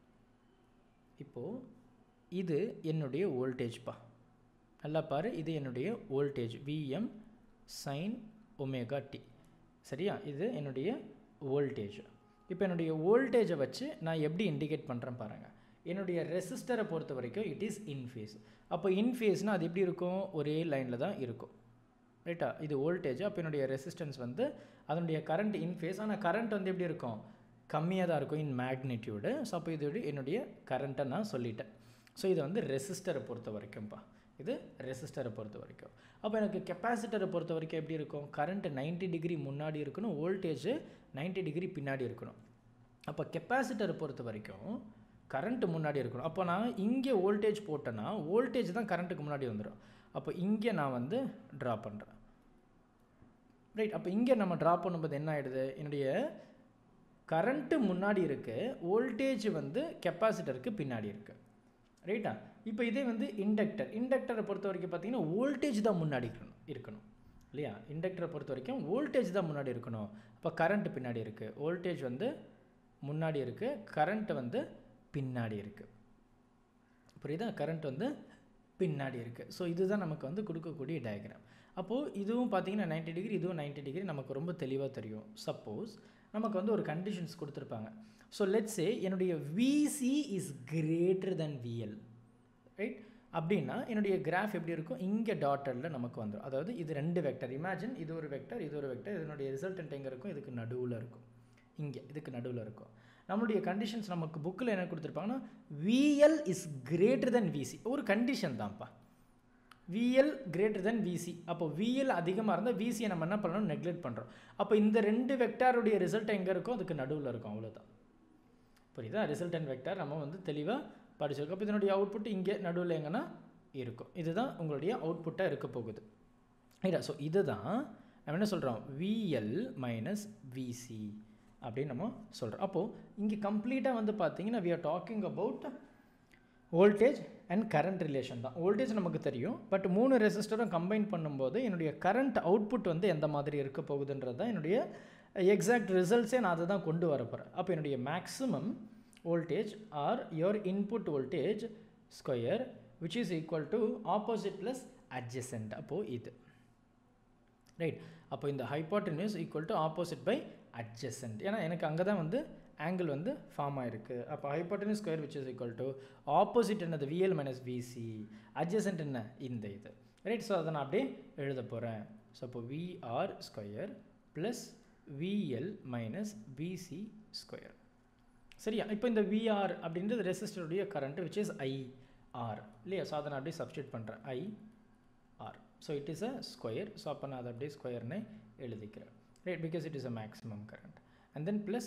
இப்போது இது என்னுடைய வோல்டேஜ்ப்பா நல்லா பாரு இது என்னுடைய voltage VM sine omega t சரியா இது என்னுடைய வோல்டேஜ் இப்போ என்னுடைய வோல்டேஜை வச்சு நான் எப்படி இண்டிகேட் பண்ணுறேன் பாருங்கள் என்னுடைய ரெசிஸ்டரை பொறுத்த வரைக்கும் இட் இஸ் இன் ஃபேஸ் அப்போ இன் ஃபேஸ்னால் அது எப்படி இருக்கும் ஒரே லைனில் தான் இருக்கும் ரைட்டா இது வோல்டேஜ் அப்போ என்னுடைய ரெசிஸ்டன்ஸ் வந்து அதனுடைய கரண்ட் இன் ஃபேஸ் ஆனால் கரண்ட் வந்து எப்படி இருக்கும் கம்மியாக தான் இருக்கும் இன் மேக்னிடியூடு ஸோ அப்போ இது என்னுடைய கரண்ட்டை நான் சொல்லிட்டேன் ஸோ இது வந்து ரெசிஸ்டரை பொறுத்த வரைக்கும்ப்பா இது ரெசிஸ்டரை பொறுத்த வரைக்கும் அப்போ எனக்கு கெப்பாசிட்டரை பொறுத்த வரைக்கும் எப்படி இருக்கும் கரண்ட் நைன்ட்டி டிகிரி முன்னாடி இருக்கணும் வோல்டேஜ் நைன்ட்டி டிகிரி பின்னாடி இருக்கணும் அப்போ கெப்பாசிட்டரை பொறுத்த வரைக்கும் கரண்ட் முன்னாடி இருக்கணும் அப்போ நான் இங்கே வோல்டேஜ் போட்டேன்னா வோல்டேஜ் தான் கரண்ட்டுக்கு முன்னாடி வந்துடும் அப்போ இங்கே நான் வந்து ட்ரா பண்ணுறேன் ரைட் அப்போ இங்கே நம்ம ட்ரா பண்ணும்போது என்ன ஆகிடுது என்னுடைய கரண்ட்டு முன்னாடி இருக்குது வோல்டேஜ் வந்து கெப்பாசிட்டருக்கு பின்னாடி இருக்குது ரைட்டா இப்போ இதே வந்து இண்டக்டர் இண்டக்டரை பொறுத்த வரைக்கும் பார்த்தீங்கன்னா வோல்டேஜ் தான் முன்னாடி இருக்கணும் இருக்கணும் இல்லையா இண்டக்டரை பொறுத்த வரைக்கும் வோல்டேஜ் தான் முன்னாடி இருக்கணும் அப்போ கரண்ட் பின்னாடி இருக்குது வோல்டேஜ் வந்து முன்னாடி இருக்குது கரண்ட் வந்து பின்னாடி இருக்குது புரியுதா கரண்ட் வந்து பின்னாடி இருக்குது ஸோ இதுதான் நமக்கு வந்து கொடுக்கக்கூடிய டயக்ராம் அப்போது இதுவும் பார்த்தீங்கன்னா நைன்ட்டி டிகிரி இதுவும் நைன்ட்டி டிகிரி நமக்கு ரொம்ப தெளிவாக தெரியும் சப்போஸ் நமக்கு வந்து ஒரு கண்டிஷன்ஸ் கொடுத்துருப்பாங்க ஸோ லெட்ஸே என்னுடைய VC is greater than VL right அப்படின்னா என்னுடைய கிராஃப் எப்படி இருக்கும் இங்கே டாட்டரில் நமக்கு வந்துடும் அதாவது இது ரெண்டு வெக்டர் இமேஜின் இது ஒரு வெக்டர் இது ஒரு வெக்டர் இதனுடைய ரிசல்டன்ட் எங்கே இருக்கும் இதுக்கு நடுவில் இருக்கும் இங்கே இதுக்கு நடுவில் இருக்கும் நம்மளுடைய கண்டிஷன்ஸ் நமக்கு புக்கில் என்ன கொடுத்துருப்பாங்கன்னா VL is greater than VC ஒரு கண்டிஷன் தான்ப்பா விஎல் கிரேட்டர் தென் விசி அப்போ விஎல் அதிகமாக இருந்தால் விசியை நம்ம என்ன பண்ணணும் நெக்லெக்ட் பண்ணுறோம் அப்போ இந்த ரெண்டு வெக்டாருடைய ரிசல்ட் எங்கே இருக்கோ அதுக்கு நடுவில் இருக்கும் அவ்வளோதான் புரியுதா ரிசல்டன் வெக்டார் நம்ம வந்து தெளிவாக படிச்சிருக்கோம் அப்போ இதனுடைய அவுட்புட் இங்கே நடுவில் எங்கன்னா இருக்கும் இதுதான் உங்களுடைய அவுட்புட்டாக இருக்க போகுது ரைட்டா ஸோ இதுதான் நம்ம என்ன சொல்கிறோம் விஎல் மைனஸ் விசி அப்படின்னு நம்ம சொல்கிறோம் அப்போது இங்கே கம்ப்ளீட்டாக வந்து பார்த்தீங்கன்னா we are talking about voltage and current relation தான் வோல்டேஜ் நமக்கு தெரியும் பட் மூணு ரெசிஸ்டரும் கம்பைன் பண்ணும்போது என்னுடைய கரண்ட் அவுட்புட் வந்து எந்த மாதிரி இருக்க போகுதுன்றது தான் என்னுடைய எக்ஸாக்ட் ரிசல்ட்ஸே நான் அதை தான் கொண்டு வர போகிறேன் அப்போ என்னுடைய maximum voltage or your input voltage square which is equal to opposite plus adjacent அப்போது இது ரைட் அப்போ இந்த hypotenuse equal to opposite by adjacent ஏன்னா எனக்கு அங்கே தான் வந்து ஆங்கிள் வந்து ஃபார்ம் ஆயிருக்கு அப்போ hypotenuse square which is equal to opposite என்னது விஎல் மைனஸ் விசி அட்ஜசன்ட் என்ன இந்த இது ரைட் ஸோ அதை நான் அப்படியே எழுத போகிறேன் ஸோ அப்போ VR square plus VL minus VC square சரியா இப்போ இந்த விஆர் அப்படின்றது ரெசிஸ்டருடைய கரண்ட் விச் இஸ் ஐஆர் இல்லையா ஸோ அதை நான் அப்படியே சப்ஸ்டியூட் பண்ணுறேன் I R so it is a square so அப்போ நான் அதை அப்படியே ஸ்கொயர்னு எழுதிக்கிறேன் right because it is a maximum current and then plus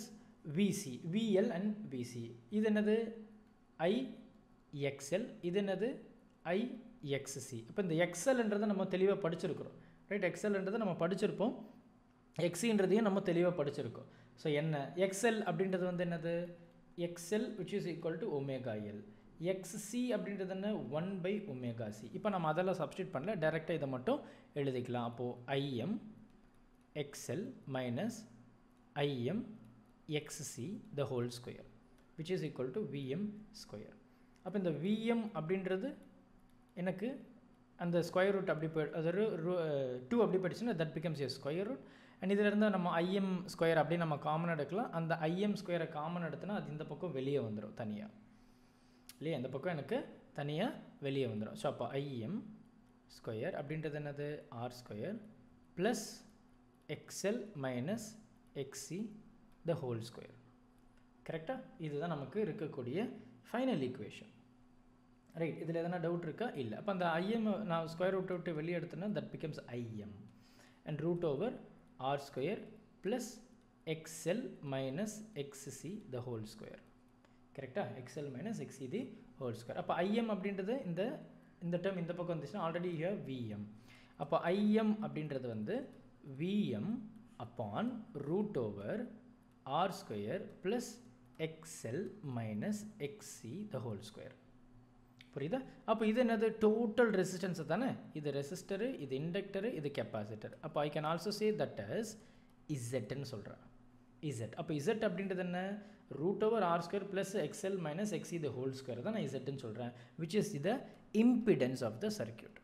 VC VL and VC இது என்னது ஐ எக்ஸ்எல் இது என்னது ஐ எக்ஸ்சி இப்போ இந்த எக்ஸ்எல்ன்றதை நம்ம தெளிவாக படிச்சிருக்கிறோம் ரைட் எக்ஸ்எல்ன்றதை நம்ம படிச்சிருப்போம் எக்ஸின்றதையும் நம்ம தெளிவாக படிச்சிருக்கோம் ஸோ என்ன எக்ஸ்எல் அப்படின்றது வந்து என்னது XL which is equal to omega L XC அப்படின்றது என்ன ஒன் பை ஒமேகா சி இப்போ நம்ம அதெல்லாம் சப்ஸ்டியூட் பண்ணல டேரெக்டாக இதை மட்டும் எழுதிக்கலாம் அப்போது IM XL minus IM XC the whole square which is equal to VM square அப்போ இந்த விஎம் அப்படின்றது எனக்கு அந்த ஸ்கொயர் ரூட் அப்படி போய் அதாவது டூ அப்படி போயிடுச்சுன்னா that becomes a square root and இதில் இருந்து நம்ம ஐஎம் ஸ்கொயர் அப்படி நம்ம காமன் எடுக்கலாம் அந்த ஐஎம் ஸ்கொயரை காமன் எடுத்தோன்னா அது இந்த பக்கம் வெளியே வந்துடும் தனியாக இல்லையா இந்த பக்கம் எனக்கு தனியாக வெளியே வந்துடும் ஸோ அப்போ ஐஎம் ஸ்கொயர் அப்படின்றது என்னது R square plus XL minus XC the whole square கரெக்டாக இதுதான் நமக்கு இருக்கக்கூடிய ஃபைனல் ஈக்குவேஷன் ரைட் இதில் எதனா டவுட் இருக்கா இல்லை அப்போ அந்த ஐஎம் நான் ஸ்கொயர் ரூட் விட்டு வெளியே எடுத்தேன்னா that becomes IM and root over R square plus XL minus XC the whole square கரெக்டாக XL minus XC the whole square அப்போ ஐஎம் அப்படின்றது இந்த இந்த டேர்ம் இந்த பக்கம் வந்துச்சுன்னா ஆல்ரெடி யூ ஹேவ் விஎம் அப்போ ஐஎம் அப்படின்றது வந்து VM upon root over R square plus XL minus XC the whole square புரியுதா அப்போ இது என்னது டோட்டல் ரெசிஸ்டன்ஸ் தானே இது ரெசிஸ்டரு இது இண்டக்டரு இது கெப்பாசிட்டர் அப்போ I can also say that as இசட்னு சொல்கிறேன் இசட் அப்போ இசட் அப்படின்றது என்ன root over R square plus XL minus XC the whole square தான் நான் இசட்னு சொல்கிறேன் which is the impedance of the circuit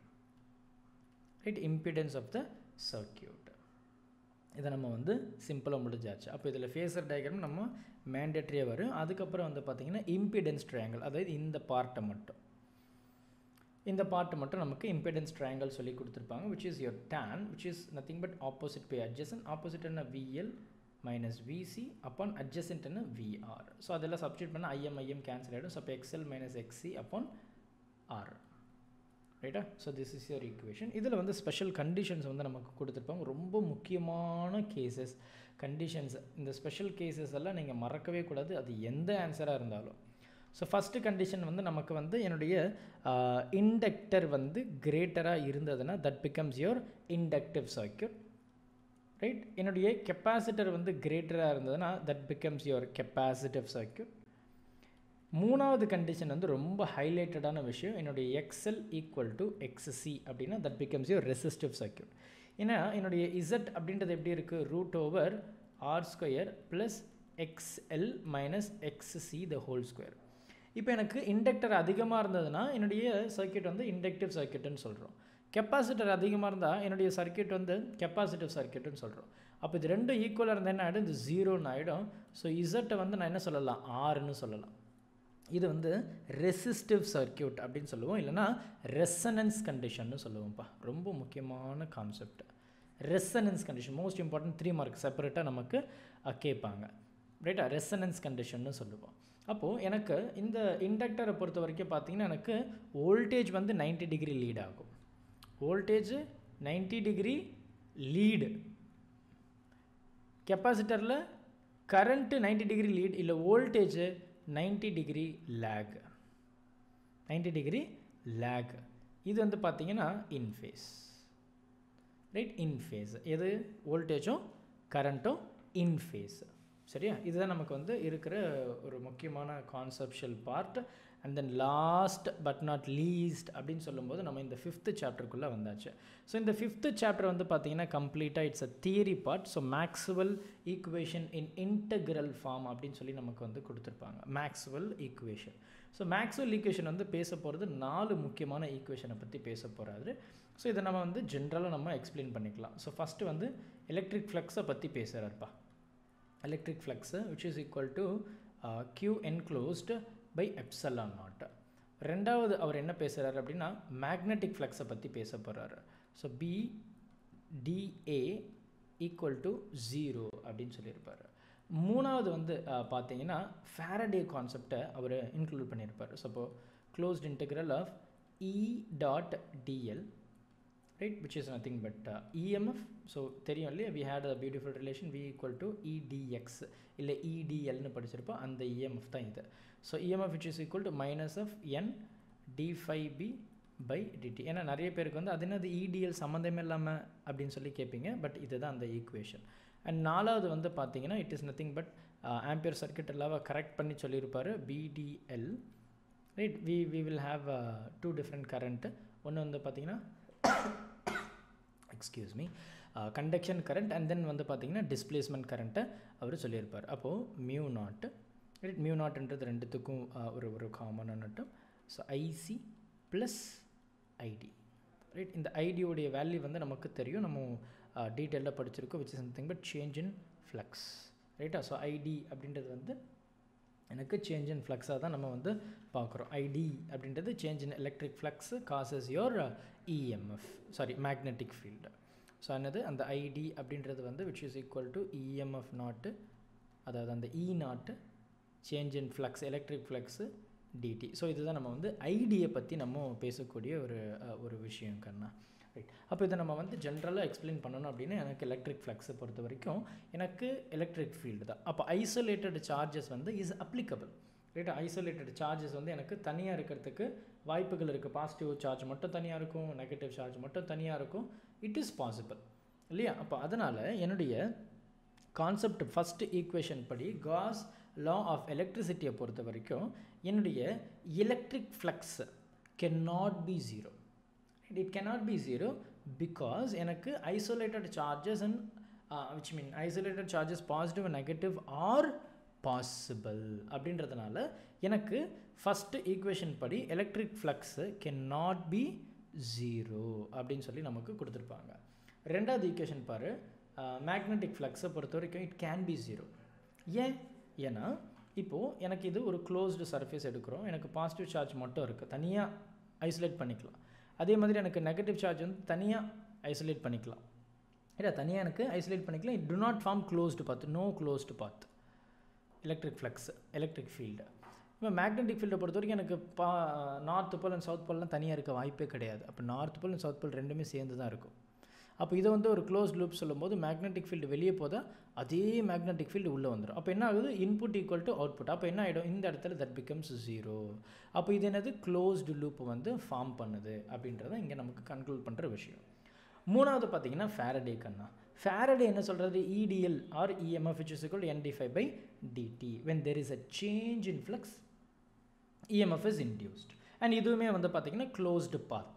right impedance of the circuit இதை நம்ம வந்து சிம்பிளாக முடிஞ்சாச்சு அப்போ இதில் ஃபேஸர் டயக்ராம் நம்ம மேண்டேட்ரியாக வரும் அதுக்கப்புறம் வந்து பார்த்திங்கன்னா இம்பிடன்ஸ் ட்ரையாங்கிள் அதாவது இந்த பார்ட்டை மட்டும் இந்த பார்ட் மட்டும் நமக்கு இம்பிடன்ஸ் ட்ரையாங்கிள் சொல்லி கொடுத்துருப்பாங்க which is your tan which is nothing but opposite by adjacent opposite என்ன VL minus VC upon adjacent என்ன விஆர் ஸோ அதெல்லாம் சப்ஸ்டியூட் பண்ணால் ஐஎம் ஐஎம் கேன்சல் ஆகிடும் ஸோ அப்போ XL minus XC upon R ரைட்டா so this is your equation இதில் வந்து ஸ்பெஷல் கண்டிஷன்ஸ் வந்து நமக்கு கொடுத்துருப்பாங்க ரொம்ப முக்கியமான கேசஸ் கண்டிஷன்ஸ் இந்த ஸ்பெஷல் கேசஸ் எல்லாம் நீங்கள் மறக்கவே கூடாது அது எந்த ஆன்சராக இருந்தாலும் ஸோ ஃபஸ்ட்டு கண்டிஷன் வந்து நமக்கு வந்து என்னுடைய இண்டக்டர் வந்து கிரேட்டராக இருந்ததுன்னா that becomes your inductive circuit right என்னுடைய கெப்பாசிட்டர் வந்து கிரேட்டராக இருந்ததுன்னா that becomes your capacitive circuit மூணாவது கண்டிஷன் வந்து ரொம்ப ஹைலைட்டடான விஷயம் என்னுடைய எக்ஸ்எல் ஈக்குவல் டு எக்ஸ்சி அப்படின்னா that becomes your resistive circuit ஏன்னா என்னுடைய இசட் அப்படின்றது எப்படி இருக்குது root over R square plus XL minus XC the whole square இப்போ எனக்கு இண்டக்டர் அதிகமாக இருந்ததுன்னா என்னுடைய சர்க்கியூட் வந்து இண்டக்டிவ் சர்க்கியூட்டுன்னு சொல்கிறோம் கெப்பாசிட்டர் அதிகமாக இருந்தால் என்னுடைய சர்க்கியூட் வந்து கெப்பாசிட்டிவ் சர்க்கியூட்டுன்னு சொல்கிறோம் அப்போ இது ரெண்டும் ஈக்குவலாக இருந்தால் என்ன ஆகிடும் இது ஜீரோன்னு ஆகிடும் ஸோ இசட்டை வந்து நான் என்ன சொல்லலாம் ஆறுன்னு சொல்லலாம் இது வந்து ரெசிஸ்டிவ் சர்க்கியூட் அப்படின்னு சொல்லுவோம் இல்லைனா ரெசனன்ஸ் கண்டிஷன்னு சொல்லுவோம்ப்பா ரொம்ப முக்கியமான concept resonance condition most important three mark செப்பரேட்டாக நமக்கு கேட்பாங்க ரைட்டா ரெசனன்ஸ் கண்டிஷன்னு சொல்லுவோம் அப்போது எனக்கு இந்த இண்டக்டரை பொறுத்த வரைக்கும் பார்த்தீங்கன்னா எனக்கு வோல்டேஜ் வந்து நைன்ட்டி டிகிரி லீட் ஆகும் வோல்டேஜ் நைன்ட்டி டிகிரி லீடு கெப்பாசிட்டரில் கரண்ட்டு நைன்ட்டி டிகிரி லீட் இல்லை voltage ninety degree lag ninety degree lag இது வந்து பார்த்தீங்கன்னா in phase right in phase எது வோல்டேஜும் கரண்ட்டும் இன் ஃபேஸ் சரியா இதுதான் நமக்கு வந்து இருக்கிற ஒரு முக்கியமான conceptual part and then last but not least அப்படின்னு சொல்லும்போது நம்ம இந்த ஃபிஃப்த்து சாப்டருக்குள்ளே வந்தாச்சு ஸோ இந்த ஃபிஃப்த்து சாப்டர் வந்து பார்த்தீங்கன்னா கம்ப்ளீட்டாக it's a theory part so Maxwell equation in integral form அப்படின்னு சொல்லி நமக்கு வந்து கொடுத்துருப்பாங்க Maxwell equation so Maxwell equation வந்து பேச போகிறது நாலு முக்கியமான ஈக்குவேஷனை பற்றி பேச போகிறாரு ஸோ இதை நம்ம வந்து ஜென்ரலாக நம்ம எக்ஸ்பிளைன் பண்ணிக்கலாம் ஸோ ஃபஸ்ட்டு வந்து எலக்ட்ரிக் ஃப்ளக்ஸை பற்றி பேசுகிறாருப்பா electric flux which is equal to Q enclosed by epsilon naught ரெண்டாவது அவர் என்ன பேசுகிறாரு அப்படின்னா மேக்னெட்டிக் ஃப்ளக்ஸை பற்றி பேச போகிறாரு so B dA equal to zero அப்படின்னு சொல்லியிருப்பார் மூணாவது வந்து பார்த்தீங்கன்னா ஃபேரடே கான்செப்டை அவர் இன்க்ளூட் பண்ணியிருப்பார் ஸோ இப்போ closed integral of E dot dL right which is nothing but uh, emf so தெரியும் இல்லையா we had a beautiful relation v equal to edx இல்லை edl னு படிச்சிருப்போம் அந்த emf தான் இது so emf which is equal to minus of n d phi b by dt ஏன்னா நிறைய பேருக்கு வந்து அது என்னது edl சம்மந்தமே இல்லாமல் அப்படின்னு சொல்லி கேட்பீங்க பட் இதுதான் அந்த ஈக்குவேஷன் அண்ட் நாலாவது வந்து பார்த்தீங்கன்னா it is nothing but Ampere circuit எல்லாம் கரெக்ட் பண்ணி சொல்லியிருப்பார் BDL right we we will have two different current ஒன்று வந்து பார்த்தீங்கன்னா excuse me conduction current and then வந்து பார்த்தீங்கன்னா டிஸ்பிளேஸ்மெண்ட் கரண்ட்டை அவர் சொல்லியிருப்பார் அப்போது மியூ நாட்டு ரைட் மியூ நாட்டுன்றது ரெண்டுத்துக்கும் ஒரு ஒரு காமனானட்டும் so IC plus ID right இந்த ஐடியோடைய வேல்யூ வந்து நமக்கு தெரியும் நம்ம டீட்டெயிலாக படிச்சிருக்கோம் which is something but change in flux ரைட்டா ஸோ ஐடி அப்படின்றது வந்து எனக்கு சேஞ்ச் இன் ஃப்ளக்ஸாக தான் நம்ம வந்து பார்க்குறோம் ஐடி அப்படின்றது change in electric flux causes your EMF sorry magnetic field so என்னது அந்த ஐடி அப்படின்றது வந்து which is equal to EMF naught அதாவது அந்த E naught change in flux electric flux dt so இதுதான் நம்ம வந்து ஐடியை பற்றி நம்ம பேசக்கூடிய ஒரு ஒரு விஷயம் கண்ணா ரைட் அப்போ இதை நம்ம வந்து ஜென்ரலாக எக்ஸ்பிளைன் பண்ணணும் அப்படின்னா எனக்கு எலக்ட்ரிக் ஃப்ளக்ஸை பொறுத்த வரைக்கும் எனக்கு எலக்ட்ரிக் ஃபீல்டு தான் அப்போ ஐசோலேட்டட் சார்ஜஸ் வந்து is applicable right isolated charges வந்து எனக்கு தனியாக இருக்கிறதுக்கு வாய்ப்புகள் இருக்குது பாசிட்டிவ் சார்ஜ் மட்டும் தனியாக இருக்கும் நெகட்டிவ் சார்ஜ் மட்டும் தனியாக இருக்கும் இட் இஸ் பாசிபிள் இல்லையா அப்போ அதனால் என்னுடைய கான்செப்ட் ஃபஸ்ட்டு ஈக்குவேஷன் படி காஸ் லா ஆஃப் எலக்ட்ரிசிட்டியை பொறுத்த வரைக்கும் என்னுடைய electric flux can not be zero it cannot be zero because எனக்கு isolated charges and which mean isolated charges positive and negative are possible அப்படின்றதுனால எனக்கு ஃபஸ்ட்டு ஈக்குவேஷன் படி electric flux can not be zero அப்படின்னு சொல்லி நமக்கு கொடுத்துருப்பாங்க ரெண்டாவது ஈக்குவேஷன் பாரு மேக்னெட்டிக் ஃப்ளக்ஸை பொறுத்த வரைக்கும் இட் கேன் பி ஜீரோ ஏன் ஏன்னா இப்போது எனக்கு இது ஒரு க்ளோஸ்டு சர்ஃபேஸ் எடுக்கிறோம் எனக்கு பாசிட்டிவ் சார்ஜ் மட்டும் இருக்குது தனியாக ஐசோலேட் பண்ணிக்கலாம் அதே மாதிரி எனக்கு நெகட்டிவ் சார்ஜ் வந்து தனியாக ஐசோலேட் பண்ணிக்கலாம் இல்லை தனியாக எனக்கு ஐசோலேட் பண்ணிக்கலாம் it do not form closed path no closed path electric flux electric field இப்போ மேக்னெட்டிக் ஃபீல்டை பொறுத்த வரைக்கும் எனக்கு பா நார்த் போல் அண்ட் சவுத் போல்லாம் தனியாக இருக்க வாய்ப்பே கிடையாது அப்போ north pole and south pole ரெண்டுமே சேர்ந்து தான் இருக்கும் அப்போ இதை வந்து ஒரு க்ளோஸ் லூப் சொல்லும்போது மேக்னெட்டிக் ஃபீல்டு வெளியே போதால் அதே மேக்னெட்டிக் ஃபீல்டு உள்ளே வந்துடும் அப்போ என்ன ஆகுது இன்புட் ஈக்குவல் டு அவுட்புட் அப்போ என்ன ஆகிடும் இந்த இடத்துல தட் பிகம்ஸ் ஜீரோ அப்போ இது என்னது க்ளோஸ்டு லூப் வந்து ஃபார்ம் பண்ணுது அப்படின்றத இங்கே நமக்கு கன்க்ளூட் பண்ணுற விஷயம் மூணாவது பார்த்தீங்கன்னா ஃபேரடே கண்ணா ஃபேரடே என்ன சொல்கிறது EDL or EMF which is equal N D phi by dt when there is a change in flux EMF is induced and இதுவுமே வந்து பார்த்தீங்கன்னா க்ளோஸ்டு பாத்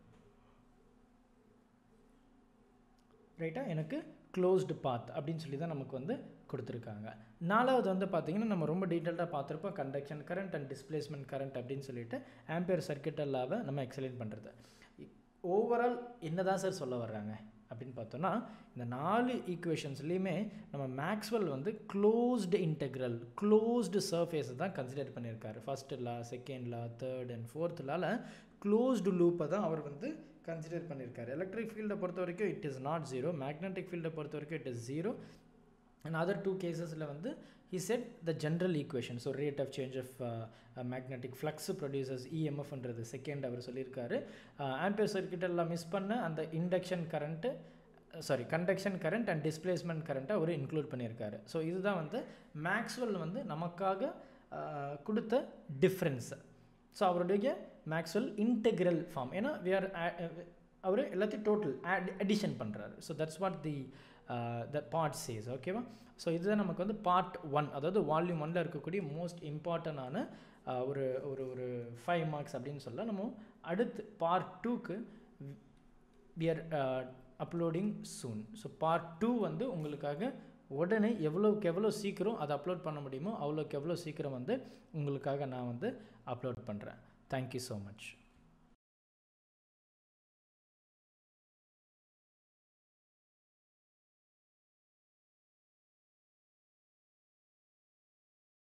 ரைட்டா எனக்கு க்ளோஸ்டு பாத் அப்படின்னு சொல்லி தான் நமக்கு வந்து கொடுத்துருக்காங்க நாலாவது வந்து பார்த்திங்கன்னா நம்ம ரொம்ப டீட்டெயில்டாக பார்த்துருப்போம் conduction current and displacement current அப்படின்னு சொல்லிட்டு ஆம்பியர் சர்க்கியூட் அல்லாவை நம்ம எக்ஸலைன் பண்ணுறது ஓவரால் என்ன தான் சார் சொல்ல வர்றாங்க அப்படின்னு பார்த்தோன்னா இந்த நாலு ஈக்குவேஷன்ஸ்லேயுமே நம்ம மேக்ஸ்வெல் வந்து க்ளோஸ்டு இன்டெக்ரல் க்ளோஸ்டு சர்ஃபேஸை தான் கன்சிடர் பண்ணியிருக்காரு first law second law third and fourth லால க்ளோஸ்டு லூப்பை தான் அவர் வந்து கன்சிடர் பண்ணியிருக்காரு எலக்ட்ரிக் ஃபீல்டை பொறுத்த வரைக்கும் it is not zero magnetic ஃபீல்டை பொறுத்த வரைக்கும் it is zero and other two கேசஸில் வந்து he said the general equation so rate of change of uh, uh, magnetic flux produces emfன்றது செகண்ட் அவர் சொல்லியிருக்காரு ஆம்பியர் சர்க்கியூட் எல்லாம் மிஸ் பண்ண அந்த induction current sorry conduction current and displacement கரண்ட்டை அவர் இன்க்ளூட் பண்ணியிருக்காரு ஸோ இதுதான் வந்து மேக்ஸ்வெல் வந்து நமக்காக கொடுத்த டிஃப்ரென்ஸு ஸோ அவருடைய மேக்ஸ்வெல் இன்டெக்ரல் ஃபார்ம் ஏன்னா வி ஆர் அவர் எல்லாத்தையும் டோட்டல் அடிஷன் பண்ணுறாரு so that's what the the part says ஓகேவா ஸோ இதுதான் நமக்கு வந்து பார்ட் ஒன் அதாவது வால்யூம் ஒனில் இருக்கக்கூடிய மோஸ்ட் இம்பார்ட்டண்டான ஒரு ஒரு ஒரு ஃபைவ் மார்க்ஸ் அப்படின்னு சொல்ல நம்ம அடுத்து பார்ட் டூக்கு we are uploading soon so part two வந்து உங்களுக்காக உடனே எவ்வளோக்கு எவ்வளோ சீக்கிரம் அதை அப்லோட் பண்ண முடியுமோ அவ்வளோக்கு எவ்வளோ சீக்கிரம் வந்து உங்களுக்காக நான் வந்து அப்லோட் பண்ணுறேன் தேங்க்யூ ஸோ மச்